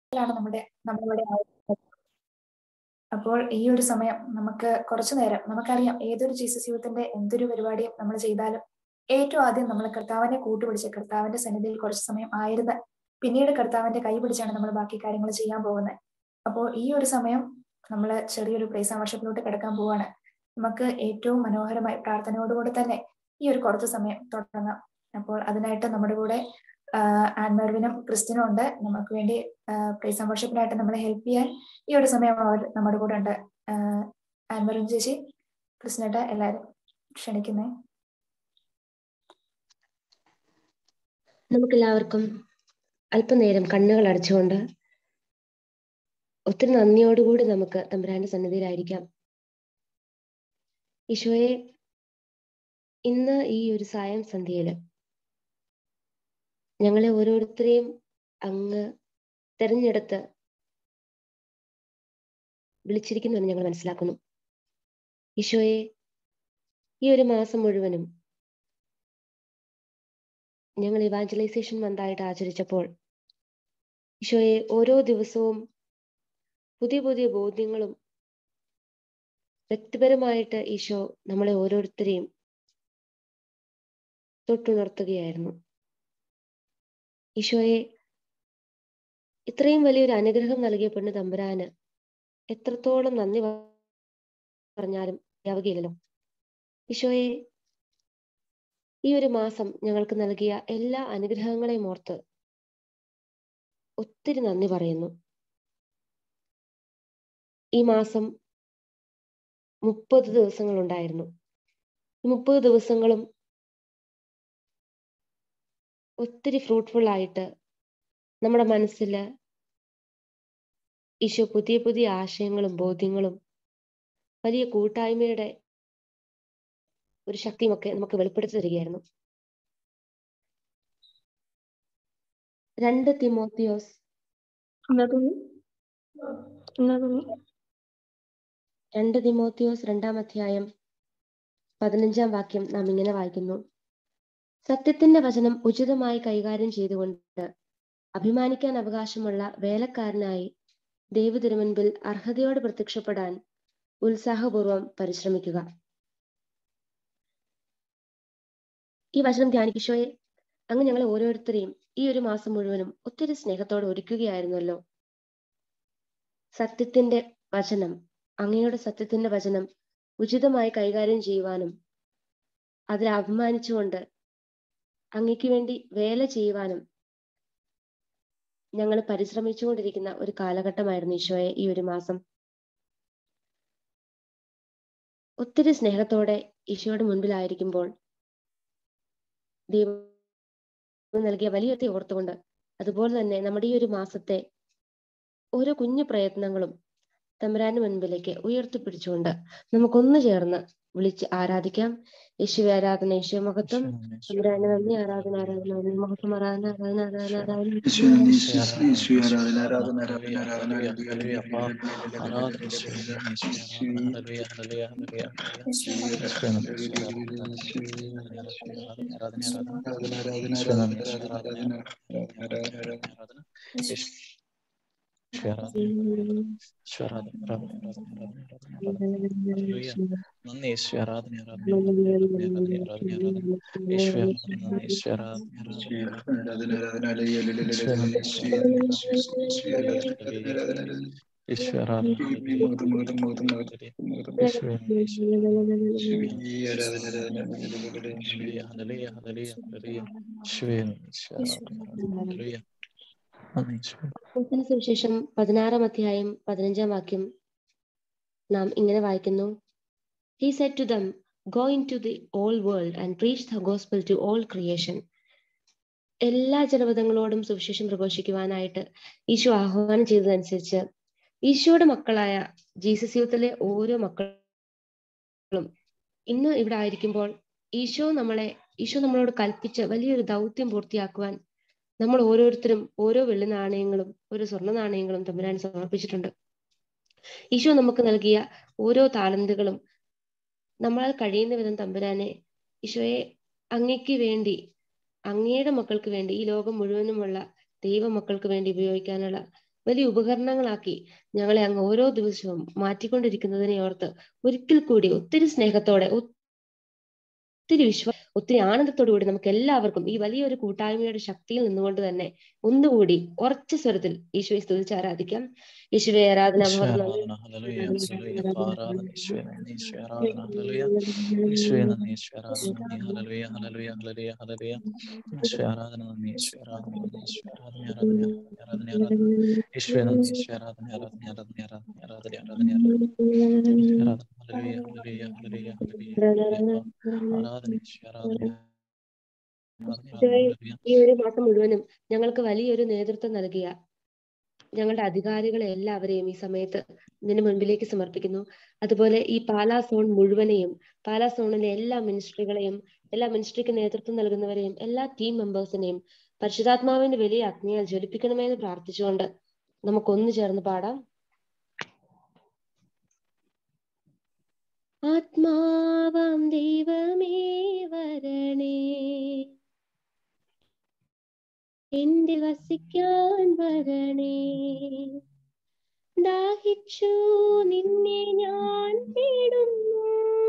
ാണ് നമ്മുടെ നമ്മളിവിടെ ആയിരിക്കുന്നത്. അപ്പോൾ ഈ ഒരു സമയം നമുക്ക് കുറച്ചു നേരം നമുക്കറിയാം ഏതൊരു ജീസസ് യൂത്തിന്റെ എന്തൊരു പരിപാടിയും നമ്മൾ ചെയ്താലും ഏറ്റവും ആദ്യം നമ്മൾ കർത്താവിനെ കൂട്ടുപിടിച്ച് കർത്താവിന്റെ സന്നിധിയിൽ കുറച്ച് സമയം ആയിരുന്ന് പിന്നീട് കർത്താവിന്റെ കൈ പിടിച്ചാണ് നമ്മൾ ബാക്കി കാര്യങ്ങൾ ചെയ്യാൻ പോകുന്നത് അപ്പോൾ ഈ ഒരു സമയം നമ്മൾ ചെറിയൊരു പ്രൈസ് ആവർഷത്തിലോട്ട് കിടക്കാൻ പോവാണ് നമുക്ക് ഏറ്റവും മനോഹരമായി പ്രാർത്ഥനയോടുകൂടി തന്നെ ഈ ഒരു കുറച്ച് സമയം തുടങ്ങാം അപ്പോൾ അതിനായിട്ട് നമ്മുടെ കൂടെ ആൻമർവിനും ക്രിസ്ത്യനും ഉണ്ട് നമുക്ക് വേണ്ടി പ്രൈസ് വർഷിപ്പിനായിട്ട് നമ്മളെ ഹെൽപ്പ് ചെയ്യാൻ ഈ ഒരു സമയം അവർ നമ്മുടെ കൂടെ ഉണ്ട് ആൻമറിൻ ചേച്ചി ക്രിസ്ത്യനായിട്ട് എല്ലാവരും ക്ഷണിക്കുന്നേ നമുക്കെല്ലാവർക്കും അല്പനേരം കണ്ണുകൾ അടച്ചുകൊണ്ട് ഒത്തിരി നന്ദിയോടുകൂടി നമുക്ക് തമ്പുരാന്റെ സന്നിധിയിലായിരിക്കാം ഈശോയെ ഇന്ന് ഈ ഒരു സായം സന്ധ്യയില് ഞങ്ങളെ ഓരോരുത്തരെയും അങ്ങ് തെരഞ്ഞെടുത്ത് വിളിച്ചിരിക്കുന്നുവെന്ന് ഞങ്ങൾ മനസ്സിലാക്കുന്നു ഈശോയെ ഈ ഒരു മാസം മുഴുവനും ഞങ്ങൾ ഇവാഞ്ചലൈസേഷൻ മന്തായിട്ട് ആചരിച്ചപ്പോൾ ഈശോയെ ഓരോ ദിവസവും പുതിയ പുതിയ ബോധ്യങ്ങളും വ്യക്തിപരമായിട്ട് ഈശോ നമ്മളെ ഓരോരുത്തരെയും തൊട്ടുണർത്തുകയായിരുന്നു ഈശോയെ ഇത്രയും വലിയൊരു അനുഗ്രഹം നൽകിയ പെണ്ണ് തമ്പുരാന് എത്രത്തോളം നന്ദി പറഞ്ഞാലും യാവുകയില്ലല്ലോ ഈശോയെ ഈ ഒരു മാസം ഞങ്ങൾക്ക് നൽകിയ എല്ലാ അനുഗ്രഹങ്ങളെയും ഓർത്ത് ഒത്തിരി നന്ദി പറയുന്നു ഈ മാസം മുപ്പത് ദിവസങ്ങൾ ഉണ്ടായിരുന്നു ഈ മുപ്പത് ദിവസങ്ങളും ഒത്തിരി ഫ്രൂട്ട്ഫുൾ ആയിട്ട് നമ്മുടെ മനസ്സിൽ ഈശോ പുതിയ പുതിയ ആശയങ്ങളും ബോധ്യങ്ങളും വലിയ കൂട്ടായ്മയുടെ ഒരു ശക്തിയുമൊക്കെ നമുക്ക് വെളിപ്പെടുത്തി തരികയായിരുന്നു രണ്ട് തിമോത്തിയോസ് രണ്ട് തിമോത്തിയോസ് രണ്ടാം അധ്യായം പതിനഞ്ചാം വാക്യം നാം ഇങ്ങനെ വായിക്കുന്നു സത്യത്തിന്റെ വചനം ഉചിതമായി കൈകാര്യം ചെയ്തുകൊണ്ട് അഭിമാനിക്കാൻ അവകാശമുള്ള വേലക്കാരനായി ദൈവതിരുമുൻപിൽ അർഹതയോടെ പ്രത്യക്ഷപ്പെടാൻ ഉത്സാഹപൂർവം പരിശ്രമിക്കുക ഈ വചനം ധ്യാനിക്കിഷോയെ അങ്ങ് ഞങ്ങളെ ഓരോരുത്തരെയും ഈ ഒരു മാസം മുഴുവനും ഒത്തിരി സ്നേഹത്തോടെ ഒരുക്കുകയായിരുന്നല്ലോ സത്യത്തിന്റെ വചനം അങ്ങയുടെ സത്യത്തിന്റെ വചനം ഉചിതമായി കൈകാര്യം ചെയ്യുവാനും അതിൽ അഭിമാനിച്ചുകൊണ്ട് അങ്ങയ്ക്ക് വേണ്ടി വേല ചെയ്യുവാനും ഞങ്ങൾ പരിശ്രമിച്ചുകൊണ്ടിരിക്കുന്ന ഒരു കാലഘട്ടമായിരുന്നു ഈശോയെ ഈ ഒരു മാസം ഒത്തിരി സ്നേഹത്തോടെ ഈശോയുടെ മുൻപിലായിരിക്കുമ്പോൾ ദൈവം നൽകിയ വലിയൊത്തി ഓർത്തുകൊണ്ട് അതുപോലെ തന്നെ നമ്മുടെ ഈ ഒരു മാസത്തെ ഓരോ കുഞ്ഞു പ്രയത്നങ്ങളും തമ്പുരാന്റെ മുൻപിലേക്ക് ഉയർത്തിപ്പിടിച്ചുകൊണ്ട് നമുക്കൊന്നു ചേർന്ന് വിളിച്ച് ആരാധിക്കാം യേശു ആരാധന യേശു മഹത്വം തമ്പുരാന് നന്ദി ആരാധന ആരാധന നന്ദി മഹത്വം ആരാധന ആരാധന ആരാധന നന്ദി യേശു ആരാധന ആരാധന യേശു സുവിശേഷം പതിനാറാം അധ്യായം പതിനഞ്ചാം വാക്യം നാം ഇങ്ങനെ വായിക്കുന്നു he said to them go into the all world and preach the gospel to all creation എല്ലാ ജനപദങ്ങളോടും സുവിശേഷം പ്രഘോഷിക്കുവാനായിട്ട് ഈശോ ആഹ്വാനം ചെയ്തതനുസരിച്ച് ഈശോയുടെ മക്കളായ ജീസസ് യൂത്തിലെ ഓരോ മക്കളും ഇന്ന് ഇവിടെ ആയിരിക്കുമ്പോൾ ഈശോ നമ്മളെ ഈശോ നമ്മളോട് കൽപ്പിച്ച് വലിയൊരു ദൗത്യം പൂർത്തിയാക്കുവാൻ നമ്മൾ ഓരോരുത്തരും ഓരോ വെള്ളി നാണയങ്ങളും ഓരോ സ്വർണ്ണ നാണയങ്ങളും തമ്പുരാൻ സമർപ്പിച്ചിട്ടുണ്ട് ഈശോ നമുക്ക് നൽകിയ ഓരോ താലന്തുകളും നമ്മളാൽ കഴിയുന്ന വിധം തമ്പുരാനെ ഈശോയെ അങ്ങയ്ക്ക് വേണ്ടി അങ്ങയുടെ മക്കൾക്ക് വേണ്ടി ഈ ലോകം മുഴുവനുമുള്ള ദൈവ മക്കൾക്ക് വേണ്ടി ഉപയോഗിക്കാനുള്ള വലിയ ഉപകരണങ്ങളാക്കി ഞങ്ങളെ അങ്ങ് ഓരോ ദിവസവും മാറ്റിക്കൊണ്ടിരിക്കുന്നതിനെ ഓർത്ത് ഒരിക്കൽ കൂടി ഒത്തിരി സ്നേഹത്തോടെ ഒത്തിരി വിശ്വാ ഒത്തിരി ആനന്ദത്തോടു കൂടി നമുക്ക് എല്ലാവർക്കും ഈ വലിയൊരു കൂട്ടായ്മയുടെ ശക്തിയിൽ നിന്നുകൊണ്ട് തന്നെ ഒന്നുകൂടി ഉറച്ച സ്വരത്തിൽ ഈശോയെ സ്തുതിച്ച് ആരാധിക്കാം യേശുവെ ആരാധന ഈശോയെ മഹത്വം, ആരാധന ഹല്ലേലൂയ ഹല്ലേലൂയ ആരാധന ഈശോയെ നന്ദി ഈശോയെ ആരാധന ഹല്ലേലൂയ ഈശോയെ നന്ദി ഈശോയെ ആരാധന നന്ദി ഹല്ലേലൂയ ഹല്ലേലൂയ ഹല്ലേലൂയ ഹല്ലേലൂയ ഈശോയെ ആരാധന നന്ദി ഈശോയെ ആരാധന നന്ദി ഈശോയെ ആരാധന ആരാധന ആരാധന ആരാധന ഈശോയെ നന്ദി ഈശോയെ ആരാധന ആരാധന ആരാധന ആരാധന ആരാധന ആരാധന ആരാധന ആരാധന ഹല്ലേലൂയ ഹല്ലേലൂയ ഹല്ലേലൂയ ഹല്ലേലൂയ ആരാധന ഈശോയെ ആരാധന ആരാധന ഹല്ലേലൂയ ഈ ഒരു മാസം മുഴുവനും ഞങ്ങൾക്ക് വലിയൊരു നേതൃത്വം നൽകിയ ഞങ്ങളുടെ അധികാരികളെ എല്ലാവരെയും ഈ സമയത്ത് ഇതിന് മുൻപിലേക്ക് സമർപ്പിക്കുന്നു അതുപോലെ ഈ പാലാ സോൺ മുഴുവനെയും പാലാ സോണിലെ എല്ലാ മിനിസ്ട്രികളെയും എല്ലാ മിനിസ്ട്രിക്ക് നേതൃത്വം നൽകുന്നവരെയും എല്ലാ ടീം മെമ്പേഴ്സിനെയും പരിശുദ്ധാത്മാവിന്റെ വലിയ അഗ്നിയാൽ ജ്വലിപ്പിക്കണമെന്ന് പ്രാർത്ഥിച്ചുകൊണ്ട് നമുക്കൊന്നു ചേർന്ന് പാടാം ആത്മാവാം ദൈവമേ വരണേ എന്റെ വസിക്കാൻ വരണേ ദാഹിച്ചു നിന്നെ ഞാൻ തേടുന്നു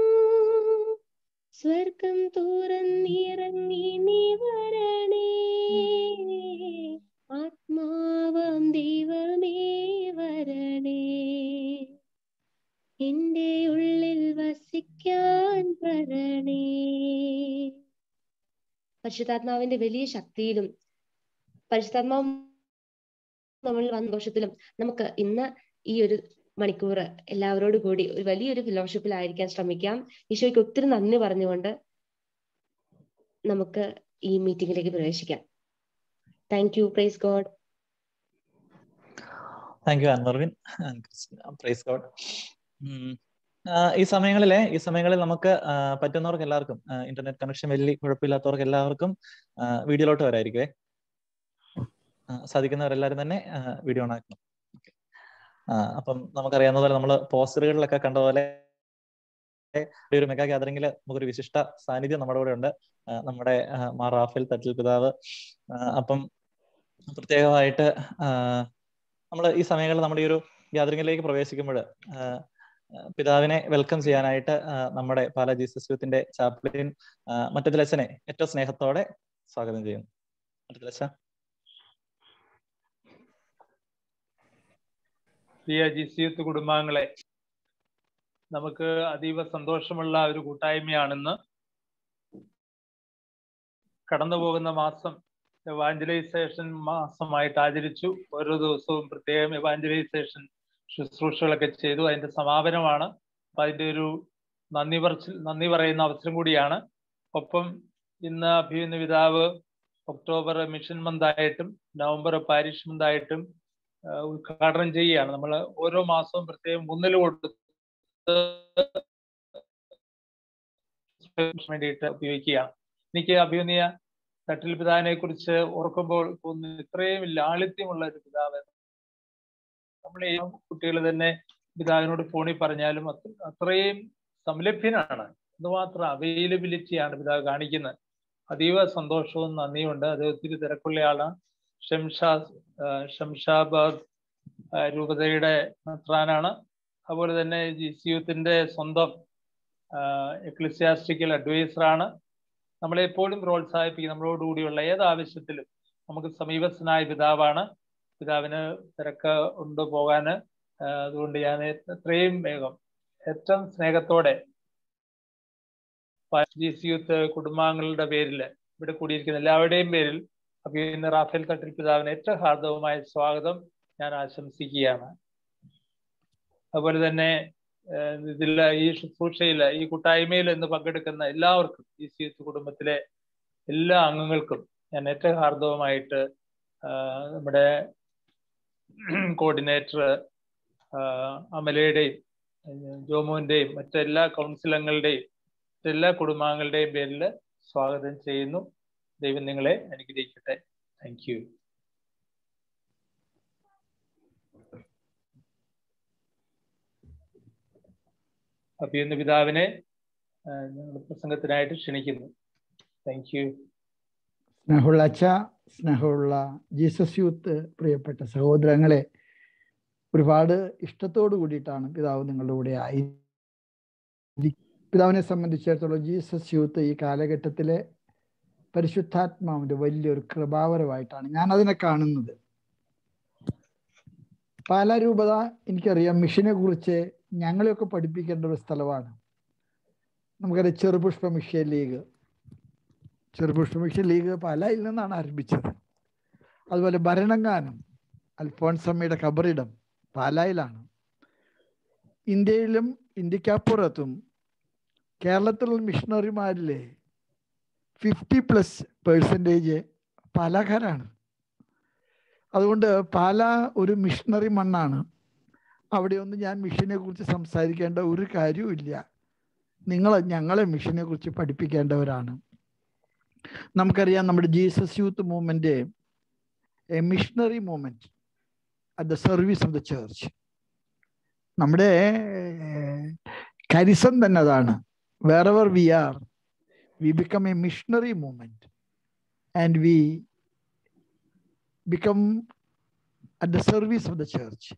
സ്വർഗം തുറന്നിറങ്ങി നീ വരണേ ആത്മാവാം ദൈവമേ വരണേ എന്റെ ഉള്ളിൽ വസിക്കാൻ വരണേ പരിശുദ്ധാത്മാവിന്റെ വലിയ ശക്തിയിലും പരിശുദ്ധാത്മാവ് നമ്മൾ സന്തോഷത്തിലും നമുക്ക് ഇന്ന് ഈ ഒരു മണിക്കൂർ എല്ലാവരോടും കൂടി ഒരു വലിയൊരു ഫെലോഷിപ്പിലായിരിക്കാൻ ശ്രമിക്കാം ഈശോയ്ക്ക് ഒത്തിരി നന്ദി പറഞ്ഞുകൊണ്ട് നമുക്ക് ഈ മീറ്റിംഗിലേക്ക് പ്രവേശിക്കാം thank you praise God thank you അൻവർവിൻ പ്രൈസ് ഗോഡ് ഈ സമയങ്ങളിലെ ഈ സമയങ്ങളിൽ നമുക്ക് ആ, പറ്റുന്നവർക്ക് എല്ലാവർക്കും ഇന്റർനെറ്റ് കണക്ഷൻ വലിയ കുഴപ്പമില്ലാത്തവർക്ക് എല്ലാവർക്കും ആ, വീഡിയോയിലോട്ട് വരായിരിക്കുവേ ആ, സാധിക്കുന്നവരെല്ലാവരും തന്നെ ആ, വീഡിയോ ഓൺ ആക്കണം Okay. ആ, അപ്പം നമുക്കറിയാവുന്ന പോലെ നമ്മൾ പോസ്റ്ററുകളിലൊക്കെ കണ്ട പോലെ ഈ ഒരു മെഗാ ഗ്യാതറിംഗിൽ നമുക്കൊരു വിശിഷ്ട സാന്നിധ്യം നമ്മുടെ കൂടെ ഉണ്ട് ആ, നമ്മുടെ ആ, മാർ റാഫേൽ തട്ടിൽ പിതാവ് ആ, അപ്പം പ്രത്യേകമായിട്ട് നമ്മൾ ഈ സമയങ്ങളിൽ നമ്മുടെ ഈ ഒരു ഗ്യാതറിംഗിലേക്ക് പ്രവേശിക്കുമ്പോൾ പിതാവിനെ വെൽക്കം ചെയ്യാനായിട്ട് ആ, നമ്മുടെ പാലാ ജീസസ് യൂത്തിന്റെ ചാപ്ലിൻ മറ്റത്തിലച്ഛനെ ഏറ്റവും സ്നേഹത്തോടെ സ്വാഗതം ചെയ്യുന്നു മറ്റത്തിലച്ഛ പ്രിയ ജിസിയത്ത് കുടുംബാംഗങ്ങളെ നമുക്ക് അതീവ സന്തോഷമുള്ള ഒരു കൂട്ടായ്മയാണെന്ന് കടന്നു പോകുന്ന മാസം എവാഞ്ചലൈസേഷൻ മാസമായിട്ട് ആചരിച്ചു ഓരോ ദിവസവും പ്രത്യേകം എവാഞ്ചലൈസേഷൻ ശുശ്രൂഷകളൊക്കെ ചെയ്തു അതിന്റെ സമാപനമാണ് അപ്പൊ അതിന്റെ ഒരു നന്ദി പറച്ചിൽ നന്ദി പറയുന്ന അവസരം കൂടിയാണ് ഒപ്പം ഇന്ന് അഭിയുന്ന പിതാവ് ഒക്ടോബർ മിഷൻ മന്തായിട്ടും നവംബർ പാരിഷ് മന്തായിട്ടും ആഹ് ഉദ്ഘാടനം ചെയ്യുകയാണ് നമ്മൾ ഓരോ മാസവും പ്രത്യേകം മുന്നിൽ കൊടുത്ത് വേണ്ടിയിട്ട് ഉപയോഗിക്കുകയാണ് എനിക്ക് അഭിനയ തട്ടിൽ പിതാവിനെ കുറിച്ച് ഓർക്കുമ്പോൾ തോന്നുന്നു ഇത്രയും ലാളിത്യമുള്ള ഒരു പിതാവ് നമ്മൾ ഈ കുട്ടികൾ തന്നെ പിതാവിനോട് ഫോണിൽ പറഞ്ഞാലും അത്ര- അത്രയും സംലഭ്യനാണ് എന്തുമാത്രം അവൈലബിലിറ്റിയാണ് പിതാവ് കാണിക്കുന്നത് അതീവ സന്തോഷവും നന്ദിയുണ്ട് അത് ഒത്തിരി തിരക്കുള്ള ആളാണ് ഷംഷാ ആഹ് ഷംഷാബാദ് ആഹ് രൂപതയുടെ മെത്രാനാണ് അതുപോലെ തന്നെ ജി സി യുത്തിന്റെ സ്വന്തം എക്ലിസിയാസ്റ്റിക്കൽ അഡ്വൈസറാണ് നമ്മളെ എപ്പോഴും പ്രോത്സാഹിപ്പിക്കും നമ്മളോടുകൂടിയുള്ള ഏത് ആവശ്യത്തിലും നമുക്ക് സമീപസ്ഥനായ പിതാവാണ് പിതാവിന് തിരക്ക് ഉണ്ട് പോകാന് ആഹ് അതുകൊണ്ട് ഞാൻ എത്രയും വേഗം ഏറ്റവും സ്നേഹത്തോടെ ജി സി യൂത്ത് കുടുംബാംഗങ്ങളുടെ പേരിൽ ഇവിടെ കൂടിയിരിക്കുന്ന എല്ലാവരുടെയും പേരിൽ അപ്പൊ ഇന്ന് റാഫേൽ തട്ടിൽ പിതാവിന് ഏറ്റവും ഹാർദവമായ സ്വാഗതം ഞാൻ ആശംസിക്കുകയാണ് അതുപോലെ തന്നെ ഏഹ് ഇതിൽ ഈ ശുശ്രൂഷയിൽ ഈ കൂട്ടായ്മയിൽ ഇന്ന് പങ്കെടുക്കുന്ന എല്ലാവർക്കും ഈ സി എസ് കുടുംബത്തിലെ എല്ലാ അംഗങ്ങൾക്കും ഞാൻ ഏറ്റവും ഹാർദവമായിട്ട് ആഹ് നമ്മുടെ കോർഡിനേറ്റർ അമലയുടെയും ഏഹ് ജോമോന്റെയും മറ്റെല്ലാ കൗൺസിൽ അംഗങ്ങളുടെയും മറ്റെല്ലാ കുടുംബാംഗങ്ങളുടെയും പേരിൽ സ്വാഗതം ചെയ്യുന്നു ദൈവം നിങ്ങളെ അനുഗ്രഹിക്കട്ടെ താങ്ക് യു അഭിയുന്ന പിതാവിനെ ആഹ് ഞങ്ങൾ പ്രസംഗത്തിനായിട്ട് ക്ഷണിക്കുന്നു താങ്ക് യു സ്നേഹമുള്ള അച്ഛ സ്നേഹമുള്ള ജീസസ് യൂത്ത് പ്രിയപ്പെട്ട സഹോദരങ്ങളെ ഒരുപാട് ഇഷ്ടത്തോടു കൂടിയിട്ടാണ് പിതാവ് നിങ്ങളുടെ കൂടെ ആയി പിതാവിനെ സംബന്ധിച്ചിടത്തോളം ജീസസ് യൂത്ത് ഈ കാലഘട്ടത്തിലെ പരിശുദ്ധാത്മാവിന്റെ വലിയൊരു കൃപാവരമായിട്ടാണ് ഞാൻ അതിനെ കാണുന്നത് പാലാ രൂപത എനിക്കറിയാം മിഷനെ കുറിച്ച് ഞങ്ങളെയൊക്കെ പഠിപ്പിക്കേണ്ട ഒരു സ്ഥലമാണ് നമുക്കറിയാം Cherupushpa mission league Cherupushpa mission league പാലായിൽ നിന്നാണ് ആരംഭിച്ചത് അതുപോലെ ഭരണങ്ങാനം അൽഫോൺസമ്മയുടെ കബറിടം പാലായിലാണ് ഇന്ത്യയിലും ഇന്ത്യക്കപ്പുറത്തും കേരളത്തിലുള്ള മിഷണറിമാരിലെ ഫിഫ്റ്റി പ്ലസ് പേഴ്സൻറ്റേജ് പാലാക്കാരാണ് അതുകൊണ്ട് പാല ഒരു മിഷണറി മണ്ണാണ് അവിടെ ഒന്നും ഞാൻ മിഷനെ കുറിച്ച് സംസാരിക്കേണ്ട ഒരു കാര്യവും ഇല്ല നിങ്ങൾ ഞങ്ങളെ മിഷനെ കുറിച്ച് പഠിപ്പിക്കേണ്ടവരാണ് നമുക്കറിയാം നമ്മുടെ Jesus youth movement a missionary movement at the service of the church നമ്മുടെ കരിസം തന്നെ അതാണ് wherever we are we become a missionary movement and we become at the service of the church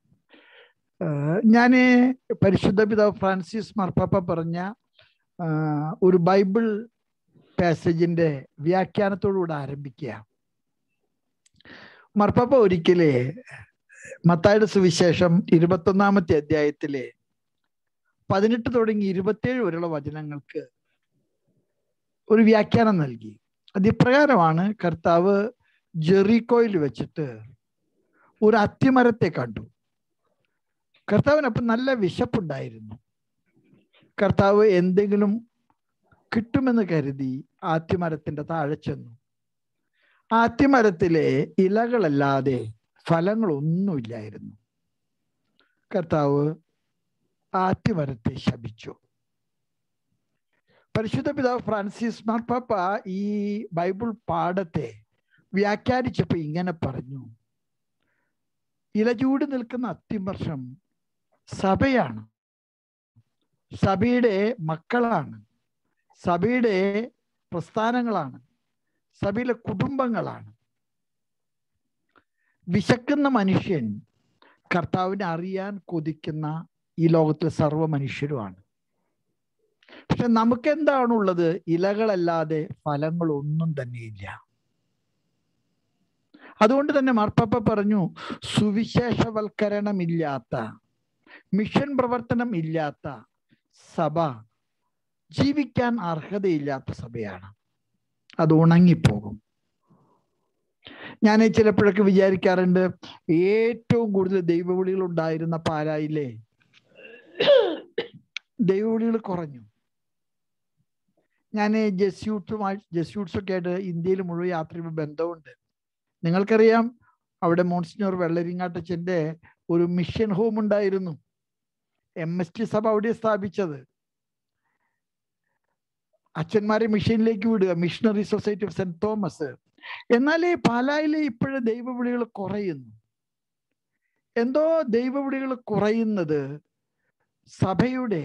ഞാൻ പരിശുദ്ധ പിതാവ് ഫ്രാൻസിസ് മാർപ്പാപ്പ പറഞ്ഞ ഒരു Bible പാസേജിന്റെ വ്യാഖ്യാനത്തോടുകൂടെ ആരംഭിക്കുക മാർപ്പാപ്പ ഒരിക്കലേ മത്തായുടെ സുവിശേഷം ഇരുപത്തൊന്നാമത്തെ അധ്യായത്തിലെ പതിനെട്ട് തുടങ്ങി ഇരുപത്തേഴ് വരെയുള്ള വചനങ്ങൾക്ക് ഒരു വ്യാഖ്യാനം നൽകി അത് ഇപ്രകാരമാണ് കർത്താവ് ജെറിക്കോയിൽ വെച്ചിട്ട് ഒരു അത്തിമരത്തെ കണ്ടു കർത്താവിനപ്പം നല്ല വിശപ്പുണ്ടായിരുന്നു കർത്താവ് എന്തെങ്കിലും കിട്ടുമെന്ന് കരുതി ആത്യമരത്തിന്റെ താഴെ ചെന്നു ആത്യമരത്തിലെ ഇലകളല്ലാതെ ഫലങ്ങളൊന്നുമില്ലായിരുന്നു കർത്താവ് ആത്യമരത്തെ ശപിച്ചു പരിശുദ്ധ പിതാവ് ഫ്രാൻസിസ് മാർപ്പാപ്പ ഈ ബൈബിൾ പാഠത്തെ വ്യാഖ്യാനിച്ചപ്പോ ഇങ്ങനെ പറഞ്ഞു ഇലചൂട് നിൽക്കുന്ന അത്തിവർഷം സഭയാണ് സഭയുടെ മക്കളാണ് സഭയുടെ പ്രസ്ഥാനങ്ങളാണ് സഭയിലെ കുടുംബങ്ങളാണ് വിശക്കുന്ന മനുഷ്യൻ കർത്താവിനെ അറിയാൻ കൊതിക്കുന്ന ഈ ലോകത്തിലെ സർവ്വ മനുഷ്യരുമാണ് പക്ഷെ നമുക്ക് എന്താണുള്ളത് ഇലകളല്ലാതെ ഫലങ്ങളൊന്നും തന്നെയില്ല അതുകൊണ്ട് തന്നെ മാർപ്പാപ്പ പറഞ്ഞു സുവിശേഷവൽക്കരണമില്ലാത്ത മിഷൻ പ്രവർത്തനം ഇല്ലാത്ത സഭ ജീവിക്കാൻ അർഹതയില്ലാത്ത സഭയാണ് അത് ഉണങ്ങിപ്പോകും ഞാൻ ചിലപ്പോഴൊക്കെ വിചാരിക്കാറുണ്ട് ഏറ്റവും കൂടുതൽ ദൈവവിളികൾ ഉണ്ടായിരുന്ന പാലായിലെ ദൈവവിളികൾ കുറഞ്ഞു ഞാൻ ജസ്യൂട്ടുമായി ജസ്യൂട്ട്സൊക്കെ ആയിട്ട് ഇന്ത്യയിൽ മുഴുവൻ യാത്ര ചെയ്യുമ്പോൾ ബന്ധമുണ്ട് നിങ്ങൾക്കറിയാം അവിടെ മോൺസിനോർ വെള്ളരിങ്ങാട്ടച്ചന്റെ ഒരു മിഷൻ ഹോം ഉണ്ടായിരുന്നു എം എസ് ടി സഭ അവിടെ സ്ഥാപിച്ചത് അച്ഛന്മാരെ മിഷനിലേക്ക് വിടുക missionary society of Saint Thomas എന്നാലേ പാലായിലെ ഇപ്പോഴും ദൈവവിളികൾ കുറയുന്നു എന്തോ ദൈവവിളികൾ കുറയുന്നത് സഭയുടെ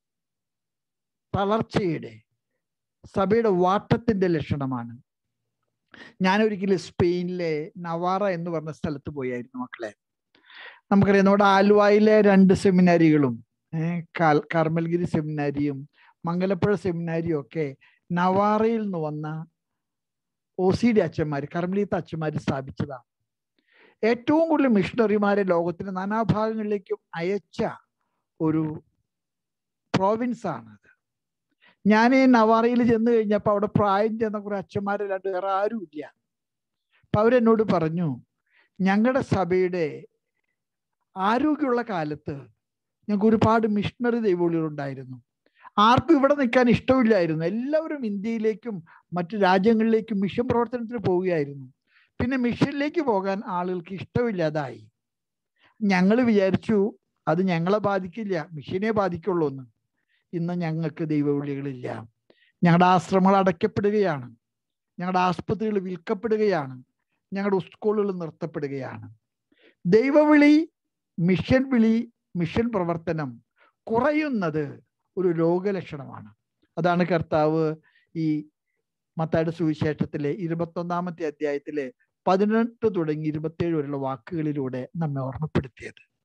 തളർച്ചയുടെ സഭയുടെ വാട്ടത്തിന്റെ ലക്ഷണമാണ് ഞാൻ ഒരിക്കലും സ്പെയിനിലെ നവാറ എന്ന് പറഞ്ഞ സ്ഥലത്ത് പോയായിരുന്നു മക്കളെ നമുക്കറിയാം നമ്മുടെ ആലുവായിലെ രണ്ട് സെമിനാരികളും കാർമൽഗിരി സെമിനാരിയും മംഗലപ്പുഴ സെമിനാരിയും ഒക്കെ നവാറയിൽ നിന്ന് വന്ന ഒ സി ഡി അച്ഛന്മാർ കർമ്മലീത്ത അച്ഛന്മാർ സ്ഥാപിച്ചതാണ് ഏറ്റവും കൂടുതൽ മിഷണറിമാരെ ലോകത്തിന്റെ നാനാഭാഗങ്ങളിലേക്കും അയച്ച ഒരു പ്രോവിൻസ് ആണത് ഞാൻ ഈ നവാറയിൽ ചെന്ന് കഴിഞ്ഞപ്പോൾ അവിടെ പ്രായം ചെന്ന കുറെ അച്ഛന്മാരല്ലാണ്ട് വേറെ ആരും ഇല്ല അപ്പൊ അവരെന്നോട് പറഞ്ഞു ഞങ്ങളുടെ സഭയുടെ ആരോഗ്യമുള്ള കാലത്ത് ഞങ്ങൾക്ക് ഒരുപാട് മിഷണറി ദൈവവിളികളുണ്ടായിരുന്നു ആർക്കും ഇവിടെ നിൽക്കാൻ ഇഷ്ടമില്ലായിരുന്നു എല്ലാവരും ഇന്ത്യയിലേക്കും മറ്റു രാജ്യങ്ങളിലേക്കും മിഷൻ പ്രവർത്തനത്തിന് പോവുകയായിരുന്നു പിന്നെ മിഷനിലേക്ക് പോകാൻ ആളുകൾക്ക് ഇഷ്ടമില്ലാതായി ഞങ്ങൾ വിചാരിച്ചു അത് ഞങ്ങളെ ബാധിക്കില്ല മിഷനെ ബാധിക്കുള്ളൂ എന്ന് ഇന്ന് ഞങ്ങൾക്ക് ദൈവവിളികളില്ല ഞങ്ങളുടെ ആശ്രമങ്ങൾ അടയ്ക്കപ്പെടുകയാണ് ഞങ്ങളുടെ ആസ്പത്രികൾ വിൽക്കപ്പെടുകയാണ് ഞങ്ങളുടെ സ്കൂളുകൾ നിർത്തപ്പെടുകയാണ് ദൈവവിളി മിഷൻ വിളി മിഷൻ പ്രവർത്തനം കുറയുന്നത് ഒരു രോഗലക്ഷണമാണ് അതാണ് കർത്താവ് ഈ മത്തായുടെ സുവിശേഷത്തിലെ ഇരുപത്തൊന്നാമത്തെ അധ്യായത്തിലെ പതിനെട്ട് തുടങ്ങി ഇരുപത്തേഴ് വരെയുള്ള വാക്കുകളിലൂടെ നമ്മെ ഓർമ്മപ്പെടുത്തിയത്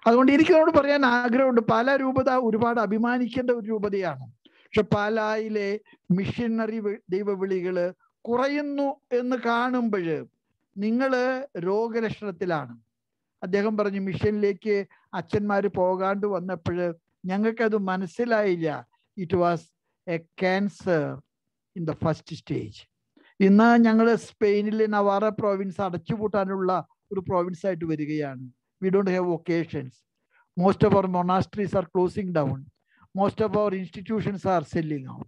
അതുകൊണ്ട് എനിക്കതോട് പറയാൻ ആഗ്രഹമുണ്ട് പാല രൂപത ഒരുപാട് അഭിമാനിക്കേണ്ട ഒരു രൂപതയാണ് പക്ഷെ പാലായിലെ മിഷനറി ദൈവവിളികള് കുറയുന്നു എന്ന് കാണുമ്പോൾ നിങ്ങള് രോഗലക്ഷണത്തിലാണ് അദ്ദേഹം പറഞ്ഞു മിഷനിലേക്ക് അച്ഛന്മാർ പോകാണ്ട് വന്നപ്പോൾ ഞങ്ങൾക്കത് മനസ്സിലായില്ല it was a cancer in the first stage ഇന്ന് ഞങ്ങൾ സ്പെയിനിലെ നവാറ പ്രോവിൻസ് അടച്ചുപൂട്ടാനുള്ള ഒരു പ്രോവിൻസ് ആയിട്ട് വരികയാണ് we don't have vocations most of our monasteries are closing down most of our institutions are selling out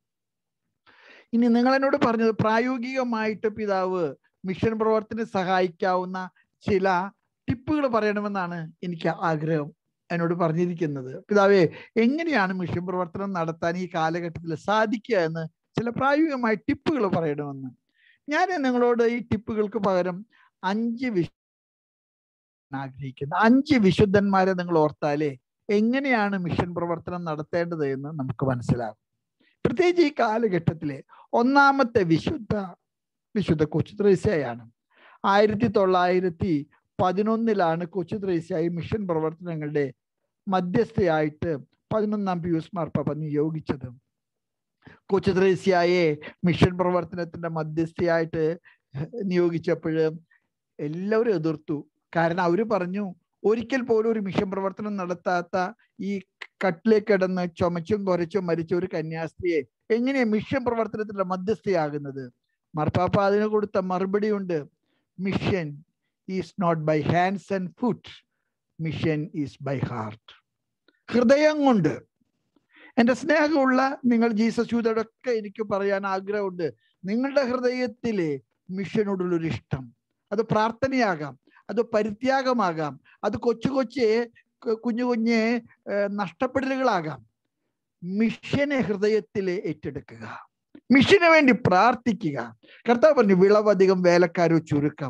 ഇനി നിങ്ങൾ എന്നോട് പറഞ്ഞത് പ്രായോഗികമായിട്ട് പിതാവ് മിഷൻ പ്രവർത്തനം സഹായിക്കാവുന്ന ചില ടിപ്പുകൾ പറയണമെന്നാണ് എനിക്ക് ആഗ്രഹം എന്നോട് പറഞ്ഞിരിക്കുന്നത് പിതാവേ എങ്ങനെയാണ് മിഷൻ പ്രവർത്തനം നടത്താൻ ഈ കാലഘട്ടത്തിൽ സാധിക്കുക എന്ന് ചില പ്രായോഗികമായ ടിപ്പുകൾ പറയണമെന്ന് ഞാൻ നിങ്ങളോട് ഈ ടിപ്പുകൾക്ക് പകരം അഞ്ച് വിശ ആഗ്രഹിക്കുന്നത് അഞ്ച് വിശുദ്ധന്മാരെ നിങ്ങൾ ഓർത്താലേ എങ്ങനെയാണ് മിഷൻ പ്രവർത്തനം നടത്തേണ്ടത് എന്ന് നമുക്ക് മനസ്സിലാകും പ്രത്യേകിച്ച് ഈ കാലഘട്ടത്തിലെ ഒന്നാമത്തെ വിശുദ്ധ വിശുദ്ധ കൊച്ചു ത്രേസ്യയാണ് ആയിരത്തി തൊള്ളായിരത്തി പതിനൊന്നിലാണ് കൊച്ചു ത്രേസ്യായി മിഷൻ പ്രവർത്തനങ്ങളുടെ മധ്യസ്ഥയായിട്ട് പതിനൊന്നാം പിയൂസ് മാർപ്പാപ്പ നിയോഗിച്ചത് കൊച്ചു ത്രേസ്യായെ മിഷൻ പ്രവർത്തനത്തിന്റെ മധ്യസ്ഥയായിട്ട് നിയോഗിച്ചപ്പോൾ എല്ലാവരും എതിർത്തു കാരണം അവര് പറഞ്ഞു ഒരിക്കൽ പോലും ഒരു മിഷൻ പ്രവർത്തനം നടത്താത്ത ഈ കട്ടിലേക്ക് കിടന്ന് ചുമച്ചും കുറച്ചും മരിച്ച ഒരു കന്യാസ്ത്രീയെ എങ്ങനെയാ മിഷൻ പ്രവർത്തനത്തിന്റെ മധ്യസ്ഥയാകുന്നത് മാർപ്പാപ്പ അതിന് കൊടുത്ത മറുപടി ഉണ്ട് mission is not by hands and foot mission is by heart ഹൃദയം കൊണ്ട് എൻ്റെ സ്നേഹമുള്ള നിങ്ങൾ ജീസസ് യൂതോടൊക്കെ എനിക്ക് പറയാൻ ആഗ്രഹമുണ്ട് നിങ്ങളുടെ ഹൃദയത്തിലെ മിഷനോടുള്ളൊരു ഇഷ്ടം അത് പ്രാർത്ഥനയാകാം അത് പരിത്യാഗമാകാം അത് കൊച്ചു കൊച്ചു കുഞ്ഞു കുഞ്ഞ് നഷ്ടപ്പെടലുകളാകാം മിഷനെ ഹൃദയത്തിൽ ഏറ്റെടുക്കുക മിഷന് വേണ്ടി പ്രാർത്ഥിക്കുക കർത്താവ് പറഞ്ഞു വിളവധികം വേലക്കാരോ ചുരുക്കം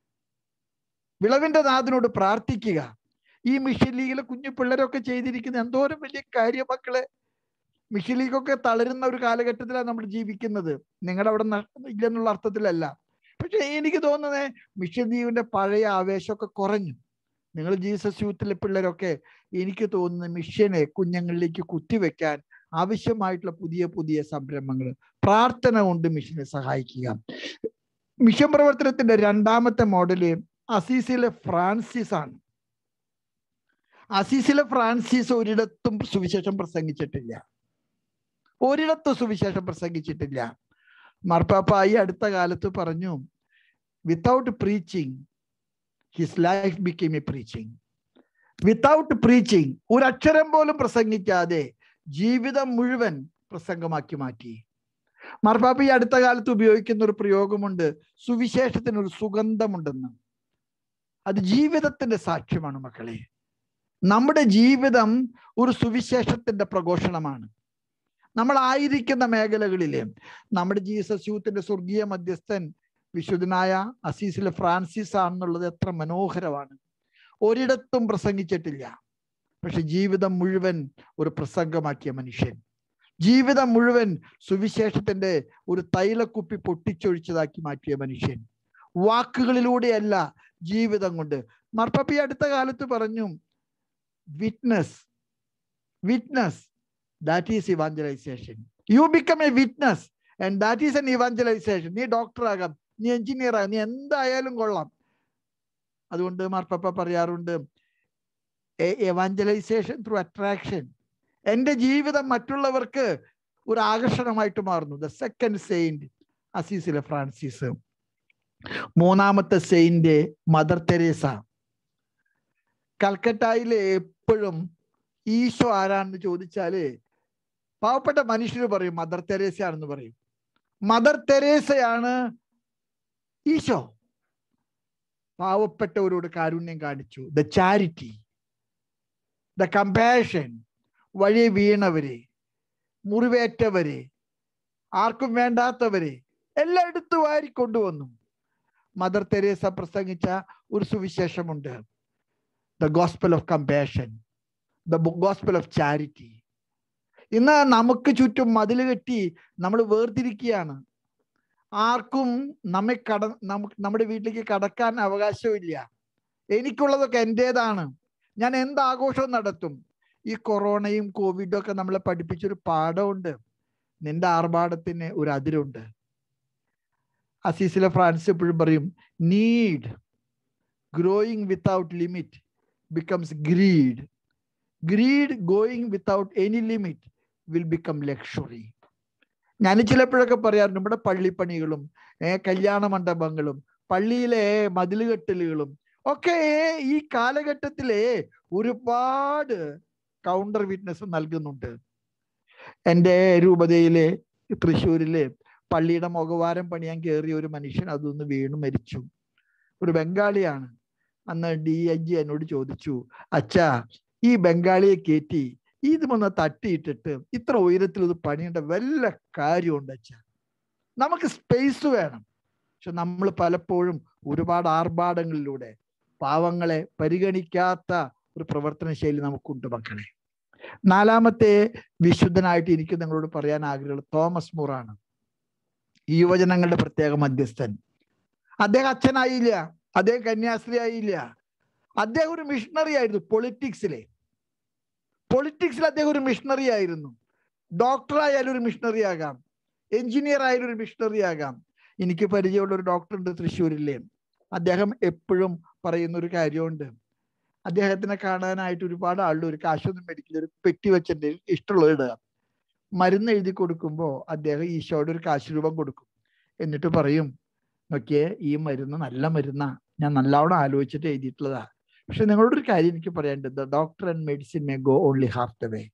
വിളവിന്റെ നാഥനോട് പ്രാർത്ഥിക്കുക ഈ മിഷൻ ലീഗിലെ കുഞ്ഞു പിള്ളേരൊക്കെ ചെയ്തിരിക്കുന്ന എന്തോരം വലിയ കാര്യം മക്കളെ മിഷൻ ലീഗൊക്കെ തളരുന്ന ഒരു കാലഘട്ടത്തിലാണ് നമ്മൾ ജീവിക്കുന്നത് നിങ്ങളുടെ അവിടെ ഇല്ലെന്നുള്ള അർത്ഥത്തിലല്ല പക്ഷെ എനിക്ക് തോന്നുന്നത് മിഷൻ ലീഗിന്റെ പഴയ ആവേശമൊക്കെ കുറഞ്ഞു നിങ്ങൾ ജീസസ് യൂത്തിലെ പിള്ളേരൊക്കെ എനിക്ക് തോന്നുന്നു മിഷനെ കുഞ്ഞുങ്ങളിലേക്ക് കുത്തിവെക്കാൻ ആവശ്യമായിട്ടുള്ള പുതിയ പുതിയ സംരംഭങ്ങൾ പ്രാർത്ഥന കൊണ്ട് മിഷനെ സഹായിക്കുക മിഷൻ പ്രവർത്തനത്തിന്റെ രണ്ടാമത്തെ മോഡല് അസീസിലെ ഫ്രാൻസിസ് ആണ് അസീസിലെ ഫ്രാൻസിസ് ഒരിടത്തും സുവിശേഷം പ്രസംഗിച്ചിട്ടില്ല ഒരിടത്തും സുവിശേഷം പ്രസംഗിച്ചിട്ടില്ല മാർപ്പാപ്പ ഈ അടുത്ത കാലത്ത് പറഞ്ഞു without preaching his life became a preaching without preaching ഒരു അക്ഷരം പോലും പ്രസംഗിക്കാതെ ജീവിതം മുഴുവൻ പ്രസംഗമാക്കി മാറ്റി മാർപ്പാപ്പ ഈ അടുത്ത കാലത്ത് ഉപയോഗിക്കുന്ന ഒരു പ്രയോഗമുണ്ട് സുവിശേഷത്തിന് ഒരു സുഗന്ധമുണ്ടെന്ന് അത് ജീവിതത്തിന്റെ സാക്ഷ്യമാണ് മക്കളെ നമ്മുടെ ജീവിതം ഒരു സുവിശേഷത്തിന്റെ പ്രഘോഷണമാണ് നമ്മൾ ആയിരിക്കുന്ന മേഖലകളിലെ നമ്മുടെ ജീസസ് യൂത്തിന്റെ സ്വർഗീയ മധ്യസ്ഥൻ വിശുദ്ധനായ അസീസിലെ ഫ്രാൻസിസ് ആണെന്നുള്ളത് എത്ര മനോഹരമാണ് ഒരിടത്തും പ്രസംഗിച്ചിട്ടില്ല പക്ഷെ ജീവിതം മുഴുവൻ ഒരു പ്രസംഗമാക്കിയ മനുഷ്യൻ ജീവിതം മുഴുവൻ സുവിശേഷത്തിന്റെ ഒരു തൈലക്കുപ്പി പൊട്ടിച്ചൊഴിച്ചതാക്കി മാറ്റിയ മനുഷ്യൻ വാക്കുകളിലൂടെയല്ല ജീവിതം കൊണ്ട് മർപ്പപ്പി അടുത്ത കാലത്ത് പറഞ്ഞു witness witness that is evangelization you become a witness and that is an evangelization നീ ഡോക്ടർ ആകാം നീ എഞ്ചിനീയർ ആകാം നീ എന്തായാലും കൊള്ളാം അതുകൊണ്ട് മാർപ്പപ്പ പറയാറുണ്ട് എവാഞ്ചലൈസേഷൻ ത്രൂ അട്രാക്ഷൻ എൻ്റെ ജീവിതം മറ്റുള്ളവർക്ക് ഒരു ആകർഷണമായിട്ട് മാറുന്നു ദ സെക്കൻഡ് സെയിന്റ് അസീസിലെ ഫ്രാൻസിസ് മൂന്നാമത്തെ സെയിന്റ് മദർ തെരേസ കൽക്കട്ടയിലെ എപ്പോഴും ഈശോ ആരാണെന്ന് ചോദിച്ചാല് പാവപ്പെട്ട മനുഷ്യർ പറയും മദർ തെരേസയാണെന്ന് പറയും മദർ തെരേസയാണ് ഈശോ പാവപ്പെട്ടവരോട് കാരുണ്യം കാണിച്ചു ദ ചാരിറ്റി ദ കമ്പാഷൻ വഴി വീണവരെ മുറിവേറ്റവരെ ആർക്കും വേണ്ടാത്തവരെ എല്ലായിടത്തും വാരി കൊണ്ടുവന്നു മദർ തെരേസ പ്രസംഗിച്ച ഒരു സുവിശേഷമുണ്ട് the gospel of compassion the gospel of charity ഇന്ന് നമുക്ക് ചുറ്റും മതിൽ കെട്ടി നമ്മൾ വേർതിരിക്കുകയാണ് ആർക്കും നമ്മെ കട നമുക്ക് നമ്മുടെ വീട്ടിലേക്ക് കടക്കാൻ അവകാശമില്ല എനിക്കുള്ളതൊക്കെ എൻ്റേതാണ് ഞാൻ എന്ത് ആഘോഷവും നടത്തും ഈ കൊറോണയും കോവിഡും ഒക്കെ നമ്മളെ പഠിപ്പിച്ചൊരു പാഠമുണ്ട് നിന്റെ ആർഭാടത്തിന് ഒരു അതിരുണ്ട് അസീസിലെ ഫ്രാൻസ് എപ്പോഴും പറയും need growing without limit becomes greed greed going without any limit will become luxury ഞാൻ ചിലപ്പോഴൊക്കെ പറയാറുണ്ട് നമ്മുടെ പള്ളിപ്പണികളും ഏ കല്യാണ മണ്ഡപങ്ങളും പള്ളിയിലെ മതിലുകെട്ടലുകളും ഒക്കെ ഈ കാലഘട്ടത്തിലെ ഒരുപാട് കൗണ്ടർ വിറ്റ്നസ് നൽകുന്നുണ്ട് എൻ്റെ രൂപതയിലെ തൃശ്ശൂരിലെ പള്ളിയുടെ മുഖവാരം പണിയാൻ കയറിയ ഒരു മനുഷ്യൻ അതൊന്ന് വീണു മരിച്ചു ഒരു ബംഗാളിയാണ് അന്ന് ഡി ഐ ജി എന്നോട് ചോദിച്ചു അച്ഛാ ഈ ബംഗാളിയെ കയറ്റി ഇതുമൊന്ന് തട്ടിയിട്ടിട്ട് ഇത്ര ഉയരത്തിൽ ഇത് പണിയേണ്ട വല്ല കാര്യമുണ്ട് അച്ഛ നമുക്ക് സ്പേസ് വേണം പക്ഷെ നമ്മൾ പലപ്പോഴും ഒരുപാട് ആർഭാടങ്ങളിലൂടെ പാവങ്ങളെ പരിഗണിക്കാത്ത ഒരു പ്രവർത്തന ശൈലി നമുക്കുണ്ട് മക്കളെ നാലാമത്തെ വിശുദ്ധനായിട്ട് എനിക്ക് നിങ്ങളോട് പറയാൻ ആഗ്രഹമുള്ള തോമസ് മൂറാണ് ഈ യുവജനങ്ങളുടെ പ്രത്യേക മധ്യസ്ഥൻ അദ്ദേഹം അച്ഛനായില്ല അദ്ദേഹം കന്യാസ്ത്രീ ആയില്ല അദ്ദേഹം ഒരു മിഷണറി ആയിരുന്നു പൊളിറ്റിക്സിലെ പൊളിറ്റിക്സിൽ അദ്ദേഹം ഒരു മിഷണറി ആയിരുന്നു ഡോക്ടർ ആയാലും ഒരു മിഷണറി ആകാം എഞ്ചിനീയർ ആയാലും ഒരു മിഷണറി ആകാം എനിക്ക് പരിചയമുള്ള ഒരു ഡോക്ടർ ഉണ്ട് തൃശ്ശൂരിലെ അദ്ദേഹം എപ്പോഴും പറയുന്ന ഒരു കാര്യമുണ്ട് അദ്ദേഹത്തിനെ കാണാനായിട്ട് ഒരുപാട് ആളുകൾ ഒരു കാശൊന്നും മേടിക്കില്ല ഒരു പെട്ടി വെച്ചിട്ട് ഇഷ്ടമുള്ളത് ഇടുക മരുന്ന് എഴുതി കൊടുക്കുമ്പോൾ അദ്ദേഹം ഈശോയുടെ ഒരു കാശ് രൂപം കൊടുക്കും എന്നിട്ട് പറയും നോക്കിയേ ഈ മരുന്ന് നല്ല മരുന്നാ ഞാൻ നല്ലവണ്ണം ആലോചിച്ചിട്ട് എഴുതിയിട്ടുള്ളതാ പക്ഷെ നിങ്ങളോടൊരു കാര്യം എനിക്ക് പറയാനുണ്ട് doctor and medicine may go only half the way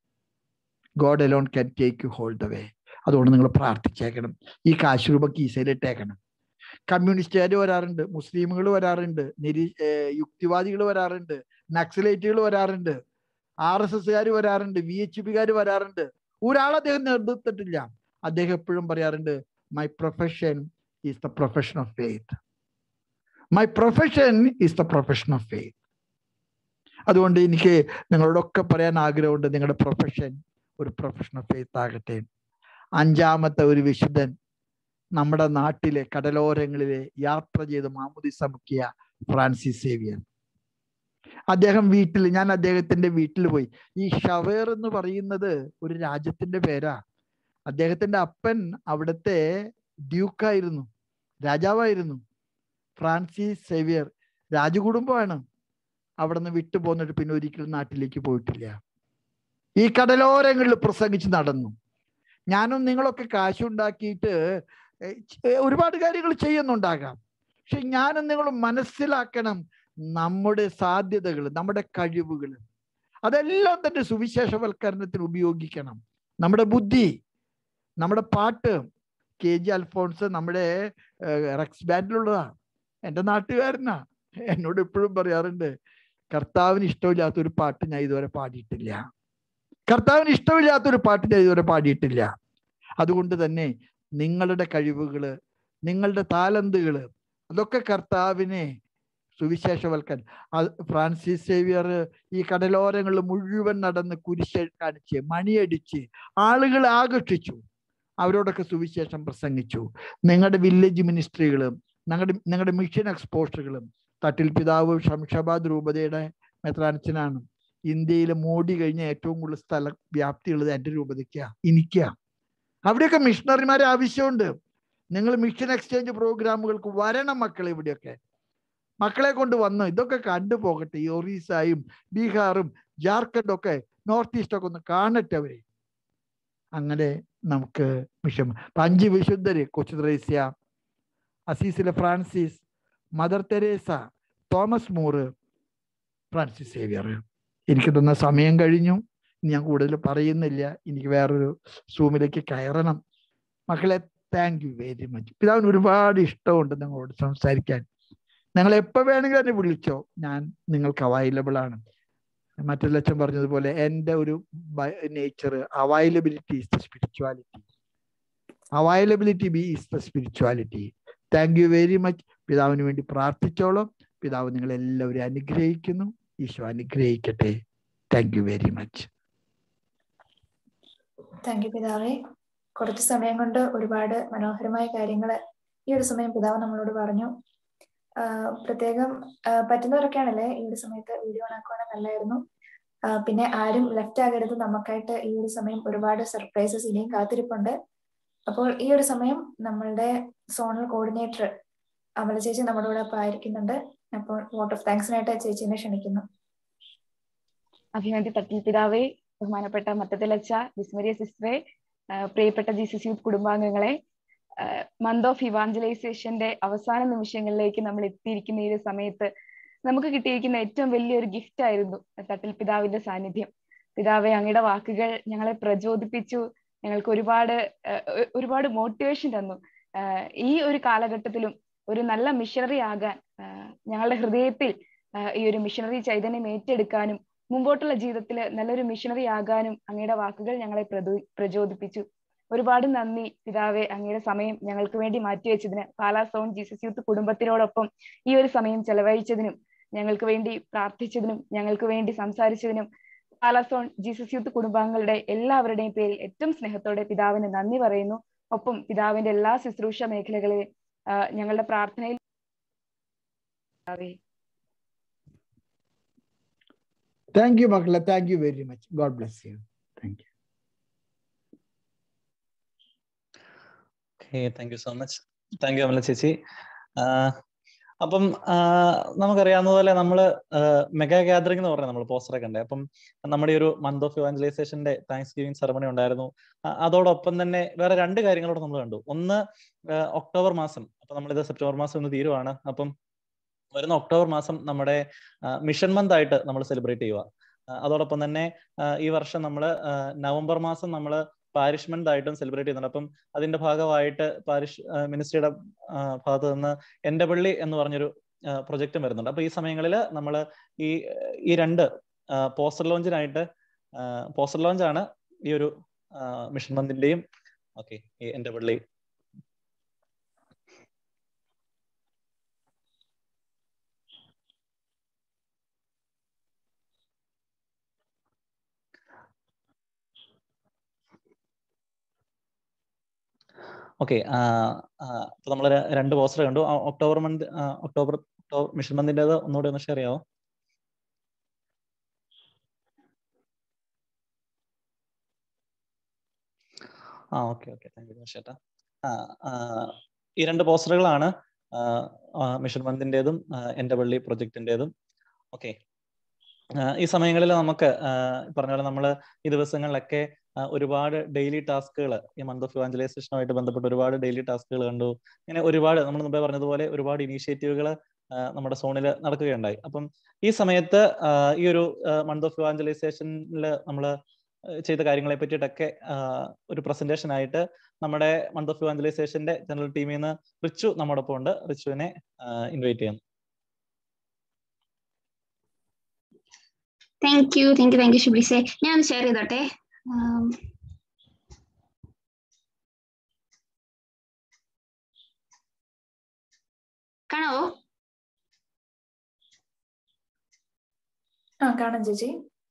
God alone can take you hold the way അതുകൊണ്ട് നിങ്ങൾ പ്രാർത്ഥിച്ചേക്കണം ഈ കാശ് രൂപ കീസയിലിട്ടേക്കണം കമ്മ്യൂണിസ്റ്റുകാർ വരാറുണ്ട് മുസ്ലിമുകൾ വരാറുണ്ട് നിരീ യുക്തിവാദികൾ വരാറുണ്ട് നക്സലൈറ്റുകൾ വരാറുണ്ട് ആർ എസ് എസ്സുകാർ വരാറുണ്ട് വി എച്ച് പിക്കാർ വരാറുണ്ട് ഒരാൾ അദ്ദേഹം നിർത്തിട്ടില്ല അദ്ദേഹം എപ്പോഴും പറയാറുണ്ട് my profession is the profession of faith my profession is the profession of faith അതുകൊണ്ട് എനിക്ക് നിങ്ങളോടൊക്കെ പറയാൻ ആഗ്രഹമുണ്ട് നിങ്ങളുടെ പ്രൊഫഷൻ ഒരു പ്രൊഫഷൻ ഓഫ് ഫെയ്ത്ത് ആകട്ടെ അഞ്ചാമത്തെ ഒരു വിശുദ്ധൻ നമ്മുടെ നാട്ടിലെ കടലോരങ്ങളിലെ യാത്ര ചെയ്ത് മാമുദിസ മുക്കിയ ഫ്രാൻസിസ് സേവിയർ അദ്ദേഹം വീട്ടിൽ ഞാൻ അദ്ദേഹത്തിന്റെ വീട്ടിൽ പോയി ഈ ഷവേർ എന്ന് പറയുന്നത് ഒരു രാജ്യത്തിന്റെ പേരാ അദ്ദേഹത്തിന്റെ അപ്പൻ അവിടുത്തെ ഡ്യൂക്കായിരുന്നു രാജാവായിരുന്നു ഫ്രാൻസിസ് സേവിയർ രാജകുടുംബമാണ് അവിടെ നിന്ന് വിട്ടു പോന്നിട്ട് പിന്നെ ഒരിക്കലും നാട്ടിലേക്ക് പോയിട്ടില്ല ഈ കടലോരങ്ങളിൽ പ്രസംഗിച്ച് നടന്നു ഞാനും നിങ്ങളൊക്കെ കാശുണ്ടാക്കിയിട്ട് ഒരുപാട് കാര്യങ്ങൾ ചെയ്യുന്നുണ്ടാകാം പക്ഷെ ഞാനും നിങ്ങളും മനസ്സിലാക്കണം നമ്മുടെ സാധ്യതകൾ നമ്മുടെ കഴിവുകൾ അതെല്ലാം തന്നെ സുവിശേഷവൽക്കരണത്തിന് ഉപയോഗിക്കണം നമ്മുടെ ബുദ്ധി നമ്മുടെ പാട്ട് കെ ജി അൽഫോൺസ് നമ്മുടെ റെക്സ് ബാൻഡിലുള്ളതാ എൻ്റെ നാട്ടുകാരനാ എന്നോട് എപ്പോഴും പറയാറുണ്ട് കർത്താവിന് ഇഷ്ടമില്ലാത്തൊരു പാട്ട് ഞാൻ ഇതുവരെ പാടിയിട്ടില്ല കർത്താവിന് ഇഷ്ടമില്ലാത്തൊരു പാട്ട് ഞാൻ ഇതുവരെ പാടിയിട്ടില്ല അതുകൊണ്ട് തന്നെ നിങ്ങളുടെ കഴിവുകള് നിങ്ങളുടെ താലന്തുകള് അതൊക്കെ കർത്താവിനെ സുവിശേഷവൽക്കൻ ഫ്രാൻസിസ് സേവിയർ ഈ കടലോരങ്ങളിൽ മുഴുവൻ നടന്ന് കുരിശ് കാണിച്ച് മണിയടിച്ച് ആളുകളെ ആകർഷിച്ചു അവരോടൊക്കെ സുവിശേഷം പ്രസംഗിച്ചു നിങ്ങളുടെ വില്ലേജ് മിനിസ്ട്രികളും നിങ്ങളുടെ നിങ്ങളുടെ മിഷൻ എക്സ്പോഷറുകളും തട്ടിൽ പിതാവ് ഷംഷാബാദ് രൂപതയുടെ മെത്രാനച്ചനാണ് ഇന്ത്യയിലെ മോഡി കഴിഞ്ഞ ഏറ്റവും കൂടുതൽ സ്ഥല വ്യാപ്തിയുള്ളത് എൻ്റെ രൂപതയ്ക്കാ എനിക്കാ അവിടെയൊക്കെ മിഷണറിമാരെ ആവശ്യമുണ്ട് നിങ്ങൾ മിഷൻ എക്സ്ചേഞ്ച് പ്രോഗ്രാമുകൾക്ക് വരണം മക്കളെ ഇവിടെയൊക്കെ മക്കളെ കൊണ്ട് വന്ന് ഇതൊക്കെ കണ്ടു പോകട്ടെ ഈ ഒറീസയും ബീഹാറും ജാർഖണ്ഡും ഒക്കെ നോർത്ത് ഈസ്റ്റ് ഒക്കെ ഒന്ന് കാണട്ടെ അവരെ അങ്ങനെ നമുക്ക് മിഷൻ അഞ്ച് വിശുദ്ധര് കൊച്ചു ത്രേസ്യ അസീസിലെ Francis Mother Teresa Thomas More Francis Xavier എനിക്ക് തന്ന സമയം കഴിഞ്ഞു ഞാൻ കൂടുതൽ പറയുന്നില്ല എനിക്ക് വേറൊരു സൂമിലേക്ക് കയറണം മക്കളെ താങ്ക് യു വെരി മച്ച് പിതാവിന് ഒരുപാട് ഇഷ്ടമുണ്ട് നിങ്ങളോട് സംസാരിക്കാൻ നിങ്ങൾ എപ്പോൾ വേണമെങ്കിലും എന്നെ വിളിച്ചോ ഞാൻ നിങ്ങൾക്ക് അവൈലബിൾ ആണ് മറ്റുള്ള അച്ഛൻ പറഞ്ഞതുപോലെ എൻ്റെ ഒരു nature availability is the spirituality availability be is the spirituality thank you very much പിതാവിന് വേണ്ടി പ്രാർത്ഥിച്ചോളാം പിതാവ് നിങ്ങളെല്ലാവരും അനുഗ്രഹിക്കുന്നു ഈശോ അനുഗ്രഹിക്കട്ടെ thank you very much thank you പിതാവേ കുറച്ച് സമയം കൊണ്ട് ഒരുപാട് മനോഹരമായ കാര്യങ്ങൾ ഈ ഒരു സമയം പിതാവ് നമ്മളോട് പറഞ്ഞു പ്രത്യേകം പറ്റുന്നവരൊക്കെയാണല്ലേ ഈ ഒരു സമയത്ത് വീഡിയോ ഓണാക്കുവാണെങ്കിൽ നല്ലായിരുന്നു പിന്നെ ആരും ലെഫ്റ്റ് ആകരുത് നമുക്കായിട്ട് ഈ ഒരു സമയം ഒരുപാട് സർപ്രൈസസ് ഇനിയും കാത്തിരിപ്പുണ്ട് അപ്പോൾ ഈ ഒരു സമയം നമ്മളുടെ സോണൽ കോർഡിനേറ്റർ അമല ചേച്ചി നമ്മുടെ കൂടെ ഒപ്പം ആയിരിക്കുന്നുണ്ട് അപ്പോൾ വോട്ട് ഓഫ് താങ്ക്സിനായിട്ട് ചേച്ചിനെ ക്ഷണിക്കുന്നു അഭിനന്ദി പത്നി പിതാവേ ബഹുമാനപ്പെട്ട മത്തത്തിലച്ച വിസ്മരിയ സിസ്റ്ററെ പ്രിയപ്പെട്ട ജീസസ് യൂത്ത് കുടുംബാംഗങ്ങളെ മന്ത് ഓഫ് ഇവാഞ്ചലൈസേഷന്റെ അവസാന നിമിഷങ്ങളിലേക്ക് നമ്മൾ എത്തിയിരിക്കുന്ന ഈ ഒരു സമയത്ത് നമുക്ക് കിട്ടിയിരിക്കുന്ന ഏറ്റവും വലിയൊരു ഗിഫ്റ്റ് ആയിരുന്നു തട്ടിൽ പിതാവിന്റെ സാന്നിധ്യം പിതാവെ അങ്ങയുടെ വാക്കുകൾ ഞങ്ങളെ പ്രചോദിപ്പിച്ചു ഞങ്ങൾക്ക് ഒരുപാട് ഒരുപാട് മോട്ടിവേഷൻ തന്നു ഈ ഒരു കാലഘട്ടത്തിലും ഒരു നല്ല മിഷണറി ആകാൻ ഞങ്ങളുടെ ഹൃദയത്തിൽ ഈ ഒരു മിഷണറി ചൈതന്യം ഏറ്റെടുക്കാനും മുമ്പോട്ടുള്ള ജീവിതത്തിൽ നല്ലൊരു മിഷണറി ആകാനും അങ്ങയുടെ വാക്കുകൾ ഞങ്ങളെ പ്രചോദിപ്പിച്ചു ഒരുപാട് നന്ദി പിതാവെ അങ്ങയുടെ സമയം ഞങ്ങൾക്ക് വേണ്ടി മാറ്റിവെച്ചതിന് പാലാ സോൺ ജീസസ് യൂത്ത് കുടുംബത്തിനോടൊപ്പം ഈ ഒരു സമയം ചെലവഴിച്ചതിനും ഞങ്ങൾക്ക് വേണ്ടി പ്രാർത്ഥിച്ചതിനും ഞങ്ങൾക്ക് വേണ്ടി സംസാരിച്ചതിനും പാലാസോൺ ജീസസ് യൂത്ത് കുടുംബാംഗങ്ങളുടെ എല്ലാവരുടെയും പേരിൽ ഏറ്റവും സ്നേഹത്തോടെ പിതാവിന് നന്ദി പറയുന്നു ഒപ്പം പിതാവിന്റെ എല്ലാ ശുശ്രൂഷ മേഖലകളിൽ ഞങ്ങളുടെ പ്രാർത്ഥനയിൽ താങ്ക് യു മക്കളെ thank you very much God bless you thank you okay thank you so much thank you Amala ചേച്ചി അപ്പം നമുക്കറിയാവുന്ന പോലെ നമ്മൾ മെഗാ ഗാദറിംഗ് എന്ന് പറഞ്ഞാൽ നമ്മൾ പോസ്റ്ററൊക്കെ ഉണ്ട് അപ്പം നമ്മുടെ ഒരു മന്ത് ഓഫ് ഇവാഞ്ചലൈസേഷന്റെ താങ്ക്സ് ഗിവിംഗ് സെറമണി ഉണ്ടായിരുന്നു അതോടൊപ്പം തന്നെ വേറെ രണ്ട് കാര്യങ്ങളോട് നമ്മൾ കണ്ടു ഒന്ന് ഒക്ടോബർ മാസം അപ്പൊ നമ്മളിത് സെപ്റ്റംബർ മാസം ഇന്ന് തീരുവാണ് അപ്പം വരുന്ന ഒക്ടോബർ മാസം നമ്മുടെ മിഷൻ മന്ത് ആയിട്ട് നമ്മൾ സെലിബ്രേറ്റ് ചെയ്യുക അതോടൊപ്പം തന്നെ ഈ വർഷം നമ്മൾ നവംബർ മാസം നമ്മൾ പാരിഷ് മന്ത് ആയിട്ടും സെലിബ്രേറ്റ് ചെയ്യുന്നുണ്ട് അപ്പം അതിന്റെ ഭാഗമായിട്ട് പാരിഷ് മിനിസ്ട്രിയുടെ ഭാഗത്ത് നിന്ന് എന്റെ പള്ളി എന്ന് പറഞ്ഞൊരു പ്രൊജക്റ്റും വരുന്നുണ്ട് അപ്പൊ ഈ സമയങ്ങളിൽ നമ്മൾ ഈ ഈ രണ്ട് പോസ്റ്റർ ലോഞ്ചിനായിട്ട് പോസ്റ്റർ ലോഞ്ച് ആണ് ഈ ഒരു മിഷൻ മന്തിന്റെയും ഓക്കെ ഈ എന്റെ പള്ളി ഓക്കെ അപ്പൊ നമ്മൾ രണ്ട് പോസ്റ്റർ കണ്ടു ഒക്ടോബർ മന്ത് ഒക്ടോബർ മിഷൻ മന്തിൻ്റെത് ഒന്നുകൂടി ഒന്ന് ഷെയർ ചെയ്യാമോ ആ ഓക്കെ ഓക്കെ താങ്ക് യു ചേട്ടാ ഈ രണ്ട് പോസ്റ്ററുകളാണ് മിഷൻ മന്തിൻ്റെതും എൻ്റെ പള്ളി പ്രൊജക്ടിൻ്റെതും ഓക്കെ ഈ സമയങ്ങളിൽ നമുക്ക് പറഞ്ഞ പോലെ നമ്മൾ ഈ ദിവസങ്ങളിലൊക്കെ ഒരുപാട് ഡെയിലി ടാസ്കുകൾ ഈ മന്ത് ഓഫ് ഇവാഞ്ചലൈസേഷനുമായിട്ട് ബന്ധപ്പെട്ട് ഒരുപാട് ഡെയിലി ടാസ്കുകൾ കണ്ടു ഇങ്ങനെ ഒരുപാട് നമ്മൾ മുമ്പേ പറഞ്ഞതുപോലെ ഒരുപാട് ഇനീഷ്യേറ്റീവുകൾ നമ്മുടെ സോണിൽ നടക്കുകയുണ്ടായി അപ്പം ഈ സമയത്ത് ഈ ഒരു മന്ത് ഓഫ് ഇവാഞ്ചലൈസേഷനിൽ നമ്മൾ ചെയ്ത കാര്യങ്ങളെ പറ്റിയിട്ടൊക്കെ ഒരു പ്രസന്റേഷൻ ആയിട്ട് നമ്മുടെ മന്ത് ഓഫ് ഇവാഞ്ചലൈസേഷന്റെ ജനറൽ ടീമിൽ നിന്ന് റിച്ചു നമ്മോടൊപ്പം ഉണ്ട് റിച്ചുവിനെ ഇൻവൈറ്റ് ചെയ്യുന്നു thank you thank you thank you ഷിബ്ലിസെ ഞാൻ ഷെയർ ചെയ്തോട്ടെ കാണാവോ ആ കാണാം ചേച്ചി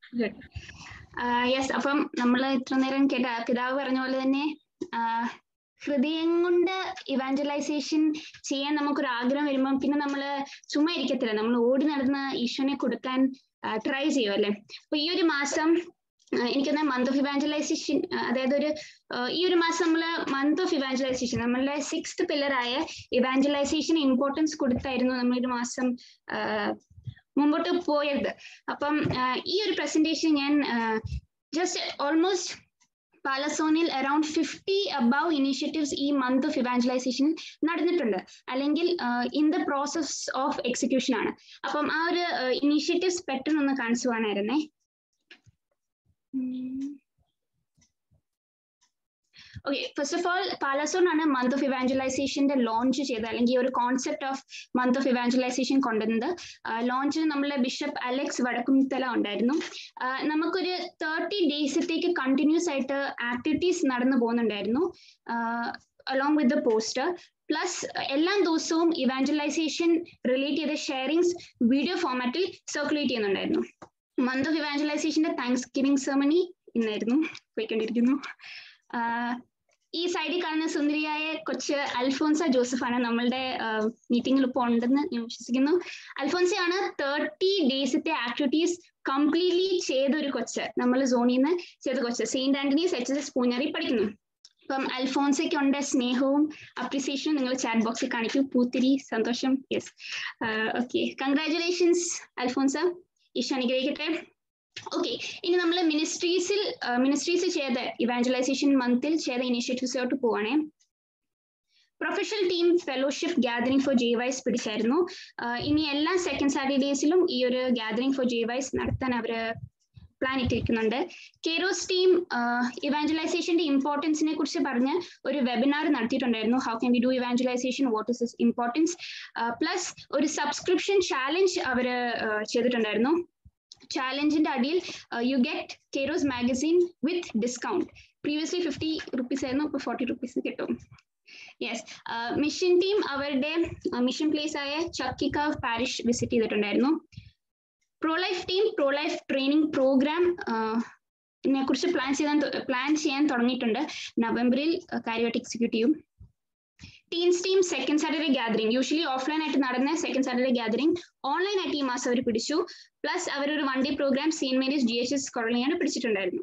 യെസ് അപ്പം നമ്മൾ ഇത്ര നേരം കേട്ട പിതാവ് പറഞ്ഞ പോലെ തന്നെ ഹൃദയം കൊണ്ട് ഇവാഞ്ചലൈസേഷൻ ചെയ്യാൻ നമുക്കൊരു ആഗ്രഹം വരുമ്പം പിന്നെ നമ്മൾ ചുമ്മാ ഇരിക്കത്തില്ല നമ്മൾ ഓടി നടന്ന് ഈശോനെ കൊടുക്കാൻ ട്രൈ ചെയ്യും അല്ലെ അപ്പൊ ഈ ഒരു മാസം എനിക്കൊന്ന് മന്ത് ഓഫ് ഇവാഞ്ചലൈസേഷൻ അതായത് ഒരു ഈ ഒരു മാസം നമ്മൾ മന്ത് ഓഫ് ഇവാഞ്ചലൈസേഷൻ നമ്മളുടെ സിക്സ്ത് പില്ലറായ ഇവാഞ്ചലൈസേഷൻ ഇമ്പോർട്ടൻസ് കൊടുത്തായിരുന്നു നമ്മൾ ഒരു മാസം മുമ്പോട്ട് പോയത് അപ്പം ഈ ഒരു പ്രസന്റേഷൻ ഞാൻ ജസ്റ്റ് ഓൾമോസ്റ്റ് പാലസോണിൽ അറൌണ്ട് ഫിഫ്റ്റി അബവ് ഇനീഷ്യേറ്റീവ്സ് ഈ മന്ത് ഓഫ് ഇവാഞ്ചലൈസേഷൻ നടന്നിട്ടുണ്ട് അല്ലെങ്കിൽ in the process of execution ആണ് അപ്പം ആ ഒരു ഇനീഷ്യേറ്റീവ്സ് പെട്ടെന്ന് ഒന്ന് കാണിച്ചു പോകാനായിരുന്നേ okay first of all Pala zone ആണ് മന്ത് ഓഫ് ഇവാഞ്ചലൈസേഷന്റെ ലോഞ്ച് ചെയ്തത് അല്ലെങ്കിൽ ഒരു concept of month of evangelization കൊണ്ടുവന്നത് ലോഞ്ചിൽ നമ്മളെ ബിഷപ്പ് അലക്സ് വടക്കുംതല ഉണ്ടായിരുന്നു നമുക്കൊരു തേർട്ടി ഡേയ്സത്തേക്ക് കണ്ടിന്യൂസ് ആയിട്ട് ആക്ടിവിറ്റീസ് നടന്നു പോകുന്നുണ്ടായിരുന്നു along with the poster plus എല്ലാ ദിവസവും ഇവാഞ്ചലൈസേഷൻ റിലേറ്റ് ചെയ്ത ഷെയറിങ്സ് വീഡിയോ ഫോമാറ്റിൽ സർക്കുലേറ്റ് ചെയ്യുന്നുണ്ടായിരുന്നു മന്ത് ഓഫ് ഇവാഞ്ചലൈസേഷന്റെ താങ്ക്സ് ഗിവിംഗ് സെർമണി ഇന്നായിരുന്നു പോയിക്കൊണ്ടിരിക്കുന്നു ഈ സൈഡിൽ കാണുന്ന സുന്ദരിയായ കൊച്ച് അൽഫോൻസ ജോസഫാണ് നമ്മളുടെ മീറ്റിംഗിൽ ഇപ്പോൾ ഉണ്ടെന്ന് ഞാൻ വിശ്വസിക്കുന്നു അൽഫോൻസയാണ് തേർട്ടി ഡേയ്സത്തെ ആക്ടിവിറ്റീസ് കംപ്ലീറ്റ്ലി ചെയ്ത ഒരു കൊച്ച് നമ്മൾ സോണിൽ നിന്ന് ചെയ്ത കൊച്ച് Saint Antony's H S S പൂഞ്ഞാറി പഠിക്കുന്നു അപ്പം അൽഫോൻസയ്ക്കുണ്ട് സ്നേഹവും അപ്രിസിയേഷനും നിങ്ങൾ ചാറ്റ് ബോക്സിൽ കാണിക്കൂ പൂത്തിരി സന്തോഷം yes okay congratulations Alphonsa Isho അനുഗ്രഹിക്കട്ടെ ഓക്കെ ഇനി നമ്മൾ മിനിസ്ട്രീസിൽ മിനിസ്ട്രീസ് ചെയ്ത ഇവാഞ്ചലൈസേഷൻ മന്തിൽ ചെയ്ത ഇനിഷ്യേറ്റീവ്സിലോട്ട് പോവാണേ professional team fellowship gathering for J Ys പിടിച്ചായിരുന്നു ഇനി എല്ലാ സെക്കൻഡ് സാറ്റർഡേസിലും ഈ ഒരു ഗാദറിംഗ് ഫോർ ജെ വൈസ് നടത്താൻ അവര് പ്ലാൻ ഇട്ടിരിക്കുന്നുണ്ട് കെയറോസ് ടീം ഇവാഞ്ചലൈസേഷന്റെ ഇമ്പോർട്ടൻസിനെ കുറിച്ച് പറഞ്ഞ് ഒരു വെബിനാർ നടത്തിയിട്ടുണ്ടായിരുന്നു how can we do evangelization what is is importance plus ഒരു സബ്സ്ക്രിപ്ഷൻ ചാലഞ്ച് അവർ ചെയ്തിട്ടുണ്ടായിരുന്നു ചാലഞ്ചിന്റെ അടിയിൽ you get Kairos magazine with discount previously fifty rupees ആയിരുന്നു ഇപ്പോൾ ഫോർട്ടി റുപ്പീസ് കിട്ടും യെസ് മിഷൻ ടീം അവരുടെ മിഷൻ പ്ലേസ് ആയ ചക്കിക്കാവ് പാരിഷ് വിസിറ്റ് ചെയ്തിട്ടുണ്ടായിരുന്നു prolife team prolife training program നെ കുറിച്ച് പ്ലാൻ ചെയ്യാൻ പ്ലാൻ ചെയ്യാൻ തുടങ്ങിയിട്ടുണ്ട് നവംബറിൽ കാര്യമായിട്ട് എക്സിക്യൂട്ട് ചെയ്യും teens team second Saturday gathering usually offline ആയിട്ട് നടന്ന സെക്കൻഡ് സാറ്റർഡേ ഗാദറിംഗ് ഓൺലൈൻ ആയിട്ട് ഈ മാസം അവർ പിടിച്ചു പ്ലസ് അവരൊരു one day program Saint Mary's G H S കൊളനിയാണ് പിടിച്ചിട്ടുണ്ടായിരുന്നു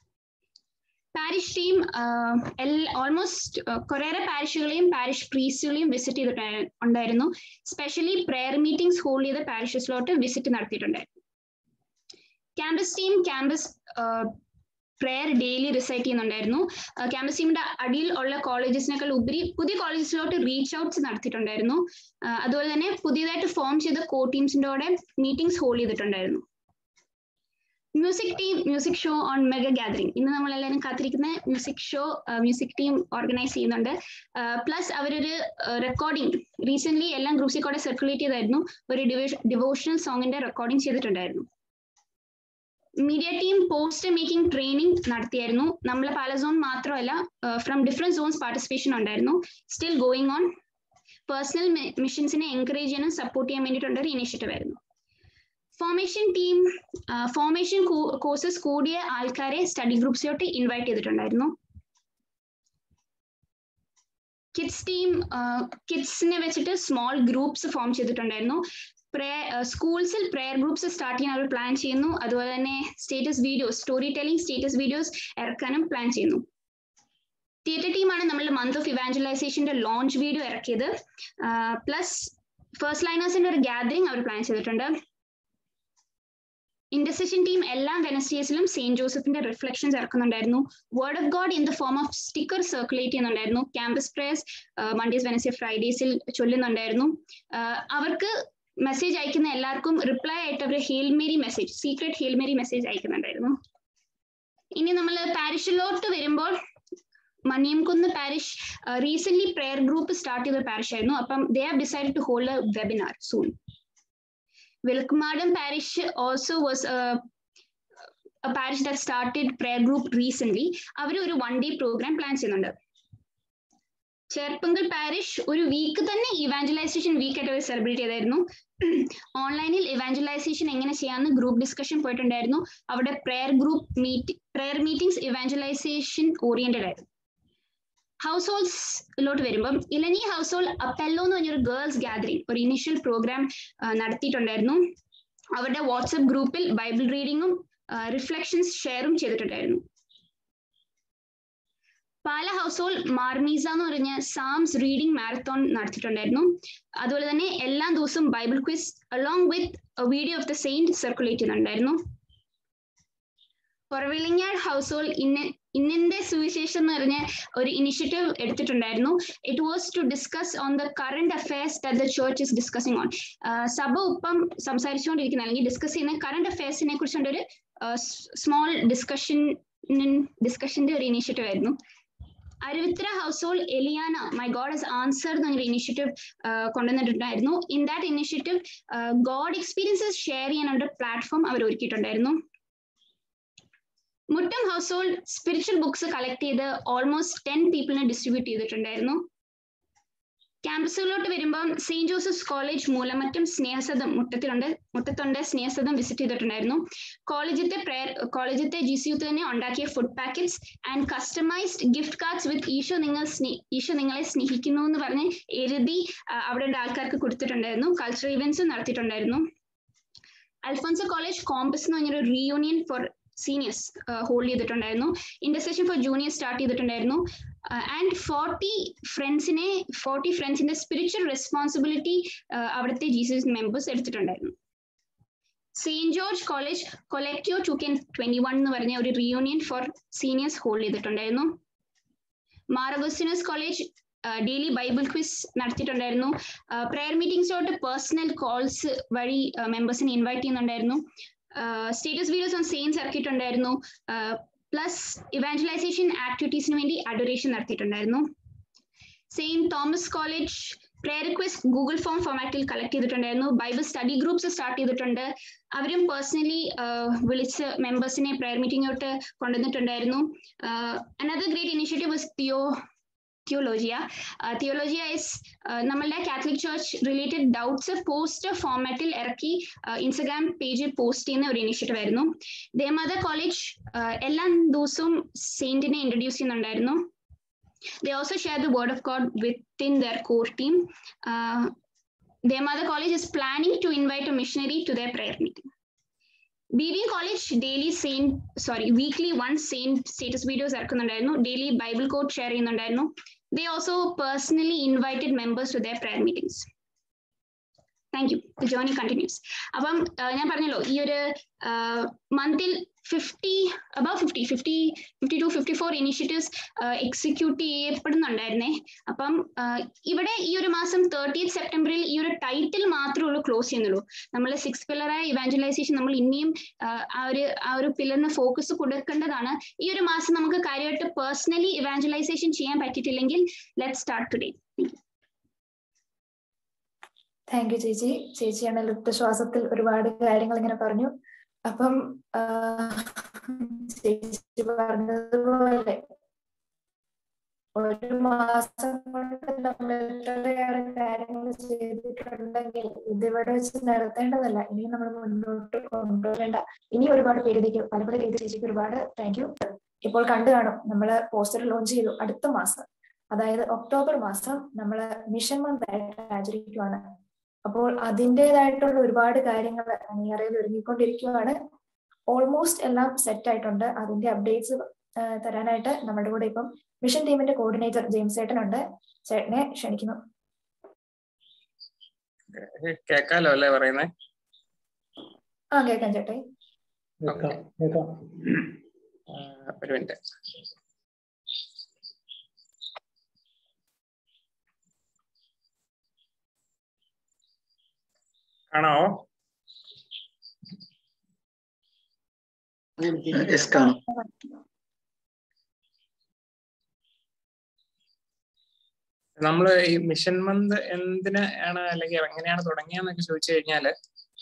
പാരിഷ് ടീം ഓൾമോസ്റ്റ് കുറേയേറെ പാരിഷുകളെയും പാരിഷ് പ്രീസ്റ്റുകളെയും വിസിറ്റ് ചെയ്തിട്ട് ഉണ്ടായിരുന്നു സ്പെഷ്യലി പ്രെയർ മീറ്റിംഗ്സ് ഹോൾഡ് ചെയ്ത പാരിഷസിലോട്ട് വിസിറ്റ് നടത്തിയിട്ടുണ്ടായിരുന്നു campus team campus prayer daily recite ചെയ്യുന്നുണ്ടായിരുന്നു ക്യാമ്പസ് ടീമിന്റെ അടിയിൽ ഉള്ള കോളേജസിനേക്കാൾ ഉപരി പുതിയ കോളേജസിലോട്ട് റീച്ച് ഔട്ട്സ് നടത്തിയിട്ടുണ്ടായിരുന്നു അതുപോലെ തന്നെ പുതിയതായിട്ട് ഫോം ചെയ്ത കോ ടീംസിന്റെ കൂടെ മീറ്റിംഗ്സ് ഹോൾഡ് ചെയ്തിട്ടുണ്ടായിരുന്നു music team music show on mega gathering ഇന്ന് നമ്മൾ എല്ലാവരും കാത്തിരിക്കുന്ന music show music team organise ചെയ്യുന്നുണ്ട് പ്ലസ് അവരൊരു റെക്കോർഡിംഗ് റീസെന്റ് എല്ലാം ഗ്രൂപ്പ്സിൽ കൂടെ സർക്കുലേറ്റ് ചെയ്തായിരുന്നു ഒരു ഡിവോഷണൽ സോങ്ങിന്റെ റെക്കോർഡിംഗ് ചെയ്തിട്ടുണ്ടായിരുന്നു media team poster making training നടത്തിയായിരുന്നു നമ്മളെ പല സോൺ മാത്രമല്ല ഫ്രം ഡിഫറെന്റ് സോൺസ് പാർട്ടിസിപ്പേഷൻ ഉണ്ടായിരുന്നു സ്റ്റിൽ ഗോയിങ് ഓൺ പേഴ്സണൽ മിഷൻസിനെ എൻകറേജ് ചെയ്യാനും സപ്പോർട്ട് ചെയ്യാൻ വേണ്ടിയിട്ടുള്ള ഒരു ഇനിഷ്യേറ്റീവ് ആയിരുന്നു ഫോർമേഷൻ ടീം ഫോർമേഷൻ കോഴ്സസ് കൂടിയ ആൾക്കാരെ സ്റ്റഡി ഗ്രൂപ്പ്സിലോട്ട് ഇൻവൈറ്റ് ചെയ്തിട്ടുണ്ടായിരുന്നു കിഡ്സ് ടീം കിഡ്സിനെ വെച്ചിട്ട് സ്മോൾ ഗ്രൂപ്പ്സ് ഫോം ചെയ്തിട്ടുണ്ടായിരുന്നു സ്കൂൾസിൽ പ്രെയർ ഗ്രൂപ്പ്സ് സ്റ്റാർട്ട് ചെയ്യാൻ അവർ പ്ലാൻ ചെയ്യുന്നു അതുപോലെ തന്നെ status videos story telling status videos ഇറക്കാനും പ്ലാൻ ചെയ്യുന്നു തിയേറ്റർ ടീമാണ് നമ്മളുടെ മന്ത് ഓഫ് ഇവാഞ്ചലൈസേഷന്റെ ലോഞ്ച് വീഡിയോ ഇറക്കിയത് പ്ലസ് ഫസ്റ്റ് ലൈനേഴ്സിന്റെ ഒരു ഗാദറിംഗ് അവർ പ്ലാൻ ചെയ്തിട്ടുണ്ട് ഇന്റർസെഷൻ ടീം എല്ലാ വെനസ്ഡേസിലും സെയിന്റ് ജോസഫിന്റെ റിഫ്ലക്ഷൻസ് ഇറക്കുന്നുണ്ടായിരുന്നു word of God in the form of sticker circulate ചെയ്യുന്നുണ്ടായിരുന്നു ക്യാമ്പസ് പ്രേയേഴ്സ് മൺഡേസ് വെനസ്ഡേ ഫ്രൈഡേസിൽ ചൊല്ലുന്നുണ്ടായിരുന്നു അവർക്ക് മെസ്സേജ് അയക്കുന്ന എല്ലാവർക്കും റിപ്ലൈ ആയിട്ട് അവർ hail Mary message secret hail Mary message അയക്കുന്നുണ്ടായിരുന്നു ഇനി നമ്മൾ പാരിഷിലോട്ട് വരുമ്പോൾ Maniyamkunnu parish recent prayer group start ചെയ്ത പാരിഷ് ആയിരുന്നു അപ്പം they have decide to hold a webinar soon Vilakkumadam parish also was a parish that started prayer group recently അവർ ഒരു വൺ ഡേ പ്രോഗ്രാം പ്ലാൻ ചെയ്യുന്നുണ്ട് ചേർപ്പങ്കൽ പാരിഷ് ഒരു വീക്ക് തന്നെ ഇവാഞ്ചലൈസേഷൻ വീക്ക് ആയിട്ട് അവർ സെലിബ്രേറ്റ് ചെയ്തായിരുന്നു ഓൺലൈനിൽ ഇവാഞ്ചലൈസേഷൻ എങ്ങനെ ചെയ്യാമെന്ന് ഗ്രൂപ്പ് ഡിസ്കഷൻ പോയിട്ടുണ്ടായിരുന്നു അവിടെ prayer group meet prayer meetings evangelization oriented ആയിരുന്നു ഹൗസ് ഹോൾഡ്സിലോട്ട് വരുമ്പം ഇലനി ഹൗസ് ഹോൾഡ് അപ്പെല്ലോ എന്ന് പറഞ്ഞൊരു ഗേൾസ് ഗാദറിംഗ് ഒരു ഇനിഷ്യൽ പ്രോഗ്രാം നടത്തിയിട്ടുണ്ടായിരുന്നു അവരുടെ വാട്സപ്പ് ഗ്രൂപ്പിൽ ബൈബിൾ റീഡിങ്ങും റിഫ്ലക്ഷൻസ് ഷെയറും ചെയ്തിട്ടുണ്ടായിരുന്നു പാല ഹൗസ് ഹോൾഡ് മാർമീസ എന്ന് പറഞ്ഞ സാംസ് റീഡിംഗ് മാരത്തോൺ നടത്തിയിട്ടുണ്ടായിരുന്നു അതുപോലെ തന്നെ എല്ലാ ദിവസവും Bible quiz along with video of the saint circulate ചെയ്യുന്നുണ്ടായിരുന്നു പൊറവിളിങ്ങാട് ഹൗസ് ഹോൾഡ് ഇന്ന ഇന്നിന്റെ സുവിശേഷം എന്ന് പറഞ്ഞ ഒരു ഇനിഷ്യേറ്റീവ് എടുത്തിട്ടുണ്ടായിരുന്നു it was to discuss on the current affairs the church is discussing on സഭ ഇപ്പം സംസാരിച്ചുകൊണ്ടിരിക്കുന്ന അല്ലെങ്കിൽ ഡിസ്കസ് ചെയ്യുന്ന കറന്റ് അഫയേഴ്സിനെ കുറിച്ചുള്ള ഒരു സ്മോൾ ഡിസ്കഷൻ ഡിസ്കഷന്റെ ഒരു ഇനിഷ്യേറ്റീവ് ആയിരുന്നു അരുവിത്ര ഹൗസ് ഹോൾഡ് എലിയാന മൈ ഗോഡ് ഹസ് ആൻസർ എന്നൊരു ഇനിഷ്യേറ്റീവ് കൊണ്ടുവന്നിട്ടുണ്ടായിരുന്നു in that initiative God experiences share ചെയ്യാനുള്ള പ്ലാറ്റ്ഫോം അവർ ഒരുക്കിയിട്ടുണ്ടായിരുന്നു Muttom household spiritual books collect ചെയ്ത് ഓൾമോസ്റ്റ് ടെൻ പീപ്പിളിനെ ഡിസ്ട്രിബ്യൂട്ട് ചെയ്തിട്ടുണ്ടായിരുന്നു ക്യാമ്പസുകളിലോട്ട് വരുമ്പം Saint Joseph's college Moolamattom Snehasadam മുട്ടത്തിലുണ്ട് മുത്തത്തൊണ്ട് സ്നേഹസദം വിസിറ്റ് ചെയ്തിട്ടുണ്ടായിരുന്നു കോളേജത്തെ പ്രയർ കോളേജത്തെ ജി സി യൂത്ത് തന്നെ ഉണ്ടാക്കിയ food packets and customised gift cards with Isho നിങ്ങൾ സ്നേ ഈശോ നിങ്ങളെ സ്നേഹിക്കുന്നു എന്ന് പറഞ്ഞ് എഴുതി അവിടെ ആൾക്കാർക്ക് കൊടുത്തിട്ടുണ്ടായിരുന്നു കൾച്ചറൽ ഇവന്റ്സും നടത്തിയിട്ടുണ്ടായിരുന്നു അൽഫോൻസോ കോളേജ് കോമ്പസ് എന്ന് പറഞ്ഞൊരു റീയൂണിയൻ ഫോർ സീനിയേഴ്സ് ഹോൾഡ് ചെയ്തിട്ടുണ്ടായിരുന്നു ഇന്റർസെഷൻ ഫോർ ജൂനിയർ സ്റ്റാർട്ട് ചെയ്തിട്ടുണ്ടായിരുന്നു ആൻഡ് ഫോർട്ടി ഫ്രണ്ട്സിനെ ഫോർട്ടി ഫ്രണ്ട്സിന്റെ സ്പിരിച്വൽ റെസ്പോൺസിബിലിറ്റി അവിടുത്തെ ജീസസ് മെമ്പേഴ്സ് എടുത്തിട്ടുണ്ടായിരുന്നു saint George college collective to ken twenty one എന്ന് പറഞ്ഞ ഒരു റീയൂണിയൻ ഫോർ സീനിയേഴ്സ് ഹോൾഡ് ചെയ്തിട്ടുണ്ടായിരുന്നു മാറഗോസിനസ് കോളേജ് ഡെയിലി ബൈബിൾ ക്വിസ് നടത്തിയിട്ടുണ്ടായിരുന്നു പ്രെയർ മീറ്റിംഗ്സിലോട്ട് പേഴ്സണൽ കോൾസ് വഴി മെമ്പേഴ്സിനെ ഇൻവൈറ്റ് ചെയ്യുന്നുണ്ടായിരുന്നു status videos on same circuit ഉണ്ടായിരുന്നു പ്ലസ് ഇവാഞ്ചലൈസേഷൻ ആക്ടിവിറ്റീസിന് വേണ്ടി അഡോറേഷൻ നടത്തിയിട്ടുണ്ടായിരുന്നു saint Thomas college prayer request Google form ഫോമാറ്റിൽ കളക്ട് ചെയ്തിട്ടുണ്ടായിരുന്നു ബൈബിൾ സ്റ്റഡി ഗ്രൂപ്പ്സ് സ്റ്റാർട്ട് ചെയ്തിട്ടുണ്ട് അവരും പേഴ്സണലി വിളിച്ച് മെമ്പേഴ്സിനെ പ്രെയർ മീറ്റിംഗോട്ട് കൊണ്ടുവന്നിട്ടുണ്ടായിരുന്നു another great initiative was theo theologia theologia is നമ്മളുടെ Catholic church related doubts poster ഫോമാറ്റിൽ ഇറക്കി ഇൻസ്റ്റഗ്രാം പേജിൽ പോസ്റ്റ് ചെയ്യുന്ന ഒരു ഇനിഷ്യേറ്റീവ് ആയിരുന്നു ദേമാത കോളേജ് എല്ലാ ദിവസവും സെയിന്റിനെ ഇൻട്രൊഡ്യൂസ് ചെയ്യുന്നുണ്ടായിരുന്നു They also share the word of God within their core team. Uh, their mother college is planning to invite a missionary to their prayer meeting. BB College daily saint sorry weekly one saint status videos ഇറക്കുന്നുണ്ടായിരുന്നു daily Bible code share ചെയ്യുന്നുണ്ടായിരുന്നു they also personally invited members to their prayer meetings thank you the journey continues അപ്പം ഞാൻ പറഞ്ഞല്ലോ ഈ ഒരു മന്തിൽ fifty above fifty fifty fifty to fifty four initiatives execute ചെയ്യപ്പെടുന്നുണ്ടായിരുന്നേ അപ്പം ഇവിടെ ഈ ഒരു മാസം തേർട്ടി സെപ്റ്റംബറിൽ ഈ ഒരു ടൈറ്റിൽ മാത്രമേ ഉള്ളൂ ക്ലോസ് ചെയ്യുന്നുള്ളൂ നമ്മൾ സിക്സ് പില്ലറായ ഇവാഞ്ചലൈസേഷൻ നമ്മൾ ഇനിയും ആ ഒരു ആ ഒരു പില്ലറിന് ഫോക്കസ് കൊടുക്കേണ്ടതാണ് ഈ ഒരു മാസം നമുക്ക് കാര്യമായിട്ട് പേഴ്സണലി ഇവാഞ്ചലൈസേഷൻ ചെയ്യാൻ പറ്റിയിട്ടില്ലെങ്കിൽ let start today thank you ചേച്ചി ചേച്ചിയാണ് ലുപ്ത ശ്വാസത്തിൽ ഒരുപാട് കാര്യങ്ങൾ ഇങ്ങനെ പറഞ്ഞു അപ്പം ചേച്ചി പറഞ്ഞതുപോലെ ഒരു മാസം കൊണ്ട് നമ്മൾ ഇത്രയേറെ കാര്യങ്ങൾ ചെയ്തിട്ടുണ്ടെങ്കിൽ ഇതിവിടെ വെച്ച് നടത്തേണ്ടതല്ല ഇനി നമ്മൾ മുന്നോട്ട് കൊണ്ടുവരേണ്ട ഇനി ഒരുപാട് പേരിലേക്ക് പല പല രീതി ചേച്ചിക്ക് ഒരുപാട് താങ്ക് യു ഇപ്പോൾ കണ്ടു കാണും നമ്മള് പോസ്റ്റർ ലോഞ്ച് ചെയ്തു അടുത്ത മാസം അതായത് ഒക്ടോബർ മാസം നമ്മള് മിഷൻ മന്ത് ആയിട്ട് ആചരിക്കുവാണ് അപ്പോൾ അതിൻ്റെതായിട്ടുള്ള ഒരുപാട് കാര്യങ്ങൾ അണിയറയിൽ ഒരുങ്ങിക്കൊണ്ടിരിക്കുകയാണ് ഓൾമോസ്റ്റ് എല്ലാം സെറ്റ് ആയിട്ടുണ്ട് അതിന്റെ അപ്ഡേറ്റ്സ് തരാനായിട്ട് നമ്മുടെ കൂടെ ഇപ്പം മിഷൻ ടീമിന്റെ കോർഡിനേറ്റർ ജെയിംസ് ചേട്ടനുണ്ട് ചേട്ടനെ ക്ഷണിക്കുന്നു കേക്കാലോ അല്ലേ പറയുന്നേ ആ കേക്കാം ചേട്ടേ ഒരു മിനിറ്റ് കാണാവോ കാണാം നമ്മൾ ഈ മിഷൻ മന്ത് എന്തിന് ആണ് അല്ലെങ്കിൽ എങ്ങനെയാണ് തുടങ്ങിയെന്നൊക്കെ ചോദിച്ചു കഴിഞ്ഞാല്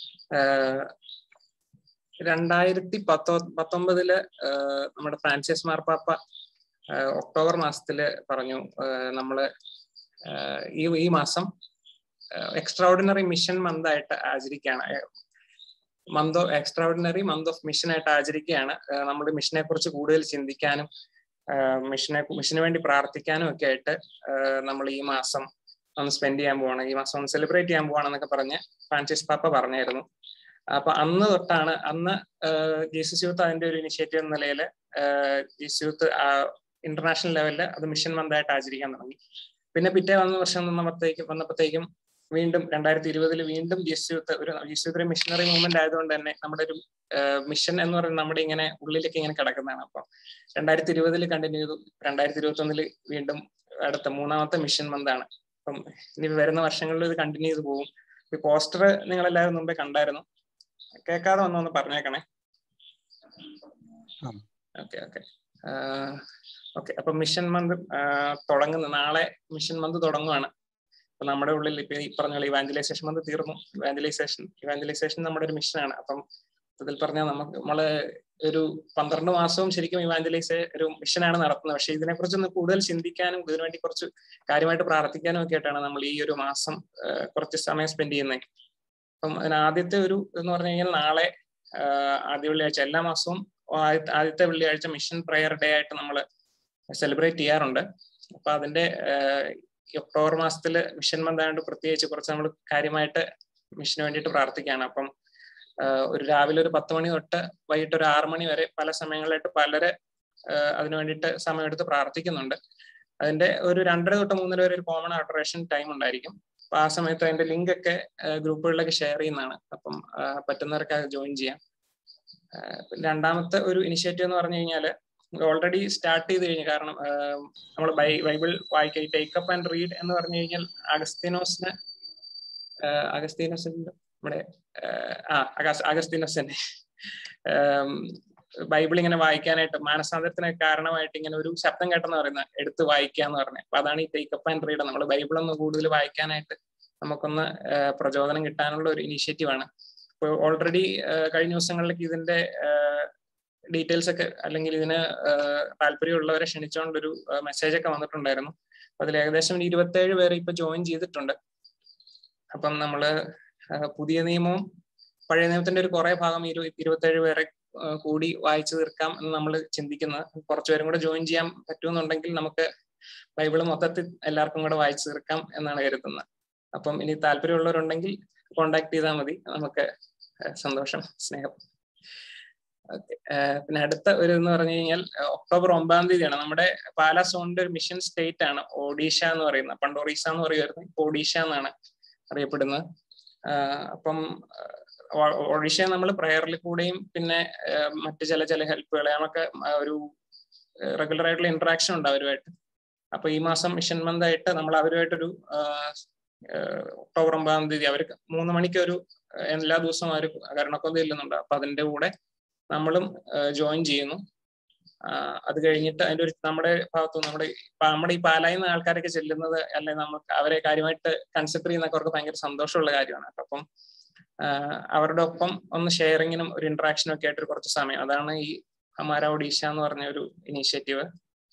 രണ്ടായിരത്തി പത്തോ പത്തൊമ്പതില് നമ്മുടെ ഫ്രാൻസിസ് മാർപ്പാപ്പ ഒക്ടോബർ മാസത്തില് പറഞ്ഞു നമ്മള് ഈ ഈ മാസം എക്സ്ട്രാordinary മിഷൻ മന്ത് ആയിട്ട് ആചരിക്കുകയാണ് month of extraordinary month of mission ആയിട്ട് ആചരിക്കുകയാണ് നമ്മൾ മിഷനെ കുറിച്ച് കൂടുതൽ ചിന്തിക്കാനും മിഷനെ മിഷന് വേണ്ടി പ്രാർത്ഥിക്കാനും ഒക്കെ ആയിട്ട് നമ്മൾ ഈ മാസം ഒന്ന് സ്പെൻഡ് ചെയ്യാൻ പോവാണ് ഈ മാസം ഒന്ന് സെലിബ്രേറ്റ് ചെയ്യാൻ പോവാണെന്നൊക്കെ പറഞ്ഞ് ഫ്രാൻസിസ് പാപ്പ പറഞ്ഞായിരുന്നു അപ്പൊ അന്ന് തൊട്ടാണ് അന്ന് ജീസസ് യൂത്ത് അതിന്റെ ഒരു ഇനിഷ്യേറ്റീവ് എന്ന നിലയിൽ ജീസസ് യൂത്ത് ഇന്റർനാഷണൽ ലെവലിൽ അത് മിഷൻ മന്ത് ആയിട്ട് ആചരിക്കാൻ തുടങ്ങി പിന്നെ പിറ്റേ വന്ന വർഷം വന്നപ്പോഴത്തേക്കും വന്നപ്പോഴത്തേക്കും വീണ്ടും രണ്ടായിരത്തി ഇരുപതിൽ വീണ്ടും ജീസസ് യൂത്ത് ഒരു ജീസസ് യൂത്ത് മിഷനറി മൂവ്മെന്റ് ആയതുകൊണ്ട് തന്നെ നമ്മുടെ ഒരു മിഷൻ എന്ന് പറയുന്നത് നമ്മുടെ ഇങ്ങനെ ഉള്ളിലേക്ക് ഇങ്ങനെ കിടക്കുന്നതാണ് അപ്പം രണ്ടായിരത്തി ഇരുപതിൽ കണ്ടിന്യൂ ചെയ്തു രണ്ടായിരത്തി ഇരുപത്തി ഒന്നില് വീണ്ടും അടുത്ത മൂന്നാമത്തെ മിഷൻ മന്താണ് അപ്പം ഇനി വരുന്ന വർഷങ്ങളിൽ ഇത് കണ്ടിന്യൂ ചെയ്ത് പോകും ഈ പോസ്റ്റർ നിങ്ങൾ എല്ലാവരും മുമ്പേ കണ്ടായിരുന്നു കേൾക്കാതെ വന്നൊന്ന് പറഞ്ഞേക്കണേ ഓക്കെ ഓക്കെ ഓക്കെ അപ്പൊ മിഷൻ മന്ത് തുടങ്ങുന്ന നാളെ മിഷൻ മന്ത് തുടങ്ങുവാണ് അപ്പൊ നമ്മുടെ ഉള്ളിൽ ഇപ്പൊ ഈ പറഞ്ഞ ഇവാഞ്ചലൈസേഷൻ മന്ത് തീർന്നു ഇവാഞ്ചലൈസേഷൻ ഇവാഞ്ചലൈസേഷൻ നമ്മുടെ ഒരു മിഷനാണ് അപ്പം അതിൽ പറഞ്ഞാൽ നമുക്ക് നമ്മള് ഒരു പന്ത്രണ്ട് മാസവും ശരിക്കും ഇവാഞ്ചലൈസ് ഒരു മിഷനാണ് നടത്തുന്നത് പക്ഷെ ഇതിനെക്കുറിച്ചൊന്ന് കൂടുതൽ ചിന്തിക്കാനും ഇതിനുവേണ്ടി കുറച്ച് കാര്യമായിട്ട് പ്രാർത്ഥിക്കാനും ഒക്കെ ആയിട്ടാണ് നമ്മൾ ഈ ഒരു മാസം കുറച്ച് സമയം സ്പെൻഡ് ചെയ്യുന്നത് അപ്പം അതിന് ആദ്യത്തെ ഒരു എന്ന് പറഞ്ഞു കഴിഞ്ഞാൽ നാളെ ആദ്യ വെള്ളിയാഴ്ച എല്ലാ മാസവും ആദ്യത്തെ ആദ്യത്തെ വെള്ളിയാഴ്ച മിഷൻ പ്രെയർ ഡേ ആയിട്ട് നമ്മൾ സെലിബ്രേറ്റ് ചെയ്യാറുണ്ട് അപ്പൊ അതിന്റെ ഈ ഒക്ടോബർ മാസത്തില് മിഷൻ മന്ത് ആയതുകൊണ്ട് പ്രത്യേകിച്ച് കുറച്ച് നമ്മൾ കാര്യമായിട്ട് മിഷന് വേണ്ടിയിട്ട് പ്രാർത്ഥിക്കുകയാണ് അപ്പം ഒരു രാവിലെ ഒരു പത്ത് മണി തൊട്ട് വൈകിട്ട് ഒരു ആറ് മണി വരെ പല സമയങ്ങളിലായിട്ട് പലര് അതിനു വേണ്ടിയിട്ട് സമയമെടുത്ത് പ്രാർത്ഥിക്കുന്നുണ്ട് അതിന്റെ ഒരു രണ്ടര തൊട്ട് മൂന്നര വരെ ഒരു കോമൺ അഡറേഷൻ ടൈം ഉണ്ടായിരിക്കും അപ്പൊ ആ സമയത്ത് അതിന്റെ ലിങ്ക് ഒക്കെ ഗ്രൂപ്പുകളിലൊക്കെ ഷെയർ ചെയ്യുന്നതാണ് അപ്പം പറ്റുന്നവർക്ക് അത് ജോയിൻ ചെയ്യാം രണ്ടാമത്തെ ഒരു ഇനിഷ്യേറ്റീവ് എന്ന് പറഞ്ഞു കഴിഞ്ഞാല് ഓൾറെഡി സ്റ്റാർട്ട് ചെയ്ത് കഴിഞ്ഞു കാരണം നമ്മൾ ബൈബിൾ വായിക്കുക ടേക്കപ്പ് ആൻഡ് റീഡ് എന്ന് പറഞ്ഞു കഴിഞ്ഞാൽ അഗസ്തീനോസിന് അഗസ്തീനോസിന്റെ നമ്മുടെ ആ അഗസ്തീനോസ് തന്നെ ബൈബിൾ ഇങ്ങനെ വായിക്കാനായിട്ട് മാനസാന്തരത്തിന് കാരണമായിട്ട് ഇങ്ങനെ ഒരു ശബ്ദം കേട്ടെന്ന് പറയുന്നത് എടുത്ത് വായിക്കുക എന്ന് പറഞ്ഞത് അപ്പൊ അതാണ് ഈ ടേക്കപ്പ് ആൻഡ് റീഡ് നമ്മൾ ബൈബിൾ ഒന്ന് കൂടുതൽ വായിക്കാനായിട്ട് നമുക്കൊന്ന് പ്രചോദനം കിട്ടാനുള്ള ഒരു ഇനീഷ്യേറ്റീവ് ആണ് ഇപ്പോൾ ഓൾറെഡി കഴിഞ്ഞ ദിവസങ്ങളിലേക്ക് ഇതിന്റെ ഡീറ്റെയിൽസ് ഒക്കെ അല്ലെങ്കിൽ ഇതിന് താല്പര്യമുള്ളവരെ ക്ഷണിച്ചുകൊണ്ടൊരു മെസ്സേജ് ഒക്കെ വന്നിട്ടുണ്ടായിരുന്നു അതിൽ ഏകദേശം ഇരുപത്തേഴ് പേര് ഇപ്പൊ ജോയിൻ ചെയ്തിട്ടുണ്ട് അപ്പം നമ്മള് പുതിയ നിയമവും പഴയ നിയമത്തിന്റെ ഒരു കുറെ ഭാഗം ഇരു ഇരുപത്തേഴ് പേരെ കൂടി വായിച്ചു തീർക്കാം എന്ന് നമ്മൾ ചിന്തിക്കുന്നത് കുറച്ചുപേരും കൂടെ ജോയിൻ ചെയ്യാൻ പറ്റുമെന്നുണ്ടെങ്കിൽ നമുക്ക് ബൈബിൾ മൊത്തത്തിൽ എല്ലാവർക്കും കൂടെ വായിച്ചു തീർക്കാം എന്നാണ് കരുതുന്നത് അപ്പം ഇനി താല്പര്യമുള്ളവരുണ്ടെങ്കിൽ കോണ്ടാക്ട് ചെയ്താൽ മതി നമുക്ക് സന്തോഷം സ്നേഹം ഓക്കെ പിന്നെ അടുത്ത ഒരു എന്ന് പറഞ്ഞു കഴിഞ്ഞാൽ ഒക്ടോബർ ഒമ്പതാം തീയതിയാണ് നമ്മുടെ പാലാ സോണിന്റെ ഒരു മിഷൻ സ്റ്റേറ്റ് ആണ് ഒഡീഷ എന്ന് പറയുന്നത് പണ്ട് ഒറീസ എന്ന് പറയുമായിരുന്നു ഇപ്പൊ ഒഡീഷ എന്നാണ് അറിയപ്പെടുന്നത് അപ്പം ഒഡീഷ നമ്മൾ പ്രയറിൽ കൂടെയും പിന്നെ മറ്റു ചില ചില ഹെൽപ്പുകളെ നമുക്ക് ഒരു റെഗുലർ ആയിട്ടുള്ള ഇന്ററാക്ഷൻ ഉണ്ട് അവരുമായിട്ട് അപ്പൊ ഈ മാസം മിഷൻ മന്ത് ആയിട്ട് നമ്മൾ അവരുമായിട്ടൊരു ഒക്ടോബർ ഒമ്പതാം തീയതി അവർക്ക് മൂന്ന് മണിക്ക് ഒരു എല്ലാ ദിവസവും അവർ കരുണക്കൊന്ത ചെല്ലുന്നുണ്ട് അപ്പൊ അതിന്റെ കൂടെ നമ്മളും ജോയിൻ ചെയ്യുന്നു അത് കഴിഞ്ഞിട്ട് അതിന്റെ ഒരു നമ്മുടെ ഭാഗത്തു നമ്മുടെ നമ്മുടെ ഈ പാലായിൽ നിന്ന് ആൾക്കാരൊക്കെ ചെല്ലുന്നത് അല്ലെങ്കിൽ നമുക്ക് അവരെ കാര്യമായിട്ട് കൺസിഡർ ചെയ്യുന്നൊക്കെ അവർക്ക് ഭയങ്കര സന്തോഷമുള്ള കാര്യമാണ് അപ്പം അവരുടെ ഒപ്പം ഒന്ന് ഷെയറിങ്ങിനും ഒരു ഇന്ററാക്ഷനും ഒക്കെ ആയിട്ട് കുറച്ച് സമയം അതാണ് ഈ ഹമാര ഒഡീഷ എന്ന് പറഞ്ഞ ഒരു ഇനീഷ്യേറ്റീവ്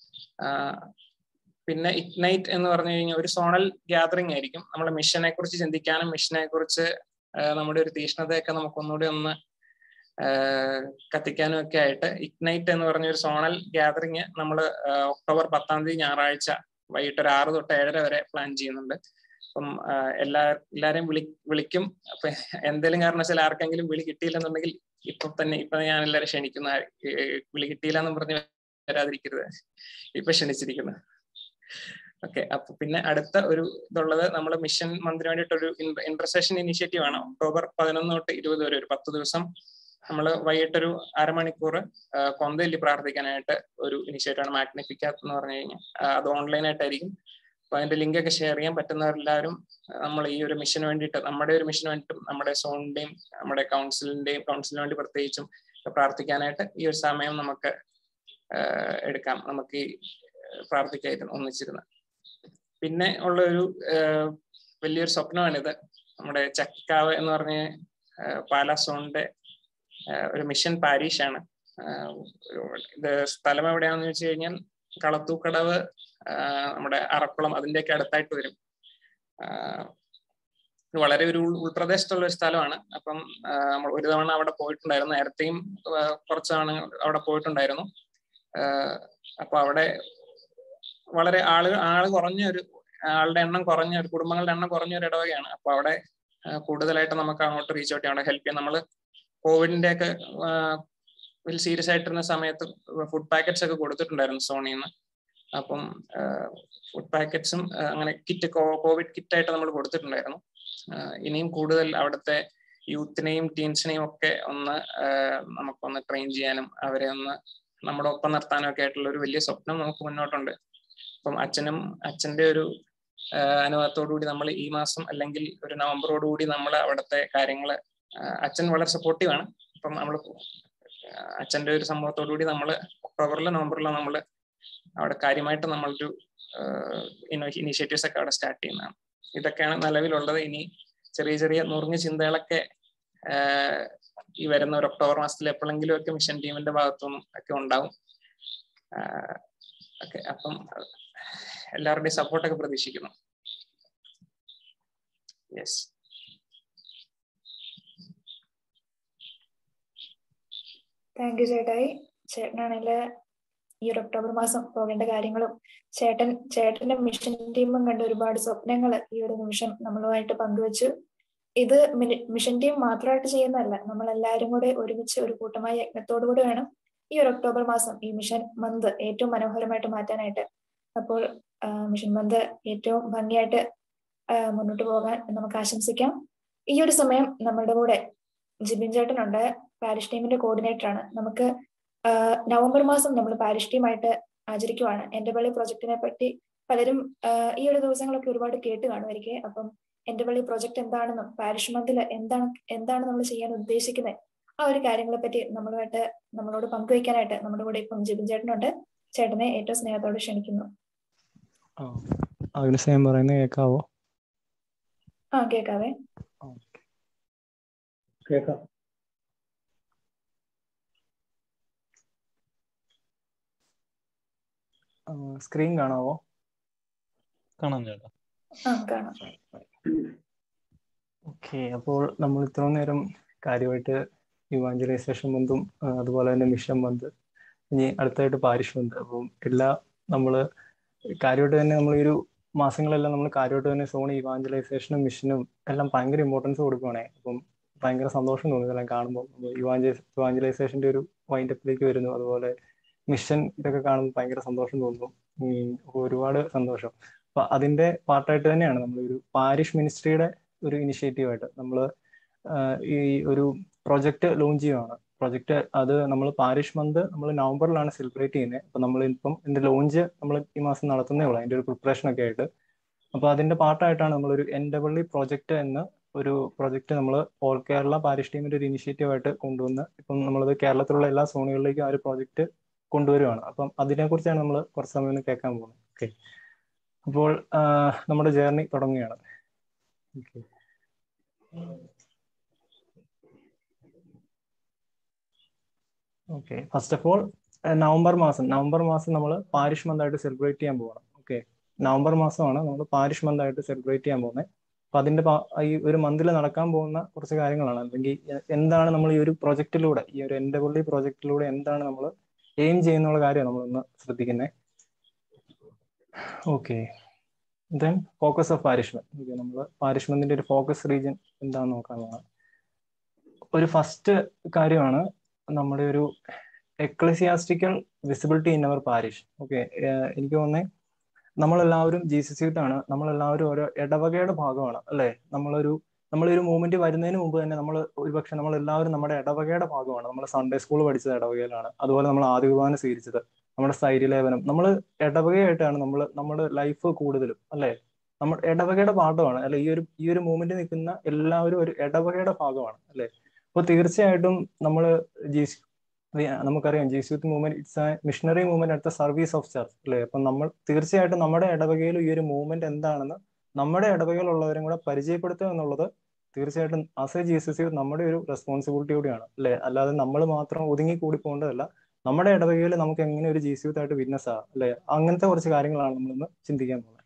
പിന്നെ ഇഗ്നൈറ്റ് എന്ന് പറഞ്ഞു കഴിഞ്ഞാൽ ഒരു സോണൽ ഗ്യാതറിംഗ് ആയിരിക്കും നമ്മളെ മിഷനെ കുറിച്ച് ചിന്തിക്കാനും മിഷനെ കുറിച്ച് നമ്മുടെ ഒരു തീഷ്ണതയൊക്കെ നമുക്കൊന്നുകൂടി ഒന്ന് കത്തിക്കാനും ഒക്കെ ആയിട്ട് ഇഗ്നൈറ്റ് എന്ന് പറഞ്ഞ ഒരു സോണൽ ഗ്യാതറിങ് നമ്മൾ ഒക്ടോബർ പത്താം തീയതി ഞായറാഴ്ച വൈകിട്ട് ഒരു ആറ് തൊട്ട് ഏഴര വരെ പ്ലാൻ ചെയ്യുന്നുണ്ട് അപ്പം എല്ലാ എല്ലാരെയും വിളി വിളിക്കും അപ്പൊ എന്തെങ്കിലും കാരണവശാൽ ആർക്കെങ്കിലും വിളി കിട്ടിയില്ലെന്നുണ്ടെങ്കിൽ ഇപ്പൊ തന്നെ ഇപ്പൊ ഞാൻ എല്ലാവരും ക്ഷണിക്കുന്ന വിളി കിട്ടിയില്ല എന്ന് പറഞ്ഞ് വരാതിരിക്കരുത് ഇപ്പൊ ക്ഷണിച്ചിരിക്കുന്നു ഓക്കെ അപ്പൊ പിന്നെ അടുത്ത ഒരു ഇതുള്ളത് നമ്മൾ മിഷൻ മന്തിന് വേണ്ടിയിട്ടൊരു ഇന്റർസെഷൻ ഇനിഷ്യേറ്റീവ് ആണ് ഒക്ടോബർ പതിനൊന്ന് തൊട്ട് ഇരുപത് വരെ ഒരു പത്ത് ദിവസം നമ്മൾ വൈകിട്ടൊരു അരമണിക്കൂർ കൊന്തല്ലി പ്രാർത്ഥിക്കാനായിട്ട് ഒരു ഇനിഷ്യേറ്റീവ് ആണ് മാഗ്നിഫിക്കാത്ത് എന്ന് പറഞ്ഞു കഴിഞ്ഞാൽ അത് ഓൺലൈൻ ആയിട്ടായിരിക്കും അപ്പൊ അതിന്റെ ലിങ്ക് ഒക്കെ ഷെയർ ചെയ്യാൻ പറ്റുന്നവരെല്ലാവരും നമ്മൾ ഈ ഒരു മിഷന് വേണ്ടിയിട്ട് നമ്മുടെ ഒരു മിഷന് വേണ്ടിയിട്ടും നമ്മുടെ സോണിന്റെയും നമ്മുടെ കൗൺസിലിന്റെയും കൗൺസിലിന് വേണ്ടി പ്രത്യേകിച്ചും പ്രാർത്ഥിക്കാനായിട്ട് ഈ ഒരു സമയം നമുക്ക് എടുക്കാം നമുക്ക് ഈ പ്രാർത്ഥിക്കായിരുന്നു ഒന്നിച്ചിരുന്ന് പിന്നെ ഉള്ള ഒരു വലിയൊരു സ്വപ്നമാണിത് നമ്മുടെ ചക്കാവ് എന്ന് പറഞ്ഞ പാലാ സോണിന്റെ ഒരു മിഷൻ പാരീഷാണ് ഇത് സ്ഥലം എവിടെയാണെന്ന് വെച്ച് കഴിഞ്ഞാൽ കളത്തൂക്കടവ് നമ്മുടെ അറക്കുളം അതിന്റെയൊക്കെ അടുത്തായിട്ട് വരും വളരെ ഒരു ഉൾപ്രദേശത്തുള്ള ഒരു സ്ഥലമാണ് അപ്പം നമ്മൾ ഒരു തവണ അവിടെ പോയിട്ടുണ്ടായിരുന്നു നേരത്തെയും കുറച്ച് തവണ അവിടെ പോയിട്ടുണ്ടായിരുന്നു അപ്പൊ അവിടെ വളരെ ആള് ആള് കുറഞ്ഞ ഒരു ആളുടെ എണ്ണം കുറഞ്ഞ ഒരു കുടുംബങ്ങളുടെ എണ്ണം കുറഞ്ഞ ഒരു ഇടവകയാണ് അപ്പൊ അവിടെ കൂടുതലായിട്ട് നമുക്ക് അങ്ങോട്ട് റീച്ച് ഔട്ട് ചെയ്യാം അവിടെ ഹെൽപ്പ് ചെയ്യാം നമ്മൾ കോവിഡിന്റെ ഒക്കെ വലിയ സീരിയസ് ആയിട്ടിരുന്ന സമയത്ത് ഫുഡ് പാക്കറ്റ്സ് ഒക്കെ കൊടുത്തിട്ടുണ്ടായിരുന്നു സോണിൽ നിന്ന് അപ്പം ഫുഡ് പാക്കറ്റ്സും അങ്ങനെ കിറ്റ് കോവിഡ് കിറ്റ് ആയിട്ട് നമ്മൾ കൊടുത്തിട്ടുണ്ടായിരുന്നു ഇനിയും കൂടുതൽ അവിടുത്തെ യൂത്തിനെയും ടീൻസിനെയും ഒക്കെ ഒന്ന് നമുക്കൊന്ന് ട്രെയിൻ ചെയ്യാനും അവരെ ഒന്ന് നമ്മുടെ ഒപ്പം നിർത്താനും ഒക്കെ ആയിട്ടുള്ള ഒരു വലിയ സ്വപ്നം നമുക്ക് മുന്നോട്ടുണ്ട് അപ്പം അച്ഛനും അച്ഛന്റെ ഒരു അനുഭവത്തോടുകൂടി നമ്മൾ ഈ മാസം അല്ലെങ്കിൽ ഒരു നവംബറോടുകൂടി നമ്മൾ അവിടുത്തെ കാര്യങ്ങൾ അച്ഛൻ വളരെ സപ്പോർട്ടീവ് ആണ് അപ്പം നമ്മൾ അച്ഛന്റെ ഒരു സംഭവത്തോടുകൂടി നമ്മൾ ഒക്ടോബറിലോ നവംബറിലോ നമ്മൾ അവിടെ കാര്യമായിട്ട് നമ്മളൊരു ഇനീഷ്യേറ്റീവ്സ് ഒക്കെ അവിടെ സ്റ്റാർട്ട് ചെയ്യുന്നതാണ് ഇതൊക്കെയാണ് നിലവിലുള്ളത് ഇനി ചെറിയ ചെറിയ നുറുങ്ങ ചിന്തകളൊക്കെ ഈ വരുന്ന ഒരു ഒക്ടോബർ മാസത്തിൽ എപ്പോഴെങ്കിലും ഒക്കെ മിഷൻ ടീമിന്റെ ഭാഗത്തുനിന്നും ഒക്കെ ഉണ്ടാവും ഓക്കെ അപ്പം എല്ലാവരുടെയും സപ്പോർട്ടൊക്കെ പ്രതീക്ഷിക്കുന്നു യെസ് താങ്ക് യു ചേട്ടായി ചേട്ടനാണെങ്കിൽ ഈ ഒരു ഒക്ടോബർ മാസം പോകേണ്ട കാര്യങ്ങളും ചേട്ടൻ ചേട്ടന്റെ മിഷൻ ടീമും കണ്ട ഒരുപാട് സ്വപ്നങ്ങൾ ഈ ഒരു നിമിഷം നമ്മളുമായിട്ട് പങ്കുവച്ചു ഇത് മിനി- മിഷൻ ടീം മാത്രമായിട്ട് ചെയ്യുന്നതല്ല നമ്മൾ എല്ലാവരും കൂടെ ഒരുമിച്ച് ഒരു കൂട്ടമായ യജ്ഞത്തോടു കൂടി വേണം ഈ ഒരു ഒക്ടോബർ മാസം ഈ മിഷൻ മന്ത് ഏറ്റവും മനോഹരമായിട്ട് മാറ്റാനായിട്ട് അപ്പോൾ ആ, മിഷൻ മന്ത് ഏറ്റവും ഭംഗിയായിട്ട് ആ, മുന്നോട്ട് പോകാൻ നമുക്ക് ആശംസിക്കാം ഈ ഒരു സമയം നമ്മളുടെ കൂടെ ജിബിൻ ചേട്ടനുണ്ട് പാരിഷ് ടീമിന്റെ കോർഡിനേറ്റർ ആണ് നമുക്ക് ആ, നവംബർ മാസം നമ്മൾ പാരിഷ് ടീമായിട്ട് ആചരിക്കുവാണ് എന്റെ പള്ളി പ്രൊജക്ടിനെ പറ്റി പലരും ആ, ഈ ഒരു ദിവസങ്ങളൊക്കെ ഒരുപാട് കേട്ട് കാണുമായിരിക്കും അപ്പം എന്റെ പള്ളി പ്രൊജക്ട് എന്താണെന്നും പാരിഷ് മന്തിൽ എന്താണ് എന്താണ് നമ്മൾ ചെയ്യാൻ ഉദ്ദേശിക്കുന്നത് ആ ഒരു കാര്യങ്ങളെ പറ്റി നമ്മളുമായിട്ട് നമ്മളോട് പങ്കുവയ്ക്കാനായിട്ട് നമ്മുടെ കൂടെ ഇപ്പം ജിബിൻ ചേട്ടനുണ്ട് ചേട്ടനെ ഏറ്റവും സ്നേഹത്തോടെ ക്ഷണിക്കുന്നു അതിന് സ്നേഹം പറയുന്നത് കേൾക്കാവോ ആ കേൾക്കാവേ കേൾക്കാം സ്ക്രീൻ കാണാവോ കാണാം ചേട്ടാ ആ കാണാം ഓക്കെ അപ്പോൾ നമ്മൾ ഇത്ര നേരം കാര്യമായിട്ട് ഇവാഞ്ചലൈസേഷൻ ബന്ധും അതുപോലെ തന്നെ മിഷൻ ബന്ധ് ഇനി അടുത്തായിട്ട് പാരിഷ് ബന്ധ് അപ്പം എല്ലാ നമ്മൾ കാര്യമായിട്ട് തന്നെ നമ്മൾ ഈ ഒരു മാസങ്ങളെല്ലാം നമ്മൾ കാര്യമായിട്ട് തന്നെ സോൺ ഇവാഞ്ചലൈസേഷനും മിഷനും എല്ലാം ഭയങ്കര ഇമ്പോർട്ടൻസ് കൊടുക്കുകയാണേ അപ്പം ഭയങ്കര സന്തോഷം തോന്നി ഇതെല്ലാം കാണുമ്പോൾ ഇവാഞ്ച ഇവാഞ്ചലൈസേഷൻ്റെ ഒരു വൈൻഡപ്പിലേക്ക് വരുന്നു അതുപോലെ മിഷൻ ഇതൊക്കെ കാണുമ്പോൾ ഭയങ്കര സന്തോഷം തോന്നുന്നു ഉം, ഒരുപാട് സന്തോഷം അപ്പൊ അതിന്റെ പാർട്ടായിട്ട് തന്നെയാണ് നമ്മൾ ഒരു പാരിഷ് മിനിസ്ട്രിയുടെ ഒരു ഇനിഷ്യേറ്റീവ് ആയിട്ട് നമ്മൾ ഈ ഒരു പ്രൊജക്ട് ലോഞ്ച് ചെയ്യുകയാണ് പ്രൊജക്ട് അത് നമ്മൾ പാരിഷ് മന്ത് നമ്മൾ നവംബറിലാണ് സെലിബ്രേറ്റ് ചെയ്യുന്നത് അപ്പൊ നമ്മൾ ഇപ്പം ഇതിന്റെ ലോഞ്ച് നമ്മൾ ഈ മാസം നടത്തുന്നേ ഉള്ളൂ അതിന്റെ ഒരു പ്രിപ്പറേഷൻ ഒക്കെ ആയിട്ട് അപ്പൊ അതിന്റെ പാർട്ടായിട്ടാണ് നമ്മളൊരു എൻഡബിളി പ്രൊജക്ട് എന്ന ഒരു പ്രൊജക്ട് നമ്മൾ ഓൾ കേരള പാരിഷ് ടീമിന്റെ ഒരു ഇനിഷ്യേറ്റീവ് ആയിട്ട് കൊണ്ടുവന്ന് ഇപ്പം നമ്മളത് കേരളത്തിലുള്ള എല്ലാ സോണുകളിലേക്കും ആ ഒരു പ്രോജക്റ്റ് കൊണ്ടുവരുവാണ് അപ്പം അതിനെക്കുറിച്ചാണ് നമ്മൾ കുറച്ച് സമയം ഒന്ന് കേൾക്കാൻ പോകുന്നത് ഓക്കെ അപ്പോൾ ആ, നമ്മുടെ ജേർണി തുടങ്ങുകയാണ് okay okay first of all November മാസം നവംബർ മാസം നമ്മൾ പാരിഷ് മന്തായിട്ട് സെലിബ്രേറ്റ് ചെയ്യാൻ പോകണം ഓക്കെ നവംബർ മാസമാണ് നമ്മൾ പാരിഷ് മന്തായിട്ട് സെലിബ്രേറ്റ് ചെയ്യാൻ പോകുന്നത് അപ്പൊ അതിന്റെ പാ- ഈ ഒരു മന്തിൽ നടക്കാൻ പോകുന്ന കുറച്ച് കാര്യങ്ങളാണ് അല്ലെങ്കിൽ എ- എന്താണ് നമ്മൾ ഈ ഒരു പ്രൊജക്റ്റിലൂടെ ഈ ഒരു എന്റെ പുള്ളി പ്രൊജക്റ്റിലൂടെ എന്താണ് നമ്മൾ എയിം ചെയ്യുന്നുള്ള കാര്യമാണ് നമ്മളൊന്ന് ശ്രദ്ധിക്കുന്നത് okay then focus of parishment okay നമ്മൾ പാരിഷ്മെന്റിന്റെ ഒരു ഫോക്കസ് റീജിയൻ എന്താണെന്ന് നോക്കാൻ പോകണം ഒരു ഫസ്റ്റ് കാര്യമാണ് നമ്മുടെ ഒരു ecclesiastical visibility in our parish okay എനിക്ക് തോന്നുന്നത് നമ്മളെല്ലാവരും ജീസസ് യൂത്ത് ആണ് നമ്മളെല്ലാവരും ഓരോ ഇടവകയുടെ ഭാഗമാണ് അല്ലെ നമ്മളൊരു നമ്മളൊരു മൂവ്മെന്റ് വരുന്നതിന് മുമ്പ് തന്നെ നമ്മൾ ഒരുപക്ഷെ നമ്മൾ എല്ലാവരും നമ്മുടെ ഇടവകയുടെ ഭാഗമാണ് നമ്മൾ സൺഡേ സ്കൂൾ പഠിച്ചത് ഇടവകയിലാണ് അതുപോലെ നമ്മൾ ആദ്യ കുർബാന സ്വീകരിച്ചത് നമ്മുടെ സ്ഥൈര്യലേപനം നമ്മൾ ഇടവകയായിട്ടാണ് നമ്മൾ നമ്മുടെ ലൈഫ് കൂടുതലും അല്ലെ നമ്മൾ ഇടവകയുടെ പാഠമാണ് അല്ലെ ഈ ഒരു ഈ ഒരു മൂവ്മെന്റ് നിൽക്കുന്ന എല്ലാവരും ഒരു ഇടവകയുടെ ഭാഗമാണ് അല്ലെ അപ്പൊ തീർച്ചയായിട്ടും നമ്മൾ ജീസ് നമുക്കറിയാം Jesus youth movement it's a missionary movement at the service of church അല്ലെ അപ്പൊ നമ്മൾ തീർച്ചയായിട്ടും നമ്മുടെ ഇടവകയിൽ ഈ ഒരു മൂവ്മെന്റ് എന്താണെന്ന് നമ്മുടെ ഇടവകയിലുള്ളവരും കൂടെ പരിചയപ്പെടുത്തുക എന്നുള്ളത് തീർച്ചയായിട്ടും ആസ് എ ജീസസ് യൂത്ത് നമ്മുടെ ഒരു റെസ്പോൺസിബിലിറ്റി കൂടിയാണ് അല്ലെ അല്ലാതെ നമ്മൾ മാത്രം ഒതുങ്ങി കൂടി പോകേണ്ടതല്ല നമ്മുടെ ഇടവകയിൽ നമുക്ക് എങ്ങനെ ഒരു ജീസ് യൂത്ത് ആയിട്ട് വിറ്റ്നസ് ആകാം അല്ലെ അങ്ങനത്തെ കുറച്ച് കാര്യങ്ങളാണ് നമ്മളിന്ന് ചിന്തിക്കാൻ പോകുന്നത്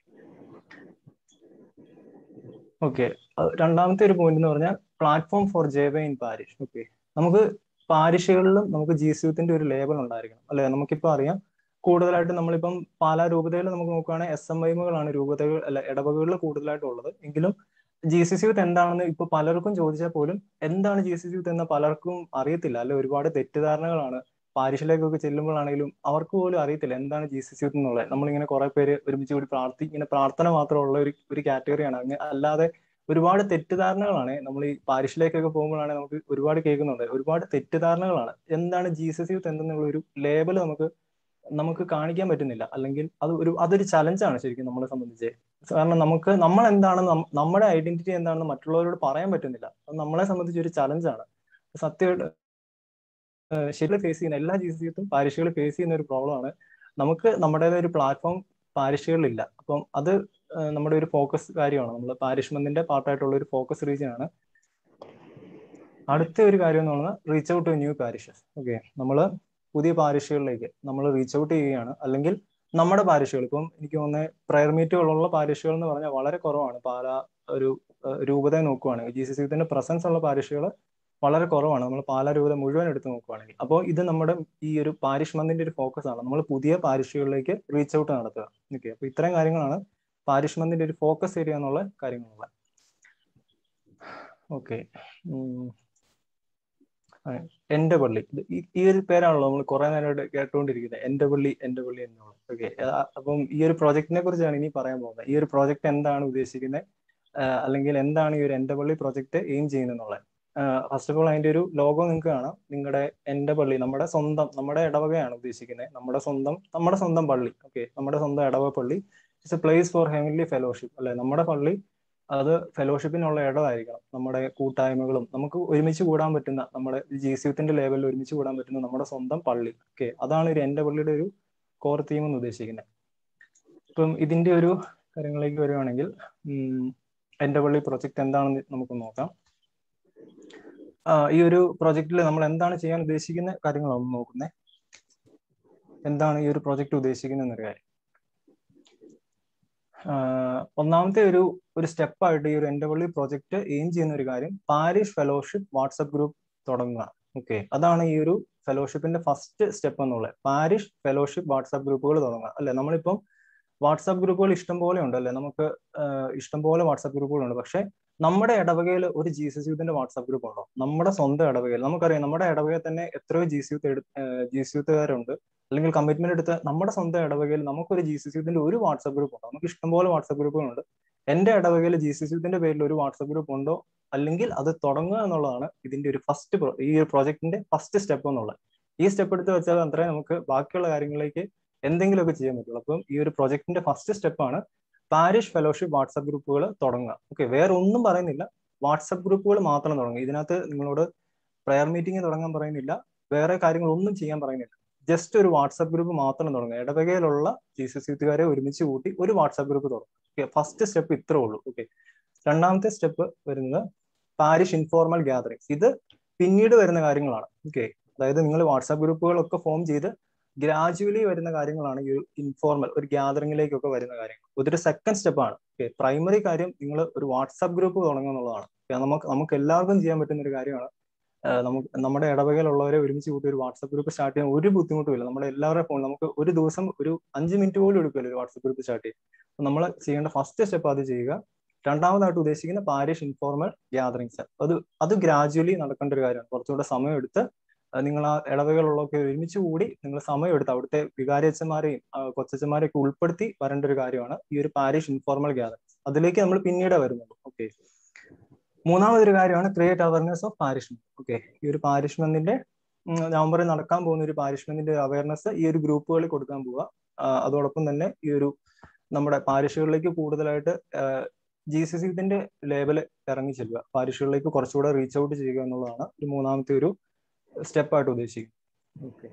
ഓക്കെ രണ്ടാമത്തെ ഒരു പോയിന്റ് എന്ന് പറഞ്ഞാൽ പ്ലാറ്റ്ഫോം ഫോർ ജേവ ഇൻ പാരിഷ് ഓക്കെ നമുക്ക് പാരിഷുകളിലും നമുക്ക് ജീസ് യൂത്തിന്റെ ഒരു ലേബൽ ഉണ്ടായിരിക്കണം അല്ലെ നമുക്കിപ്പോ അറിയാം കൂടുതലായിട്ട് നമ്മളിപ്പം പാലാ രൂപതയിൽ നമുക്ക് നോക്കുകയാണെങ്കിൽ എസ് എം ഐമുകളാണ് രൂപതകൾ അല്ല ഇടവകകളിൽ കൂടുതലായിട്ട് ഉള്ളത് എങ്കിലും ജീസസ് യൂത്ത് എന്താണെന്ന് ഇപ്പൊ പലർക്കും ചോദിച്ചാൽ പോലും എന്താണ് ജീസസ് യൂത്ത് എന്ന് പലർക്കും അറിയത്തില്ല അല്ലെ ഒരുപാട് തെറ്റിദ്ധാരണകളാണ് പാരിഷിലേക്കൊക്കെ ചെല്ലുമ്പോഴാണെങ്കിലും അവർക്ക് പോലും അറിയത്തില്ല എന്താണ് ജീസസ് യൂത്ത് എന്നുള്ളത് നമ്മളിങ്ങനെ കുറെ പേര് ഒരുമിച്ച് കൂടി പ്രാർത്ഥി ഇങ്ങനെ പ്രാർത്ഥന മാത്രമുള്ള ഒരു ഒരു കാറ്റഗറിയാണ് അങ്ങ് അല്ലാതെ ഒരുപാട് തെറ്റിദ്ധാരണകളാണ് നമ്മൾ ഈ പാരിഷിലേക്കൊക്കെ പോകുമ്പോഴാണ് നമുക്ക് ഒരുപാട് കേൾക്കുന്നുണ്ട് ഒരുപാട് തെറ്റിദ്ധാരണകളാണ് എന്താണ് ജീസസ് യൂത്ത് എന്നുള്ള ഒരു ലേബൽ നമുക്ക് നമുക്ക് കാണിക്കാൻ പറ്റുന്നില്ല അല്ലെങ്കിൽ അത് ഒരു അതൊരു ചലഞ്ചാണ് ശരിക്കും നമ്മളെ സംബന്ധിച്ച് കാരണം നമുക്ക് നമ്മൾ എന്താണെന്ന് നം- നമ്മുടെ ഐഡന്റിറ്റി എന്താണെന്ന് മറ്റുള്ളവരോട് പറയാൻ പറ്റുന്നില്ല അത് നമ്മളെ സംബന്ധിച്ച് ഒരു ചലഞ്ചാണ് സത്യമായിട്ട് ശരിക്കും ഫേസ് ചെയ്യുന്ന എല്ലാ ജീസസും പാരിഷുകൾ ഫേസ് ചെയ്യുന്ന ഒരു പ്രോബ്ലമാണ് നമുക്ക് നമ്മുടേതായ ഒരു പ്ലാറ്റ്ഫോം പാരിഷുകളിലില്ല അപ്പം അത് ഏഹ് നമ്മുടെ ഒരു ഫോക്കസ് കാര്യമാണ് നമ്മൾ പാരിഷ്മെന്റിന്റെ പാർട്ടായിട്ടുള്ള ഒരു ഫോക്കസ് റീജിയൻ ആണ് അടുത്ത ഒരു കാര്യം എന്ന് പറഞ്ഞാൽ reach out to new parishes okay നമ്മൾ പുതിയ പാരിഷുകളിലേക്ക് നമ്മൾ റീച്ച് ഔട്ട് ചെയ്യുകയാണ് അല്ലെങ്കിൽ നമ്മുടെ പാരിഷുകൾ ഇപ്പം എനിക്ക് തോന്നുന്നത് പ്രയർ മീറ്റുകളുള്ള പാരിഷുകൾ എന്ന് പറഞ്ഞാൽ വളരെ കുറവാണ് പാല ഒരു ഏഹ് രൂപതയെ നോക്കുവാണെങ്കിൽ ജീസസ് യൂത്തിന്റെ പ്രസൻസ് ഉള്ള പാരിഷുകൾ വളരെ കുറവാണ് നമ്മൾ പാലാ രൂപത മുഴുവൻ എടുത്ത് നോക്കുവാണെങ്കിൽ അപ്പോൾ ഇത് നമ്മുടെ ഈ ഒരു പാരിഷ് മന്തിന്റെ ഒരു ഫോക്കസ് ആണ് നമ്മൾ പുതിയ പാരിഷുകളിലേക്ക് റീച്ച് ഔട്ട് നടത്തുക ഓക്കെ അപ്പൊ ഇത്തരം കാര്യങ്ങളാണ് പാരിഷ് മന്തിന്റെ ഒരു ഫോക്കസ് ഏരിയ എന്നുള്ള കാര്യങ്ങളുള്ള ഓക്കെ എന്റെ പള്ളി ഇത് ഈ- ഈ ഒരു പേരാണല്ലോ നമ്മൾ കുറെ നേരമായിട്ട് കേട്ടുകൊണ്ടിരിക്കുന്നത് എന്റെ പള്ളി എന്റെ പള്ളി എന്നുള്ളത് ഓക്കെ അപ്പം ഈ ഒരു പ്രോജക്റ്റിനെ കുറിച്ചാണ് ഇനി പറയാൻ പോകുന്നത് ഈ ഒരു പ്രോജക്റ്റ് എന്താണ് ഉദ്ദേശിക്കുന്നത് ആഹ് അല്ലെങ്കിൽ എന്താണ് ഈ ഒരു എന്റെ പള്ളി പ്രോജക്റ്റ് എയിം ചെയ്യുന്നത് ഫസ്റ്റ് ഓഫ് ഓൾ അതിന്റെ ഒരു ലോഗോ നിങ്ങൾക്ക് കാണാം നിങ്ങളുടെ എന്റെ പള്ളി നമ്മുടെ സ്വന്തം നമ്മുടെ ഇടവകയാണ് ഉദ്ദേശിക്കുന്നത് നമ്മുടെ സ്വന്തം നമ്മുടെ സ്വന്തം പള്ളി ഓക്കെ നമ്മുടെ സ്വന്തം ഇടവക പള്ളി it's a place for heavenly fellowship അല്ലെ നമ്മുടെ പള്ളി അത് ഫെലോഷിപ്പിനുള്ള ഇടമായിരിക്കണം നമ്മുടെ കൂട്ടായ്മകളും നമുക്ക് ഒരുമിച്ച് കൂടാൻ പറ്റുന്ന നമ്മുടെ ജി സി യുത്തിന്റെ ലെവലിൽ ഒരുമിച്ച് കൂടാൻ പറ്റുന്ന നമ്മുടെ സ്വന്തം പള്ളി ഓക്കെ അതാണ് ഒരു എന്റെ പള്ളിയുടെ ഒരു കോർ തീം എന്ന് ഉദ്ദേശിക്കുന്നത് ഇപ്പം ഇതിന്റെ ഒരു കാര്യങ്ങളിലേക്ക് വരുവാണെങ്കിൽ ഉം, എന്റെ പള്ളി പ്രൊജക്ട് എന്താണെന്ന് നമുക്ക് നോക്കാം ആ, ഈ ഒരു പ്രൊജക്റ്റിൽ നമ്മൾ എന്താണ് ചെയ്യാൻ ഉദ്ദേശിക്കുന്ന കാര്യങ്ങളാണ് നോക്കുന്നത് എന്താണ് ഈ ഒരു പ്രൊജക്ട് ഉദ്ദേശിക്കുന്നത് എന്നൊരു കാര്യം ആഹ് ഒന്നാമത്തെ ഒരു ഒരു സ്റ്റെപ്പായിട്ട് ഈ ഒരു എന്റെ പള്ളി പ്രൊജക്ട് എയിം ചെയ്യുന്ന ഒരു കാര്യം പാരിഷ് ഫെലോഷിപ്പ് വാട്സപ്പ് ഗ്രൂപ്പ് തുടങ്ങുക ഓക്കെ അതാണ് ഈ ഒരു ഫെലോഷിപ്പിന്റെ ഫസ്റ്റ് സ്റ്റെപ്പ് എന്നുള്ളത് പാരിഷ് ഫെലോഷിപ്പ് വാട്സപ്പ് ഗ്രൂപ്പുകൾ തുടങ്ങുക അല്ലെ നമ്മളിപ്പം വാട്സാപ്പ് ഗ്രൂപ്പുകൾ ഇഷ്ടം പോലെ ഉണ്ട് അല്ലെ നമുക്ക് ആഹ് ഇഷ്ടം പോലെ വാട്സാപ്പ് ഗ്രൂപ്പുകളുണ്ട് പക്ഷെ നമ്മുടെ ഇടവകയിൽ ഒരു ജി സി യൂത്തിന്റെ വാട്സാപ്പ് ഗ്രൂപ്പ് ഉണ്ടോ നമ്മുടെ സ്വന്തം ഇടവകയിൽ നമുക്കറിയാം നമ്മുടെ ഇടവകയിൽ തന്നെ എത്രയോ G C youth G C യൂത്തുകാരുണ്ട് അല്ലെങ്കിൽ കമ്മിറ്റ്മെന്റ് എടുത്ത് നമ്മുടെ സ്വന്തം ഇടവകയിൽ നമുക്കൊരു ജി സി യൂത്തിന്റെ ഒരു വാട്സാപ്പ് ഗ്രൂപ്പ് ഉണ്ടോ നമുക്ക് ഇഷ്ടംപോലെ വാട്സാപ്പ് ഗ്രൂപ്പുകളുണ്ട് എന്റെ ഇടവകയിൽ ജി സി യൂത്തിന്റെ പേരിൽ ഒരു വാട്സാപ്പ് ഗ്രൂപ്പ് ഉണ്ടോ അല്ലെങ്കിൽ അത് തുടങ്ങുക എന്നുള്ളതാണ് ഇതിന്റെ ഒരു ഫസ്റ്റ് ഈ ഒരു പ്രോജക്റ്റിന്റെ ഫസ്റ്റ് സ്റ്റെപ്പ് എന്നുള്ളത് ഈ സ്റ്റെപ്പ് എടുത്ത് വെച്ചാൽ അത്രേ നമുക്ക് ബാക്കിയുള്ള കാര്യങ്ങളിലേക്ക് എന്തെങ്കിലുമൊക്കെ ചെയ്യാൻ പറ്റുള്ളൂ അപ്പം ഈ ഒരു പ്രോജക്റ്റിന്റെ ഫസ്റ്റ് സ്റ്റെപ്പാണ് പാരിഷ് ഫെലോഷിപ്പ് വാട്സാപ്പ് ഗ്രൂപ്പുകൾ തുടങ്ങുക ഓക്കെ വേറെ ഒന്നും പറയുന്നില്ല വാട്സാപ്പ് ഗ്രൂപ്പുകൾ മാത്രം തുടങ്ങുക ഇതിനകത്ത് നിങ്ങളോട് പ്രയർ മീറ്റിംഗ് തുടങ്ങാൻ പറയുന്നില്ല വേറെ കാര്യങ്ങളൊന്നും ചെയ്യാൻ പറയുന്നില്ല ജസ്റ്റ് ഒരു വാട്സാപ്പ് ഗ്രൂപ്പ് മാത്രം തുടങ്ങുക ഇടവകയിലുള്ള ജി സി യൂത്തുകാരെ ഒരുമിച്ച് കൂട്ടി ഒരു വാട്സാപ്പ് ഗ്രൂപ്പ് തുടങ്ങും ഓക്കെ ഫസ്റ്റ് സ്റ്റെപ്പ് ഇത്രേ ഉള്ളൂ ഓക്കെ രണ്ടാമത്തെ സ്റ്റെപ്പ് വരുന്നത് പാരിഷ് ഇൻഫോർമൽ ഗ്യാതറിങ്സ് ഇത് പിന്നീട് വരുന്ന കാര്യങ്ങളാണ് ഓക്കെ അതായത് നിങ്ങൾ വാട്സാപ്പ് ഗ്രൂപ്പുകളൊക്കെ ഫോം ചെയ്ത് ഗ്രാജുവലി വരുന്ന കാര്യങ്ങളാണ് ഈ ഒരു ഇൻഫോർമൽ ഒരു ഗ്യാതറിംഗിലേക്കൊക്കെ വരുന്ന കാര്യങ്ങൾ ഇതൊരു സെക്കൻഡ് സ്റ്റെപ്പാണ് ഓക്കെ പ്രൈമറി കാര്യം നിങ്ങൾ ഒരു വാട്സാപ്പ് ഗ്രൂപ്പ് തുടങ്ങുക എന്നുള്ളതാണ് Okay, നമുക്ക് നമുക്ക് എല്ലാവർക്കും ചെയ്യാൻ പറ്റുന്ന ഒരു കാര്യമാണ് ആഹ് നമുക്ക് നമ്മുടെ ഇടവകയിലുള്ളവരെ ഒരുമിച്ച് കൂട്ടി ഒരു വാട്സാപ്പ് ഗ്രൂപ്പ് സ്റ്റാർട്ട് ചെയ്യാൻ ഒരു ബുദ്ധിമുട്ടുമില്ല നമ്മുടെ എല്ലാവരുടെ ഫോൺ നമുക്ക് ഒരു ദിവസം ഒരു അഞ്ച് മിനിറ്റ് പോലും എടുക്കില്ല ഒരു വാട്സാപ്പ് ഗ്രൂപ്പ് സ്റ്റാർട്ട് ചെയ്യാൻ നമ്മൾ ചെയ്യേണ്ട ഫസ്റ്റ് സ്റ്റെപ്പ് അത് ചെയ്യുക രണ്ടാമതായിട്ട് ഉദ്ദേശിക്കുന്ന പാരിഷ് ഇൻഫോർമൽ ഗ്യാതറിങ്സ് അത് അത് ഗ്രാജുവലി നടക്കേണ്ട ഒരു കാര്യമാണ് കുറച്ചുകൂടെ സമയം എടുത്ത് നിങ്ങൾ ആ ഇടവകളുള്ളൊക്കെ ഒരുമിച്ച് കൂടി നിങ്ങൾ സമയം എടുത്ത് അവിടുത്തെ വികാരിയച്ഛന്മാരെയും കൊച്ചച്ഛന്മാരെയും ഒക്കെ ഉൾപ്പെടുത്തി വരേണ്ട ഒരു കാര്യമാണ് ഈ ഒരു പാരിഷ് ഇൻഫോർമൽ ഗ്യാതറിങ്സ് അതിലേക്ക് നമ്മൾ പിന്നീട് വരുന്നുള്ളൂ ഓക്കെ മൂന്നാമതൊരു കാര്യമാണ് create awareness of parishment okay ഈ ഒരു പാരിഷ്മെന്റിന്റെ നവംബറിൽ നടക്കാൻ പോകുന്ന ഒരു പാരിഷ്മെന്റിന്റെ അവയർനെസ് ഈ ഒരു ഗ്രൂപ്പുകളിൽ കൊടുക്കാൻ പോവുക ആഹ് അതോടൊപ്പം തന്നെ ഈ ഒരു നമ്മുടെ പാരിഷുകളിലേക്ക് കൂടുതലായിട്ട് ജി സി സി ഇതിന്റെ ലേബൽ ഇറങ്ങി ചെല്ലുക പാരിഷുകളിലേക്ക് കുറച്ചുകൂടെ റീച്ച് ഔട്ട് ചെയ്യുക എന്നുള്ളതാണ് ഒരു മൂന്നാമത്തെ ഒരു സ്റ്റെപ്പായിട്ട് ഉദ്ദേശിക്കുന്നത് ഓക്കെ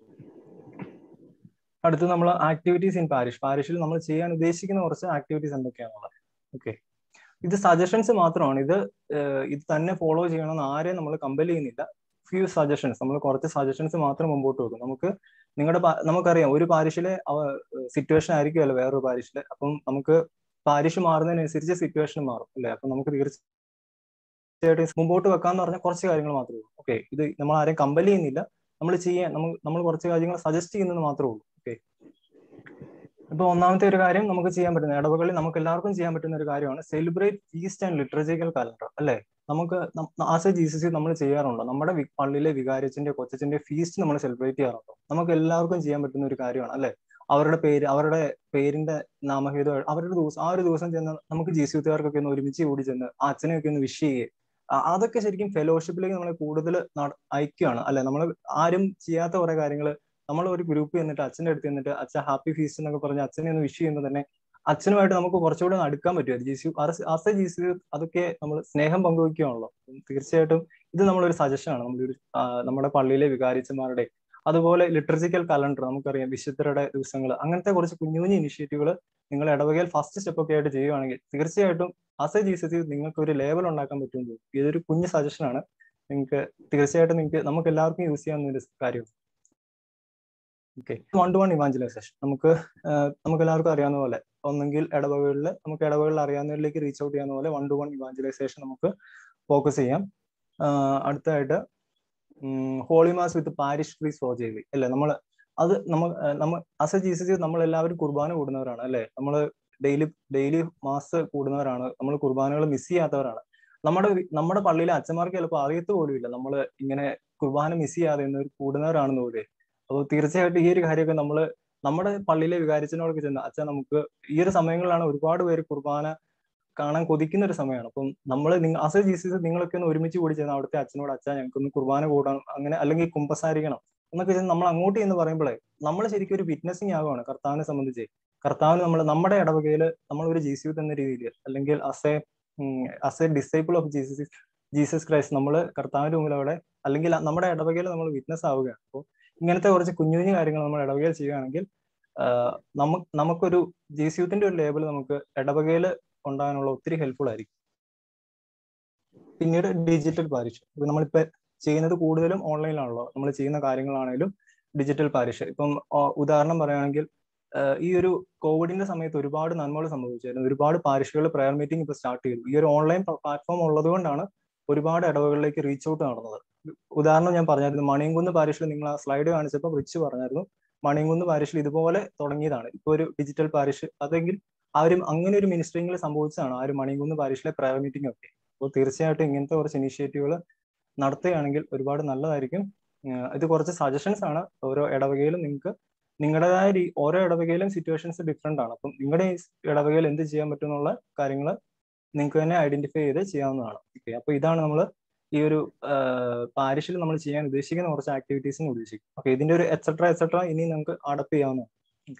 അടുത്ത് നമ്മൾ ആക്ടിവിറ്റീസ് ഇൻ പാരിഷ് പാരിഷിൽ നമ്മൾ ചെയ്യാൻ ഉദ്ദേശിക്കുന്ന കുറച്ച് ആക്ടിവിറ്റീസ് എന്തൊക്കെയാണുള്ളത് ഓക്കെ ഇത് സജഷൻസ് മാത്രമാണ് ഇത് ഏഹ് ഇത് തന്നെ ഫോളോ ചെയ്യണമെന്ന് ആരെയും നമ്മൾ കമ്പൽ ചെയ്യുന്നില്ല ഫ്യൂ സജഷൻസ് നമ്മൾ കുറച്ച് സജഷൻസ് മാത്രം മുമ്പോട്ട് വെക്കും നമുക്ക് നിങ്ങളുടെ നമുക്കറിയാം ഒരു പാരിഷിലെ സിറ്റുവേഷൻ ആയിരിക്കുമല്ലോ വേറൊരു പാരിഷില് അപ്പം നമുക്ക് പാരിഷ് മാറുന്നതിനനുസരിച്ച് സിറ്റുവേഷൻ മാറും അല്ലെ അപ്പൊ നമുക്ക് തീർച്ചയായിട്ടും മുമ്പോട്ട് വെക്കാന്ന് പറഞ്ഞാൽ കുറച്ച് കാര്യങ്ങൾ മാത്രമേ ഉള്ളൂ ഓക്കെ ഇത് നമ്മൾ ആരെയും കമ്പൽ ചെയ്യുന്നില്ല നമ്മൾ ചെയ്യാൻ നമ്മൾ നമ്മൾ കുറച്ച് കാര്യങ്ങൾ സജസ്റ്റ് ചെയ്യുന്നത് മാത്രമേ ഉള്ളൂ ഓക്കെ ഇപ്പൊ ഒന്നാമത്തെ ഒരു കാര്യം നമുക്ക് ചെയ്യാൻ പറ്റുന്ന ഇടവകളിൽ നമുക്ക് എല്ലാവർക്കും ചെയ്യാൻ പറ്റുന്ന ഒരു കാര്യമാണ് celebrate feast and literaturical calendar അല്ലെ നമുക്ക് as a G C C നമ്മൾ ചെയ്യാറുണ്ടോ നമ്മുടെ പള്ളിയിലെ വികാരച്ചിന്റെ കൊച്ചച്ചിന്റെ ഫീസ്റ്റ് നമ്മൾ സെലിബ്രേറ്റ് ചെയ്യാറുണ്ടോ നമുക്ക് എല്ലാവർക്കും ചെയ്യാൻ പറ്റുന്ന ഒരു കാര്യമാണ് അല്ലെ അവരുടെ പേര് അവരുടെ പേരിന്റെ നാമഹേതു അവരുടെ ദിവസം ആ ഒരു ദിവസം ചെന്ന് നമുക്ക് ജി സി യുത്തുകാർക്കൊക്കെ ഒന്ന് ഒരുമിച്ച് കൂടി ചെന്ന് ആ അച്ഛനെയൊക്കെ ഒന്ന് വിഷ് ചെയ്യുക അതൊക്കെ ശരിക്കും ഫെലോഷിപ്പിലേക്ക് നമ്മളെ കൂടുതൽ അയക്കുകയാണ് അല്ലെ നമ്മൾ ആരും ചെയ്യാത്ത കുറെ കാര്യങ്ങൾ നമ്മൾ ഒരു ഗ്രൂപ്പ് ചെന്നിട്ട് അച്ഛൻ്റെ അടുത്ത് ചെന്നിട്ട് അച്ഛൻ ഹാപ്പി ഫീസ്റ്റ് എന്നൊക്കെ പറഞ്ഞ് അച്ഛനെ ഒന്ന് വിഷ് ചെയ്യുമ്പോൾ തന്നെ അച്ഛനുമായിട്ട് നമുക്ക് കുറച്ചുകൂടെ ഒന്ന് അടുക്കാൻ പറ്റും G C as a G C അതൊക്കെ നമ്മൾ സ്നേഹം പങ്കുവയ്ക്കുകയാണല്ലോ തീർച്ചയായിട്ടും ഇത് നമ്മളൊരു സജഷൻ ആണ് നമ്മളൊരു നമ്മുടെ പള്ളിയിലെ വികാരിച്ചന്മാരുടെ അതുപോലെ ലിറ്ററസിക്കൽ കലണ്ടർ നമുക്കറിയാം വിശുദ്ധരുടെ ദിവസങ്ങൾ അങ്ങനത്തെ കുറച്ച് കുഞ്ഞു കുഞ്ഞു ഇനിഷ്യേറ്റീവുകൾ നിങ്ങൾ ഇടവകയിൽ ഫസ്റ്റ് സ്റ്റെപ്പ് ഒക്കെ ആയിട്ട് ചെയ്യുവാണെങ്കിൽ തീർച്ചയായിട്ടും ആസ് എ ജി സി നിങ്ങൾക്ക് ഒരു ലേബൽ ഉണ്ടാക്കാൻ പറ്റും ഇതൊരു കുഞ്ഞു സജഷൻ ആണ് നിങ്ങൾക്ക് തീർച്ചയായിട്ടും നിങ്ങൾക്ക് നമുക്ക് എല്ലാവർക്കും യൂസ് ചെയ്യാവുന്ന ഒരു കാര്യമാണ് okay one to one evangelisation നമുക്ക് നമുക്ക് എല്ലാവർക്കും അറിയാവുന്ന പോലെ ഒന്നെങ്കിൽ ഇടവകളിൽ നമുക്ക് ഇടവകളിൽ അറിയാവുന്നവരിലേക്ക് റീച്ച് ഔട്ട് ചെയ്യാവുന്ന പോലെ വൺ ടു വൺ ഇവാഞ്ചലൈസേഷൻ നമുക്ക് ഫോക്കസ് ചെയ്യാം അടുത്തായിട്ട് holy mass with parish priest for J V അല്ലേ നമ്മൾ അത് നമ്മൾ നമ്മൾ as a G C C നമ്മൾ എല്ലാവരും കുർബാന കൂടുന്നവരാണ് അല്ലേ നമ്മൾ ഡെയിലി ഡെയിലി മാസ് കൂടുന്നവരാണ് നമ്മൾ കുർബാനകൾ മിസ് ചെയ്യാത്തവരാണ് നമ്മുടെ നമ്മുടെ പള്ളിയിലെ അച്ഛന്മാർക്ക് ചിലപ്പോൾ അറിയത്ത് പോലുമില്ല നമ്മൾ ഇങ്ങനെ കുർബാന മിസ് ചെയ്യാതെ കൂടുന്നവരാണെന്ന് പോലെ അപ്പോൾ തീർച്ചയായിട്ടും ഈ ഒരു കാര്യമൊക്കെ നമ്മൾ നമ്മുടെ പള്ളിയിലെ വികാരിച്ചനോടൊക്കെ ചെന്ന് അച്ഛൻ നമുക്ക് ഈ ഒരു സമയങ്ങളിലാണ് ഒരുപാട് പേര് കുർബാന കാണാൻ കൊതിക്കുന്ന ഒരു സമയമാണ് അപ്പം നമ്മൾ നിങ്ങൾ ആസ് എ ജി സി നിങ്ങളൊക്കെ ഒന്ന് ഒരുമിച്ച് കൂടി ചെന്ന് അവിടുത്തെ അച്ഛനോട് അച്ഛൻ ഞങ്ങൾക്കൊന്ന് കുർബാന കൂടാൻ അങ്ങനെ അല്ലെങ്കിൽ കുമ്പസാരിക്കണം എന്നൊക്കെ ചെന്ന് നമ്മൾ അങ്ങോട്ട് എന്ന് പറയുമ്പോഴേ നമ്മൾ ശരിക്കും ഒരു വിറ്റ്നസിങ് ആകുവാണ് കർത്താവിനെ സംബന്ധിച്ച് കർത്താവിന് നമ്മൾ നമ്മുടെ ഇടവകയിൽ നമ്മൾ ഒരു ജി സി എന്ന രീതിയിൽ അല്ലെങ്കിൽ as a as a disciple of Jesus Jesus Christ നമ്മൾ കർത്താവിന്റെ മുമ്പിൽ അവിടെ അല്ലെങ്കിൽ നമ്മുടെ ഇടവകയിൽ നമ്മൾ വിറ്റ്നസ് ആവുകയാണ് അപ്പോൾ ഇങ്ങനത്തെ കുറച്ച് കുഞ്ഞു കുഞ്ഞു കാര്യങ്ങൾ നമ്മൾ ഇടവകയിൽ ചെയ്യുകയാണെങ്കിൽ നമുക്ക് നമുക്കൊരു ജി സി യുത്തിന്റെ ഒരു ലേബൽ നമുക്ക് ഇടവകയിൽ ഉണ്ടാകാനുള്ള ഒത്തിരി ഹെൽപ്ഫുൾ ആയിരിക്കും പിന്നീട് ഡിജിറ്റൽ പാരിഷ് ഇപ്പൊ നമ്മളിപ്പോ ചെയ്യുന്നത് കൂടുതലും ഓൺലൈനിലാണല്ലോ നമ്മൾ ചെയ്യുന്ന കാര്യങ്ങളാണെങ്കിലും ഡിജിറ്റൽ പാരിഷ് ഇപ്പം ഉദാഹരണം പറയുകയാണെങ്കിൽ ഈ ഒരു കോവിഡിന്റെ സമയത്ത് ഒരുപാട് നന്മകൾ സംഭവിച്ചായിരുന്നു ഒരുപാട് പാരിഷുകൾ പ്രയർ മീറ്റിംഗ് ഇപ്പൊ സ്റ്റാർട്ട് ചെയ്തു ഈ ഒരു ഓൺലൈൻ പ്ലാറ്റ്ഫോം ഉള്ളത് കൊണ്ടാണ് ഒരുപാട് ഇടവകളിലേക്ക് റീച്ച് ഔട്ട് നടന്നത് ഉദാഹരണം ഞാൻ പറഞ്ഞായിരുന്നു മണിയംകുന്ന് പാരിഷിൽ നിങ്ങൾ ആ സ്ലൈഡ് കാണിച്ചപ്പോൾ റിച്ച് പറഞ്ഞായിരുന്നു മണിയംകുന്ന് പാരിഷിൽ ഇതുപോലെ തുടങ്ങിയതാണ് ഇപ്പൊ ഒരു ഡിജിറ്റൽ പാരിഷ് അതെങ്കിൽ ആ ഒരു അങ്ങനെ ഒരു മിനിസ്റ്ററിംഗിൽ സംഭവിച്ചതാണ് ആ ഒരു മണിയംകുന്ന് പാരിഷിലെ പ്രയർ മീറ്റിംഗ് ഒക്കെ അപ്പോൾ തീർച്ചയായിട്ടും ഇങ്ങനത്തെ കുറച്ച് ഇനീഷ്യേറ്റീവുകൾ നടത്തുകയാണെങ്കിൽ ഒരുപാട് നല്ലതായിരിക്കും ഇത് കുറച്ച് സജഷൻസ് ആണ് ഓരോ ഇടവകയിലും നിങ്ങൾക്ക് നിങ്ങളുടേതായ രീ ഓരോ ഇടവകയിലും സിറ്റുവേഷൻസ് ഡിഫറെന്റ് ആണ് അപ്പം നിങ്ങളുടെ ഈ ഇടവകയിൽ എന്ത് ചെയ്യാൻ പറ്റും എന്നുള്ള കാര്യങ്ങൾ നിങ്ങൾക്ക് തന്നെ ഐഡന്റിഫൈ ചെയ്ത് ചെയ്യാവുന്നതാണ് ഓക്കെ അപ്പൊ ഇതാണ് നമ്മൾ ഈ ഒരു പാരിഷിൽ നമ്മൾ ചെയ്യാൻ ഉദ്ദേശിക്കുന്ന കുറച്ച് ആക്ടിവിറ്റീസിന് ഉദ്ദേശിക്കും ഓക്കെ ഇതിന്റെ ഒരു എക്സെട്ര എക്സെട്ര ഇനി നമുക്ക് അഡപ്റ്റ് ചെയ്യാവുന്നതാണ്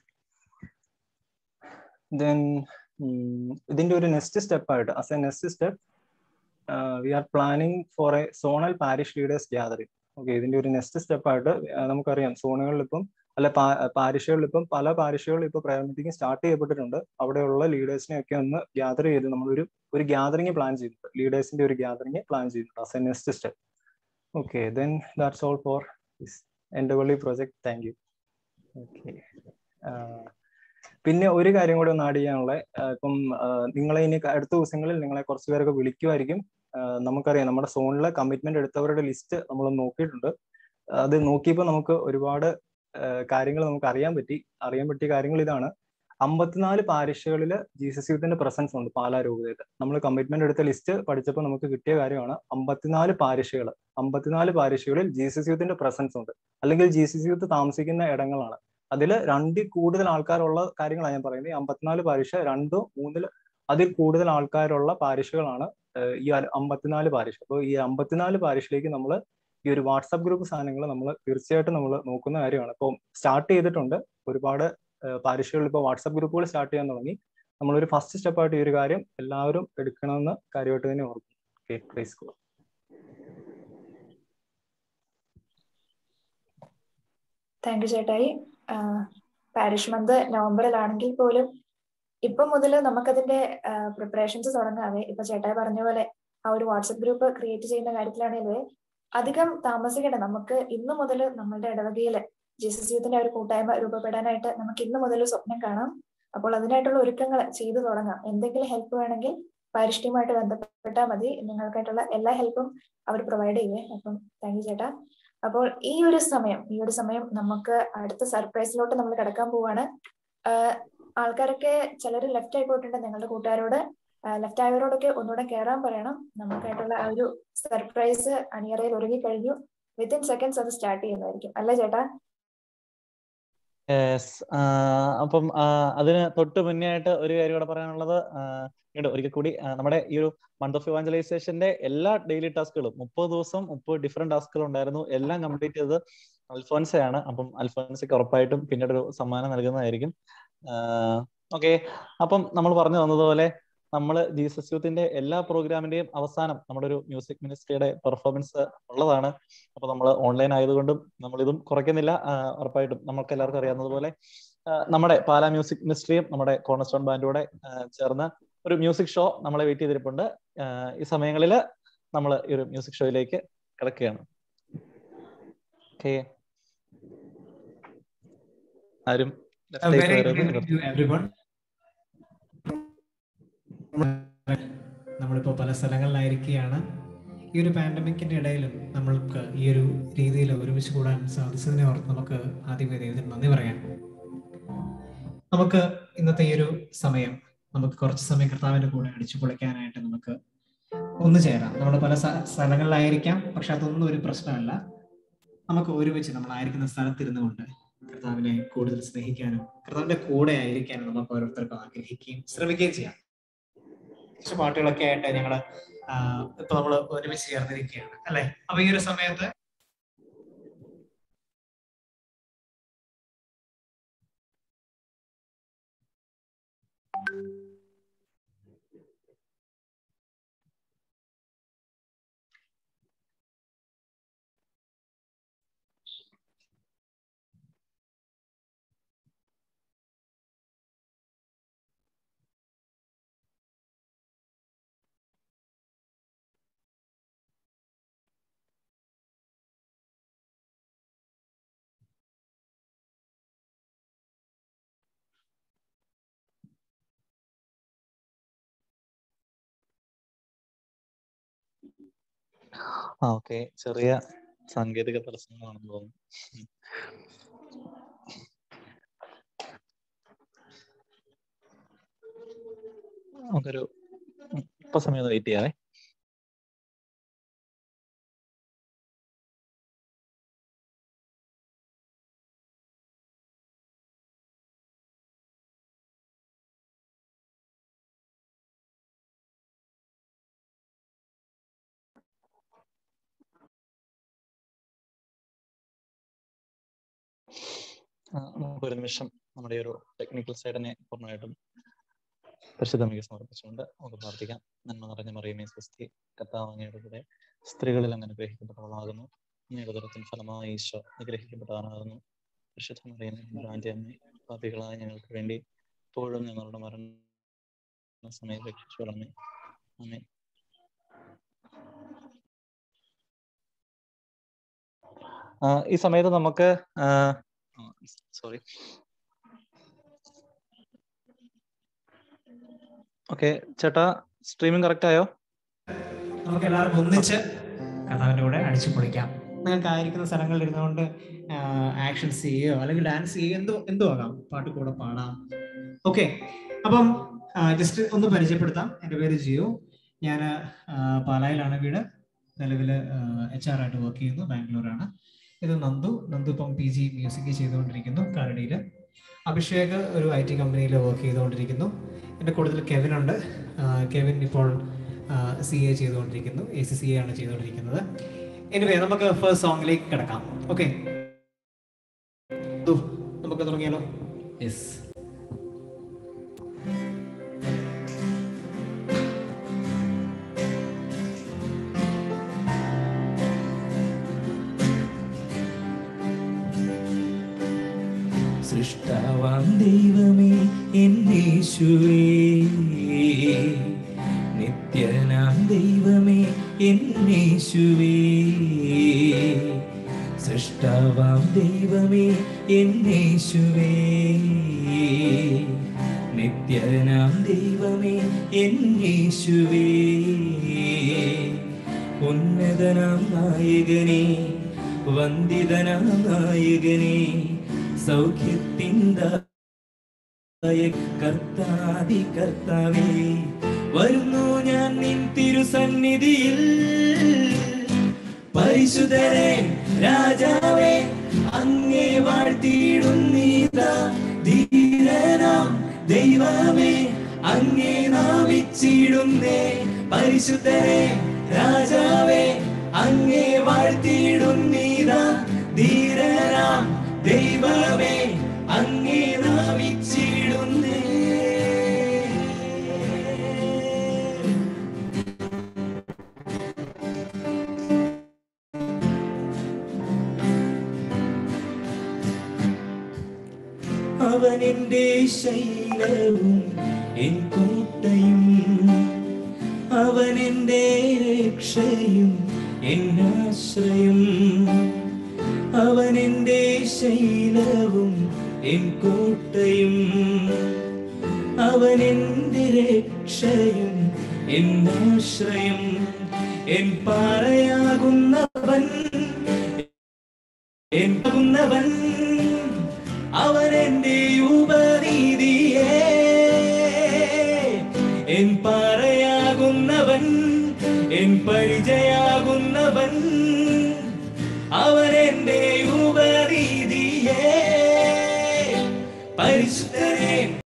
ദെൻ ഇതിന്റെ ഒരു നെക്സ്റ്റ് സ്റ്റെപ്പ് ആയിട്ട് as a next step we are planning for a zonal parish leaders gathering okay ഇതിന്റെ ഒരു നെക്സ്റ്റ് സ്റ്റെപ്പ് ആയിട്ട് നമുക്കറിയാം സോണുകളിൽ ഇപ്പം അല്ല പാരിഷുകളിൽ ഇപ്പം പല പാരിഷുകളിൽ ഇപ്പൊ പ്രയർ മീറ്റിംഗ് സ്റ്റാർട്ട് ചെയ്യപ്പെട്ടിട്ടുണ്ട് അവിടെയുള്ള ലീഡേഴ്സിനെ ഒക്കെ ഒന്ന് ഗ്യാദർ ചെയ്ത് നമ്മളൊരു ഒരു ഗ്യാതറിംഗ് പ്ലാൻ ചെയ്തിട്ടുണ്ട് ലീഡേഴ്സിന്റെ ഒരു ഗ്യാതറിംഗ് പ്ലാൻ ചെയ്തിട്ടുണ്ട് as a next step okay then that's all for എൻ്റെ വള്ളി പ്രോജക്ട് താങ്ക് യു ഓക്കെ പിന്നെ ഒരു കാര്യം കൂടി ഒന്ന് ആഡ് ചെയ്യാനുള്ള ഇപ്പം നിങ്ങളെ ഇനി അടുത്ത ദിവസങ്ങളിൽ നിങ്ങളെ കുറച്ച് പേരൊക്കെ വിളിക്കുമായിരിക്കും നമുക്കറിയാം നമ്മുടെ സോണിലെ കമ്മിറ്റ്മെന്റ് എടുത്തവരുടെ ലിസ്റ്റ് നമ്മൾ നോക്കിയിട്ടുണ്ട് അത് നോക്കിയപ്പോൾ നമുക്ക് ഒരുപാട് കാര്യങ്ങൾ നമുക്ക് അറിയാൻ പറ്റി അറിയാൻ പറ്റിയ കാര്യങ്ങൾ ഇതാണ് അമ്പത്തിനാല് പാരിഷുകളിൽ ജീസസ് യൂത്തിന്റെ പ്രസൻസ് ഉണ്ട് പാലാ രൂപതയിൽ നമ്മൾ കമ്മിറ്റ്മെന്റ് എടുത്ത ലിസ്റ്റ് പഠിച്ചപ്പോൾ നമുക്ക് കിട്ടിയ കാര്യമാണ് അമ്പത്തിനാല് പാരിഷുകൾ അമ്പത്തിനാല് പാരിഷുകളിൽ ജീസസ് യൂത്തിന്റെ പ്രസൻസ് ഉണ്ട് അല്ലെങ്കിൽ ജീസസ് യൂത്ത് താമസിക്കുന്ന ഇടങ്ങളാണ് അതിൽ രണ്ടിൽ കൂടുതൽ ആൾക്കാരുള്ള കാര്യങ്ങളാണ് ഞാൻ പറയുന്നത് ഈ അമ്പത്തിനാല് പാരിഷ രണ്ടോ മൂന്നില് അതിൽ കൂടുതൽ ആൾക്കാരുള്ള പാരിഷുകളാണ് ഈ അമ്പത്തിനാല് പാരിഷ് അപ്പോൾ ഈ അമ്പത്തിനാല് പാരിഷിലേക്ക് നമ്മൾ ഈ ഒരു വാട്സാപ്പ് ഗ്രൂപ്പ് സാധനങ്ങൾ നമ്മൾ തീർച്ചയായിട്ടും നമ്മൾ നോക്കുന്ന കാര്യമാണ് ഇപ്പോൾ സ്റ്റാർട്ട് ചെയ്തിട്ടുണ്ട് ഒരുപാട് പാരിഷുകൾ ഇപ്പോൾ വാട്സാപ്പ് ഗ്രൂപ്പുകൾ സ്റ്റാർട്ട് ചെയ്യാൻ തുടങ്ങി നമ്മളൊരു ഫസ്റ്റ് സ്റ്റെപ്പായിട്ട് ഈ ഒരു കാര്യം എല്ലാവരും എടുക്കണമെന്ന് കാര്യമായിട്ട് തന്നെ ഓർക്കും okay please go thank you ചേട്ടായി പാരിഷ് മന്ത് നവംബറിലാണെങ്കിൽ പോലും ഇപ്പൊ മുതൽ നമുക്കതിന്റെ പ്രിപ്പറേഷൻസ് തുടങ്ങാവേ ഇപ്പൊ ചേട്ടായി പറഞ്ഞ പോലെ ആ ഒരു വാട്സപ്പ് ഗ്രൂപ്പ് ക്രിയേറ്റ് ചെയ്യുന്ന കാര്യത്തിലാണെങ്കിൽ അധികം താമസിക്കട്ടെ നമുക്ക് ഇന്നു മുതൽ നമ്മളുടെ ഇടവകയില് ജീസസ് യൂത്തിന്റെ ഒരു കൂട്ടായ്മ രൂപപ്പെടാനായിട്ട് നമുക്ക് ഇന്നു മുതൽ സ്വപ്നം കാണാം അപ്പോൾ അതിനായിട്ടുള്ള ഒരുക്കങ്ങൾ ചെയ്തു തുടങ്ങാം എന്തെങ്കിലും ഹെൽപ്പ് വേണമെങ്കിൽ പാരിഷ്ഠ്യമായിട്ട് ബന്ധപ്പെട്ടാൽ മതി നിങ്ങൾക്കായിട്ടുള്ള എല്ലാ ഹെൽപ്പും അവർ പ്രൊവൈഡ് ചെയ്യുവേ അപ്പം താങ്ക് യു ചേട്ടാ അപ്പോൾ ഈ ഒരു സമയം ഈ ഒരു സമയം നമുക്ക് അടുത്ത സർപ്രൈസിലോട്ട് നമ്മൾ കിടക്കാൻ പോവാണ് ആൾക്കാരൊക്കെ ചിലർ ലെഫ്റ്റ് ആയി പോയിട്ടുണ്ട് നിങ്ങളുടെ കൂട്ടുകാരോട് ലെഫ്റ്റ് ആയവരോടൊക്കെ ഒന്നുകൂടെ കയറാൻ പറയണം നമുക്കായിട്ടുള്ള ആ ഒരു സർപ്രൈസ് അണിയറയിൽ ഒരുങ്ങി കഴിഞ്ഞു വിത്തിൻ സെക്കൻഡ്സ് അത് സ്റ്റാർട്ട് ചെയ്യുന്നതായിരിക്കും അല്ലേ ചേട്ടാ അപ്പം അതിന് തൊട്ട് മുന്നേ ആയിട്ട് ഒരു കാര്യം കൂടെ പറയാനുള്ളത് ഉണ്ട് ഒരിക്കൽ കൂടി നമ്മുടെ ഈ ഒരു മന്ത് ഓഫ് ഇവാഞ്ചലൈസേഷന്റെ എല്ലാ ഡെയിലി ടാസ്കുകളും മുപ്പത് ദിവസം മുപ്പത് ഡിഫറെന്റ് ടാസ്കുകൾ ഉണ്ടായിരുന്നു എല്ലാം കംപ്ലീറ്റ് ചെയ്തത് അൽഫോൻസയാണ് അപ്പം അൽഫോൻസയ്ക്ക് ഉറപ്പായിട്ടും പിന്നീട് ഒരു സമ്മാനം നൽകുന്നതായിരിക്കും ഓക്കെ അപ്പം നമ്മൾ പറഞ്ഞു തന്നതുപോലെ നമ്മൾ ജീസസ് യൂത്തിന്റെ എല്ലാ പ്രോഗ്രാമിന്റെയും അവസാനം നമ്മുടെ ഒരു മ്യൂസിക് മിനിസ്ട്രിയുടെ പെർഫോമൻസ് ഉള്ളതാണ് അപ്പൊ നമ്മൾ ഓൺലൈൻ ആയതുകൊണ്ടും നമ്മൾ ഇതും കുറയ്ക്കുന്നില്ല ഉറപ്പായിട്ടും നമുക്ക് എല്ലാവർക്കും അറിയാവുന്നതുപോലെ നമ്മുടെ പാലാ മ്യൂസിക് മിനിസ്ട്രിയും നമ്മുടെ കോർണർസ്റ്റോൺ ബാൻഡോടെ ചേർന്ന് ഒരു മ്യൂസിക് ഷോ നമ്മളെ വെയിറ്റ് ചെയ്തിരിപ്പുണ്ട് ഈ സമയങ്ങളിൽ നമ്മൾ ഈ ഒരു മ്യൂസിക് ഷോയിലേക്ക് കിടക്കുകയാണ് ഓക്കെ ആരും നമ്മളിപ്പോൾ പല സ്ഥലങ്ങളിലായിരിക്കുകയാണ് ഈ ഒരു പാൻഡമിക്കിന്റെ ഇടയിലും നമ്മൾക്ക് ഈ ഒരു രീതിയിൽ ഒരുമിച്ച് കൂടാൻ സാധിച്ചതിനെ ഓർത്ത് നമുക്ക് ആദ്യമേ ദൈവത്തിന് നന്ദി പറയാം നമുക്ക് ഇന്നത്തെ ഈ ഒരു സമയം നമുക്ക് കുറച്ച് സമയം കർത്താവിന്റെ കൂടെ അടിച്ചു പൊളിക്കാനായിട്ട് നമുക്ക് ഒന്ന് ചേരാം നമ്മൾ പല സ്ഥ- സ്ഥലങ്ങളിലായിരിക്കാം പക്ഷെ അതൊന്നും ഒരു പ്രശ്നമല്ല നമുക്ക് ഒരുമിച്ച് നമ്മളായിരിക്കുന്ന സ്ഥലത്തിരുന്നു കൊണ്ട് കർത്താവിനെ കൂടുതൽ സ്നേഹിക്കാനും കർത്താവിന്റെ കൂടെ ആയിരിക്കാനും നമുക്ക് ഓരോരുത്തർക്കും ആഗ്രഹിക്കുകയും ശ്രമിക്കുകയും ചെയ്യാം കുറച്ച് പാട്ടുകളൊക്കെ ആയിട്ട് ഞങ്ങള് ആഹ് ഇപ്പൊ നമ്മൾ ഒരുമിച്ച് ചേർന്നിരിക്കുകയാണ് അല്ലെ അപ്പൊ ഈ ഒരു സമയത്ത് ആ ഓക്കെ ചെറിയ സാങ്കേതിക തടസ്സങ്ങളാണെന്ന് തോന്നുന്നു നമുക്കൊരു ഇപ്പൊ സമയം ഒന്ന് വെയിറ്റ് ചെയ്യാവേ ആ, നമുക്കൊരു നിമിഷം നമ്മുടെ ഈ ഒരു ടെക്നിക്കൽ സൈഡിനെ പൂർണ്ണമായിട്ടും പരിശുദ്ധമിക സമർപ്പിച്ചുകൊണ്ട് നമുക്ക് പ്രാർത്ഥിക്കാം നന്മ നിറഞ്ഞ മറിയമേ സ്വസ്തി കർത്താവ് അങ്ങയുടെ കൂടെ സ്ത്രീകളിൽ അങ്ങനെ ഗ്രഹിക്കപ്പെട്ടവളാകുന്നു അങ്ങയുടെ ദുരത്തിന് ഫലമായി ഈശോ നിഗ്രഹിക്കപ്പെട്ടവനാകുന്നു പരിശുദ്ധ മറിയമേ ബ്രാൻഡ് അമ്മ പാപികളായ ഞങ്ങൾക്ക് വേണ്ടി ഇപ്പോഴും ഞങ്ങളുടെ മരണ സമയം രക്ഷിച്ചു വളർന്നേ അമ്മേ ആ, ഈ സമയത്ത് നമുക്ക് സോറി ഓക്കെ ചേട്ടാ സ്ട്രീമിംഗ് കറക്റ്റ് ആയോ നമുക്ക് എല്ലാവർക്കും ഒന്നിച്ച് കർത്താവിന്റെ കൂടെ അടിച്ചു പൊളിക്കാം നിങ്ങൾക്ക് ആയിരിക്കുന്ന സ്ഥലങ്ങളിൽ ഇരുന്നുകൊണ്ട് ആക്ഷൻസ് ചെയ്യുകയോ അല്ലെങ്കിൽ ഡാൻസ് ചെയ്യുകയോ എന്തോ എന്തോ ആകാം പാട്ട് കൂടെ പാടാം ഓക്കെ അപ്പം ജസ്റ്റ് ഒന്ന് പരിചയപ്പെടുത്താം എൻ്റെ പേര് ജിയോ ഞാൻ പാലായിലാണ് വീട് നിലവിൽ എച്ച് ആർ ആയിട്ട് വർക്ക് ചെയ്യുന്നു ബാംഗ്ലൂരാണ് ഇത് നന്ദു നന്ദു ഇപ്പം പി ജി മ്യൂസിക് ചെയ്തുകൊണ്ടിരിക്കുന്നു കാലടിയിൽ അഭിഷേക് ഒരു ഐ ടി കമ്പനിയിൽ വർക്ക് ചെയ്തുകൊണ്ടിരിക്കുന്നു എൻ്റെ കൂടുതൽ കെവിൻ ഉണ്ട് ആ, കെവിൻ ഇപ്പോൾ സി എ ചെയ്തുകൊണ്ടിരിക്കുന്നു എ സി സി എ ആണ് ചെയ്തുകൊണ്ടിരിക്കുന്നത് എനിവേ നമുക്ക് ഫസ്റ്റ് സോങ്ങിലേക്ക് കിടക്കാം ഓക്കെ നമുക്ക് തുടങ്ങിയാലോ യെസ് സൃഷ്ടാവാം ദൈവമേ എന്നേശുവേ നിത്യനാം ദൈവമേ എന്നേശുവേ സൃഷ്ടാവാം ദൈവമേ എന്നേശുവേ നിത്യനാം ദൈവമേ എന്നേശുവേ ഉന്നതനാം നായകനേ വന്ദിതനാം നായകനേ സൗഖ്യത്തിൻ്റെ കർത്താതി കർത്താവേ വരുന്നു ഞാൻ നിൻ തിരുസന്നിധിയിൽ പരിശുദ്ധരെ രാജാവേ അങ്ങേ വാഴ്ത്തിയിടുന്നീതാ ധീരനാം ദൈവമേ അങ്ങേ നാമിച്ചിടുന്നേ പരിശുദ്ധരെ രാജാവേ അങ്ങേ വാഴ്ത്തിയിടുന്നീതാ ധീരനാം ദൈവമേ അങ്ങേ നാമിച്ചിടുന്നേ അവൻ എന്റെ ശൈലവും എൻ കോട്ടയും അവൻ എന്റെ രക്ഷയും എന്നാശ്രയം അവൻ എന്റെ ശൈലവും എൻ കോട്ടയും അവൻ എന്റെ രക്ഷയും എന്നാശ്രയം എൻ പാറയാകുന്നവൻ എന്നാകുന്നവൻ അവൻ എന്റെ ഉപനീതിയേ എൻ പാറയാകുന്നവൻ എൻ പരിചയാകുന്നവൻ അവൻ എന്റെ ഉപനീതിയേ പരിശുദ്ധനെ